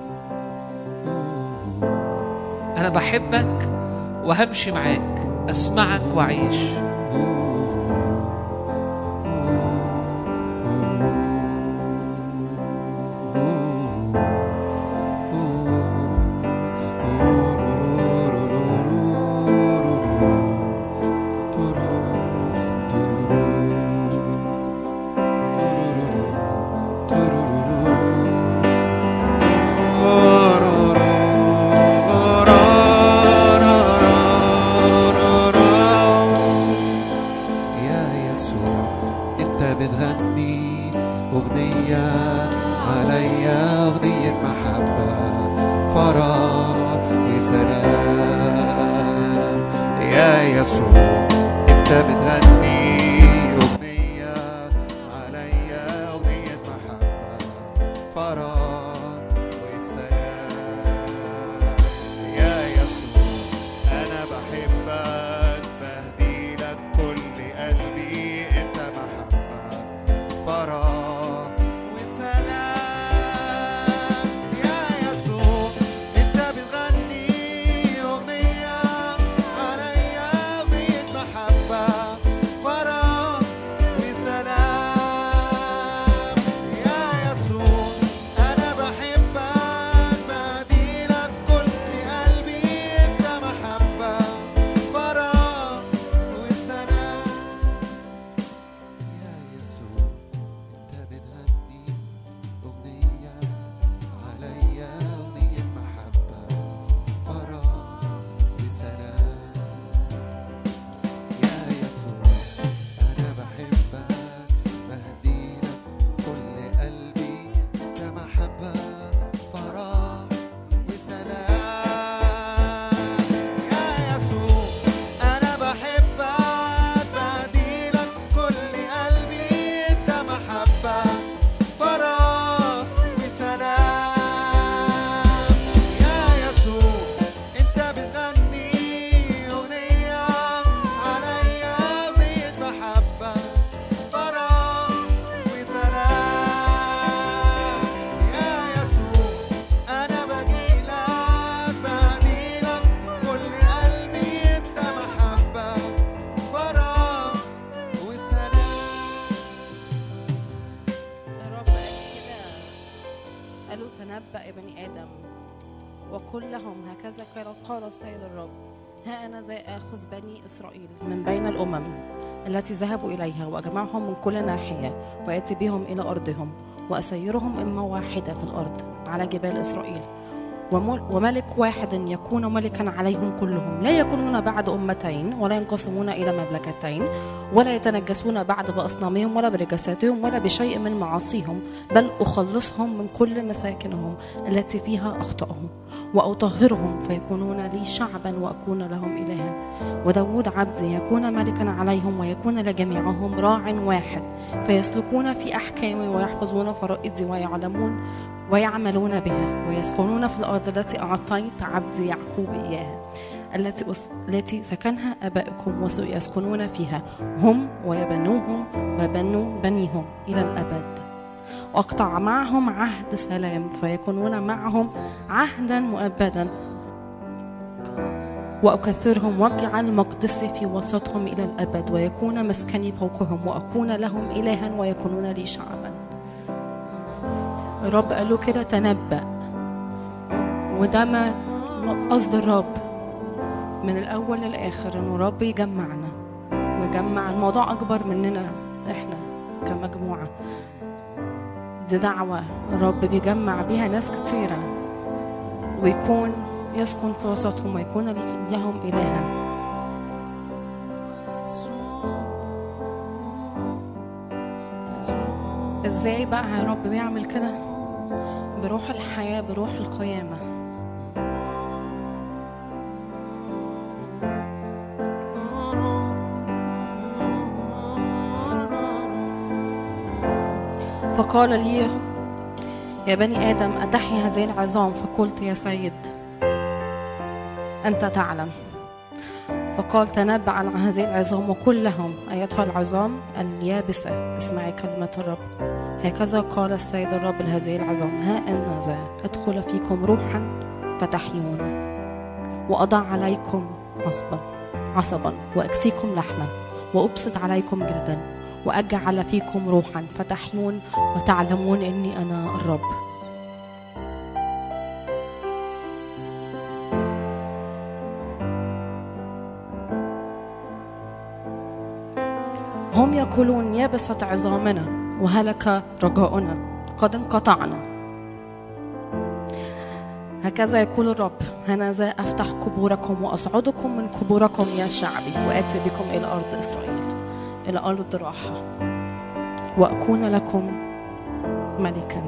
أنا بحبك وهمشي معاك أسمعك وأعيش يا يسوع انت بتغني اغنية عليا اغنية محبة فرح وسلام يا يسوع انت بتغني اغنية عليا اغنية محبة فرح وسلام يا يسوع أنا بحبك بهدي لك كل قلبي أنت محبة فرح وسلام يا يسوع أنت بتغني أغنية عليا أغنية محبة فرح وسلام يا يسوع أنا بحبك بهدي لك كل قلبي أنت محبة فرح وسلام يا يسوع أنت بتغني أغنية عليا أغنية محبة فرح وسلام يا يسوع أنا بحبك بهدي لك كل قلبي أنت محبة فرح وسلام يا يسوع أنا بحبك بهدي لك كل قلبي أنت محبة فرح وسلام يا يسوع أنت بتغني أغنية عليا أغنية محبة فرح وسلام يا يسوع أنا بجيلك بهديلك كل قلبي أنت محبة فرح وسلام الرب قال كده قالوا تنبأ يا بني آدم وقل لهم هكذا قال قال السيد الرب ها أنا ذا آخذ بني إسرائيل من بين الأمم التي ذهبوا إليها وأجمعهم من كل ناحية وآتي بهم إلى أرضهم وأسيرهم إمة واحدة في الأرض على جبال إسرائيل ومل- وملك واحد يكون ملكا عليهم كلهم لا يكونون بعد أمتين ولا ينقسمون إلى مملكتين ولا يتنجسون بعد بأصنامهم ولا برجساتهم ولا بشيء من معاصيهم بل أخلصهم من كل مساكنهم التي فيها أخطأهم وأطهرهم فيكونون لي شعبا وأكون لهم إلها وداود عبدي يكون ملكا عليهم ويكون لجميعهم راع واحد فيسلكون في أحكامي ويحفظون فرائضي ويعلمون ويعملون بها ويسكنون في الأرض التي أعطيت عبدي يعقوب إياها التي أس... التي سكنها آبائكم وسيسكنون فيها هم ويبنوهم ويبنوا بنيهم إلى الأبد وأقطع معهم عهد سلام فيكونون معهم عهدا مؤبدا وأكثرهم واجعل مقدسي في وسطهم إلى الأبد ويكون مسكني فوقهم وأكون لهم إلها ويكونون لي شعبا الرب قال له كده تنبأ وده ما قصد الرب من الأول للآخر إنه الرب يجمعنا ويجمع الموضوع أكبر مننا إحنا كمجموعة دي دعوة الرب بيجمع بيها ناس كتيرة ويكون يسكن في وسطهم ويكون لهم إلها ازاي بقى يا رب بيعمل كده بروح الحياة بروح القيامة فقال لي يا بني آدم أتحيا هذه العظام فقلت يا سيد أنت تعلم فقال تنبأ عن هذه العظام وقل لهم أيتها العظام اليابسة اسمعي كلمة الرب هكذا قال السيد الرب لهذه العظام ها أن ذا أدخل فيكم روحا فتحيون وأضع عليكم عصبا عصبا وأكسيكم لحما وأبسط عليكم جلدا وأجعل فيكم روحا فتحيون وتعلمون إني أنا الرب هم يقولون يبست عظامنا وهلك رجاؤنا قد انقطعنا هكذا يقول الرب هنذا أفتح قبوركم وأصعدكم من قبوركم يا شعبي وآتي بكم إلى أرض إسرائيل إلى أرض راحة وأكون لكم ملكا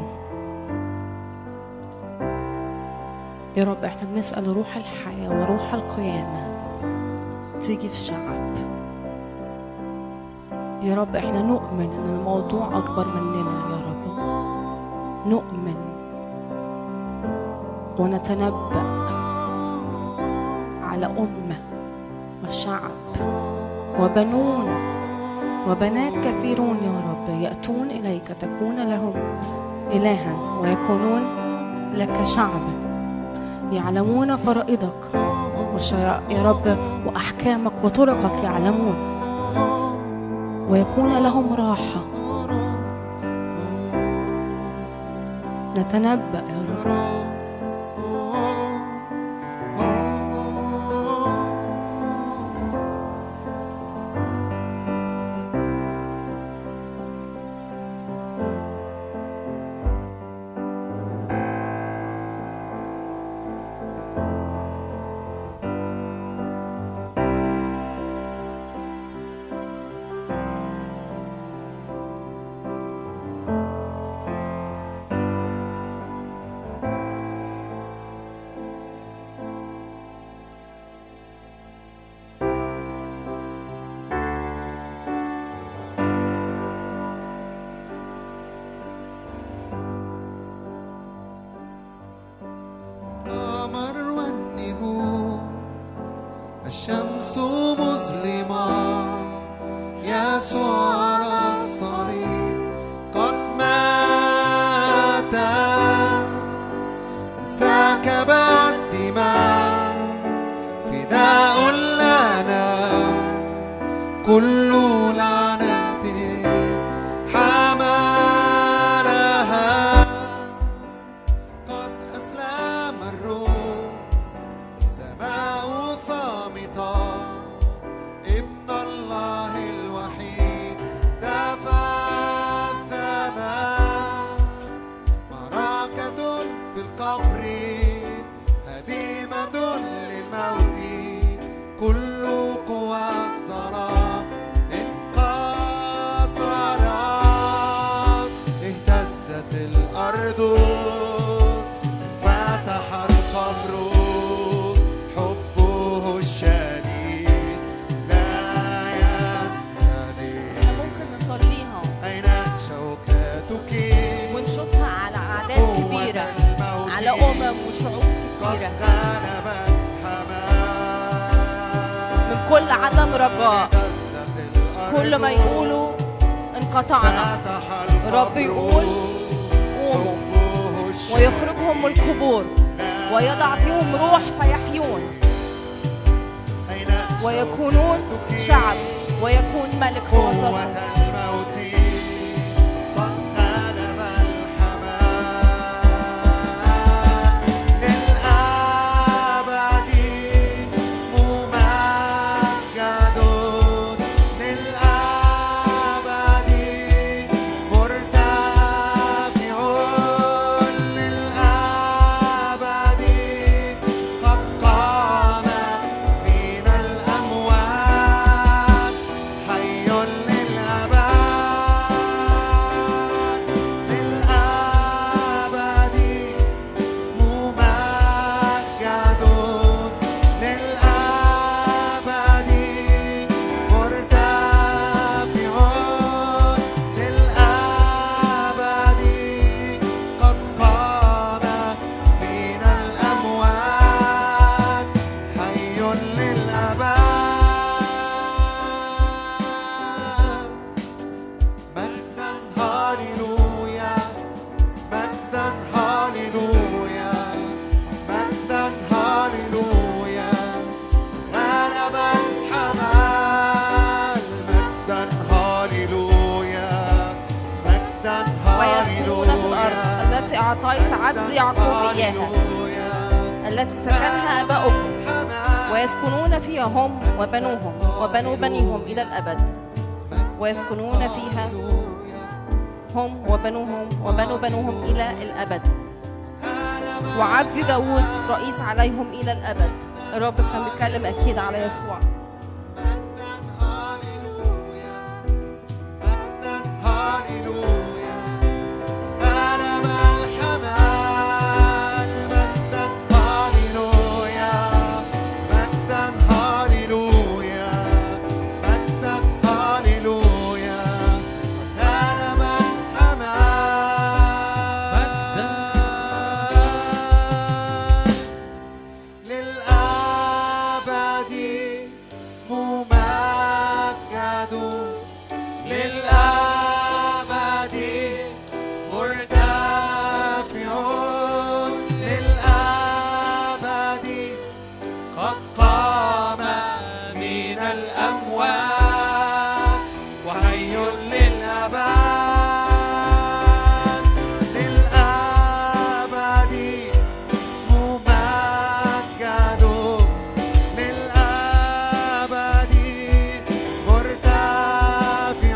يا رب احنا بنسأل روح الحياة وروح القيامة تيجي في الشعب يا رب احنا نؤمن ان الموضوع اكبر مننا يا رب نؤمن ونتنبأ على أمة وشعب وبنون وبنات كثيرون يا رب يأتون إليك تكون لهم إلها ويكونون لك شعبا يعلمون فرائضك وشرع يا رب وأحكامك وطرقك يعلمون ويكون لهم راحة نتنبأ يا رب القمر والنجوم الشمس مظلمة يسوع على الصليب قد مات انسكبت دماء فداء لنا كل لعنة حملها قد أسلم الروح السماء صامتة ابن الله الوحيد دفع الثمن معركة في القبر هزيمة للموت كل قوى الظلام انكسرت اهتزت الأرض فتح القبر حبه الشديد لا ينتهي ممكن نصليها أين شوكتك ونشوفها على أعداد قوة كبيرة الموت على أمم وشعوب قد كتيرة غلبت حماس من كل عدم رجاء اهتزت الأرض كل ما يقولوا انقطعنا فتح القبر رب يقول قوموا حبه الشديد ويخرجهم من القبور ويضع فيهم روح فيحيون أين ويكونون شوكتك؟ شعب ويكون ملك في قوة وسطهم الموت قد غلب الحمام للأبد ممجد للأبد مرتفع للأبد قد قام من الأموات حي للأبد أرض يعقوب إياها التي سكنها آباؤكم ويسكنون فيها هم وبنوهم وبنو بنيهم إلى الأبد ويسكنون فيها هم وبنوهم وبنو بنوهم إلى الأبد وعبد داود رئيس عليهم إلى الأبد الرب كان بيتكلم أكيد على يسوع للأبد ممجد للأبد مرتفع للأبد قد قام من الأموات وحي للأبد للأبد ممجد للأبد مرتفع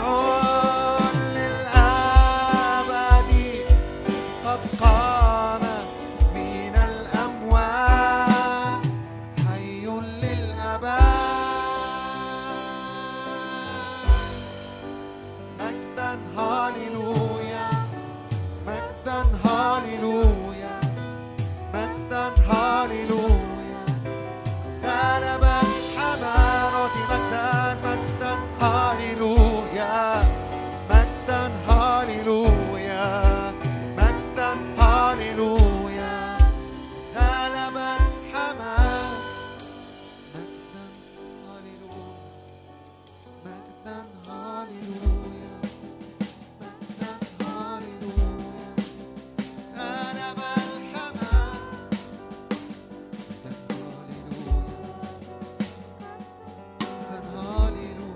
للأبد قد قام من الأموات حي للأبد مجدا هاليلويا مجدا هاليلويا مجدا هاليلويا غلب الحمارة مجدا مجدا هاليلويا مجدا هاليلويا مجدا هاليلويا غلب الحمار مجدا هاليلويا مجدا هاليلويا مجدا هاليلويا غلب الحمار مجدا هاليلويا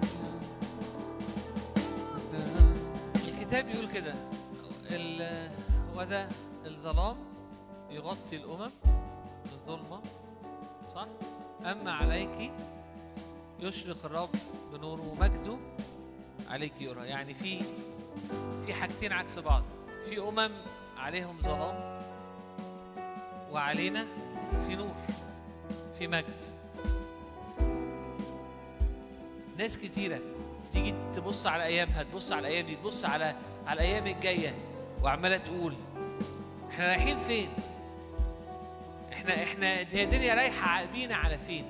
مجدا هاليلويا الكتاب يقول كده ال- هو ده الظلام يغطي الأمم الظلمة صح؟ أما عليك يشرق الرب بنوره ومجده عليك يرى يعني في في حاجتين عكس بعض في أمم عليهم ظلام وعلينا في نور في مجد ناس كتيرة تيجي تبص على أيامها تبص على الأيام دي تبص على على الأيام الجاية وعمالة تقول احنا رايحين فين؟ احنا احنا هي الدنيا رايحة بينا على فين؟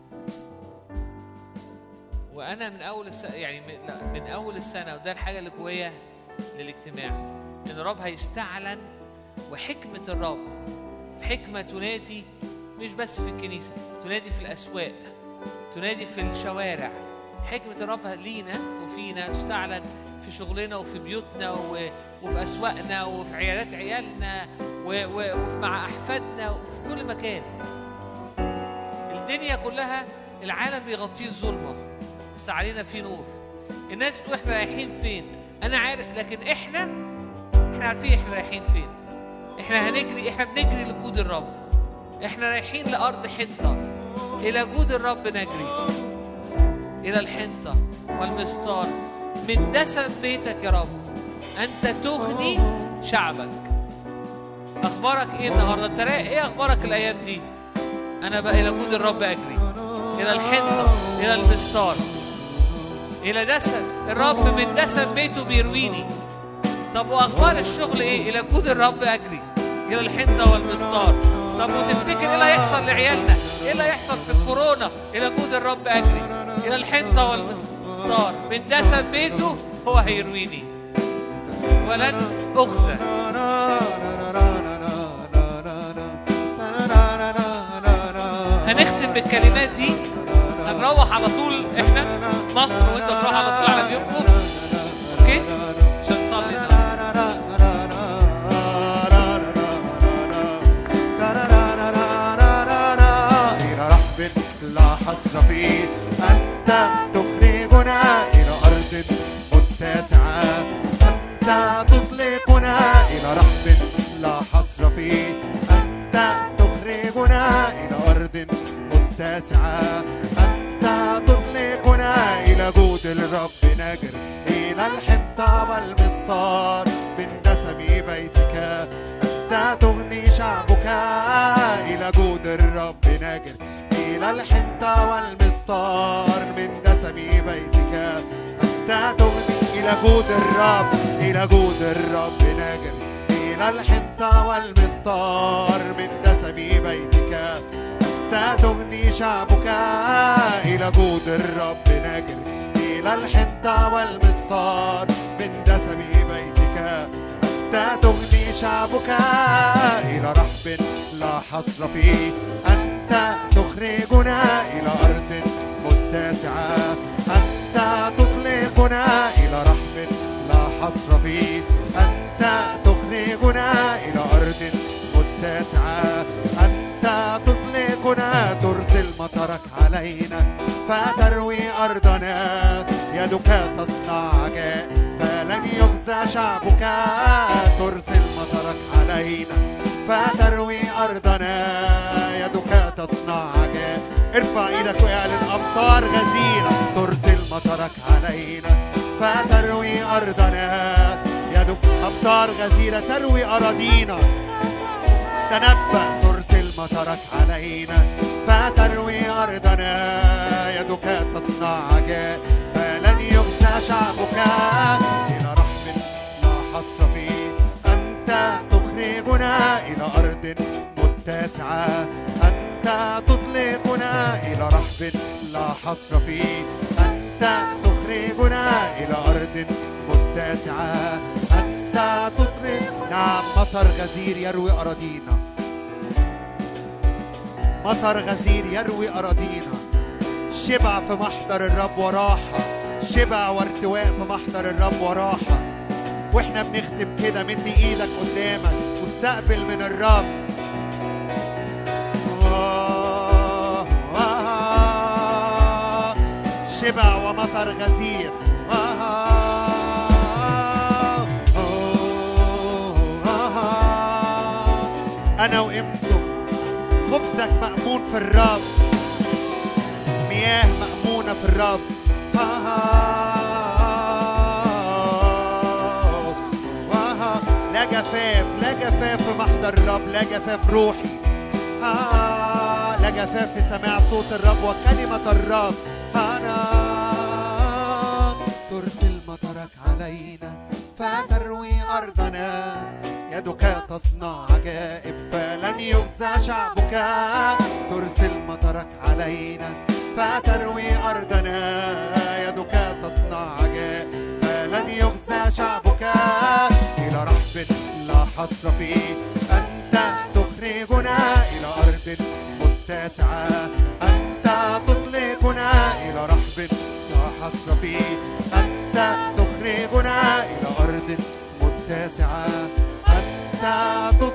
وأنا من أول السنة يعني من, لا من أول السنة وده الحاجة اللي جوايا للاجتماع إن الرب هيستعلن وحكمة الرب حكمة تنادي مش بس في الكنيسة تنادي في الأسواق تنادي في الشوارع حكمة الرب لينا وفينا تستعلن في شغلنا وفي بيوتنا و... وفي أسواقنا وفي عيادات عيالنا و... و... وفي مع أحفادنا وفي كل مكان الدنيا كلها العالم بيغطيه الظلمة بس علينا في نور الناس بتقول احنا رايحين فين أنا عارف لكن احنا احنا عارفين احنا رايحين فين احنا هنجري احنا بنجري لجود الرب احنا رايحين لأرض حنطة إلى جود الرب نجري إلى الحنطة والمستار من دسم بيتك يا رب أنت تغني شعبك أخبارك إيه النهاردة؟ أنت رايق إيه أخبارك الأيام دي؟ أنا بقى إلى جود الرب أجري إلى الحنطة إلى المستار إلى دسم الرب من دسم بيته بيرويني طب وأخبار الشغل إيه؟ إلى جود الرب أجري إلى الحنطة والمستار طب وتفتكر إيه اللي هيحصل لعيالنا؟ إيه اللي هيحصل في الكورونا؟ إلى جود الرب أجري إلى الحنطة والمستار من دسم بيته هو هيرويني ولن أخزى هنختم بالكلمات دي هنروح على طول احنا مصر وانت تروح على طول على بيوتكم اوكي عشان نصلي النهاردة. إلى رحب لا حصر فيه أنت تخرجنا إلى أرض متسعة أنت تطلقنا إلى رحب لا حصر فيه أنت تخرجنا إلى أرض متسعة أنت تطلقنا إلى جود الرب نجر إلى الحنطة والمسطار من دسم بيتك أنت تغني شعبك إلى جود الرب نجر إلى الحنطة والمسطار من دسم بيتك أنت تغني إلى جود الرب إلى جود الرب نجر إلى الحنطة والمسطار من دسم بيتك أنت تغني شعبك إلى جود الرب نجر إلى الحنطة والمسطار من دسم بيتك أنت تغني شعبك إلى رحب لا حصر فيه أنت تخرجنا إلى أرض متسعة أنت تطلقنا إلى رحب لا حصر فيه أنت تخرجنا إلى أرض متسعة أنت تطلقنا ترسل مطرك علينا فتروي أرضنا يدك تصنع عجائب فلن يخزى شعبك ترسل مطرك علينا فتروي أرضنا يدك تصنع عجائب ارفع ايدك واعلن أمطار غزيرة ترسل مطرك علينا فتروي أرضنا يدك أمطار غزيرة تروي أراضينا تنبأ ترسل مطرك علينا فتروي أرضنا يدك تصنع عجائب فلن يخزى شعبك إلى رحم لا حصر فيه أنت تخرجنا إلى أرض متسعة أنت تطلقنا إلى رحب لا حصر فيه أنت تخرجنا إلى أرض متسعة أنت تطلق نعم مطر غزير يروي أراضينا مطر غزير يروي أراضينا شبع في محضر الرب وراحة شبع وارتواء في محضر الرب وراحة واحنا بنختم كده مد ايدك قدامك واستقبل من الرب آه، آه، شبع ومطر غزير آه، آه، أنا وإمته خبزك مأمون في الرب مياه مأمونة في الرب لا جفاف لا جفاف في محضر الرب لا جفاف روحي آه، لا جفاف في سماع صوت الرب وكلمة الرب أنا ترسل مطرك علينا فتروي أرضنا يدك تصنع عجائب فلن يخزى شعبك ترسل مطرك علينا فتروي أرضنا يدك تصنع عجائب فلن يخزى شعبك إلى رحب لا حصر فيه أنت تخرجنا إلى أرض متسعة أنت تطلقنا إلى رحب لا حصر فيه أنت تخرجنا إلى أرض متسعة أنت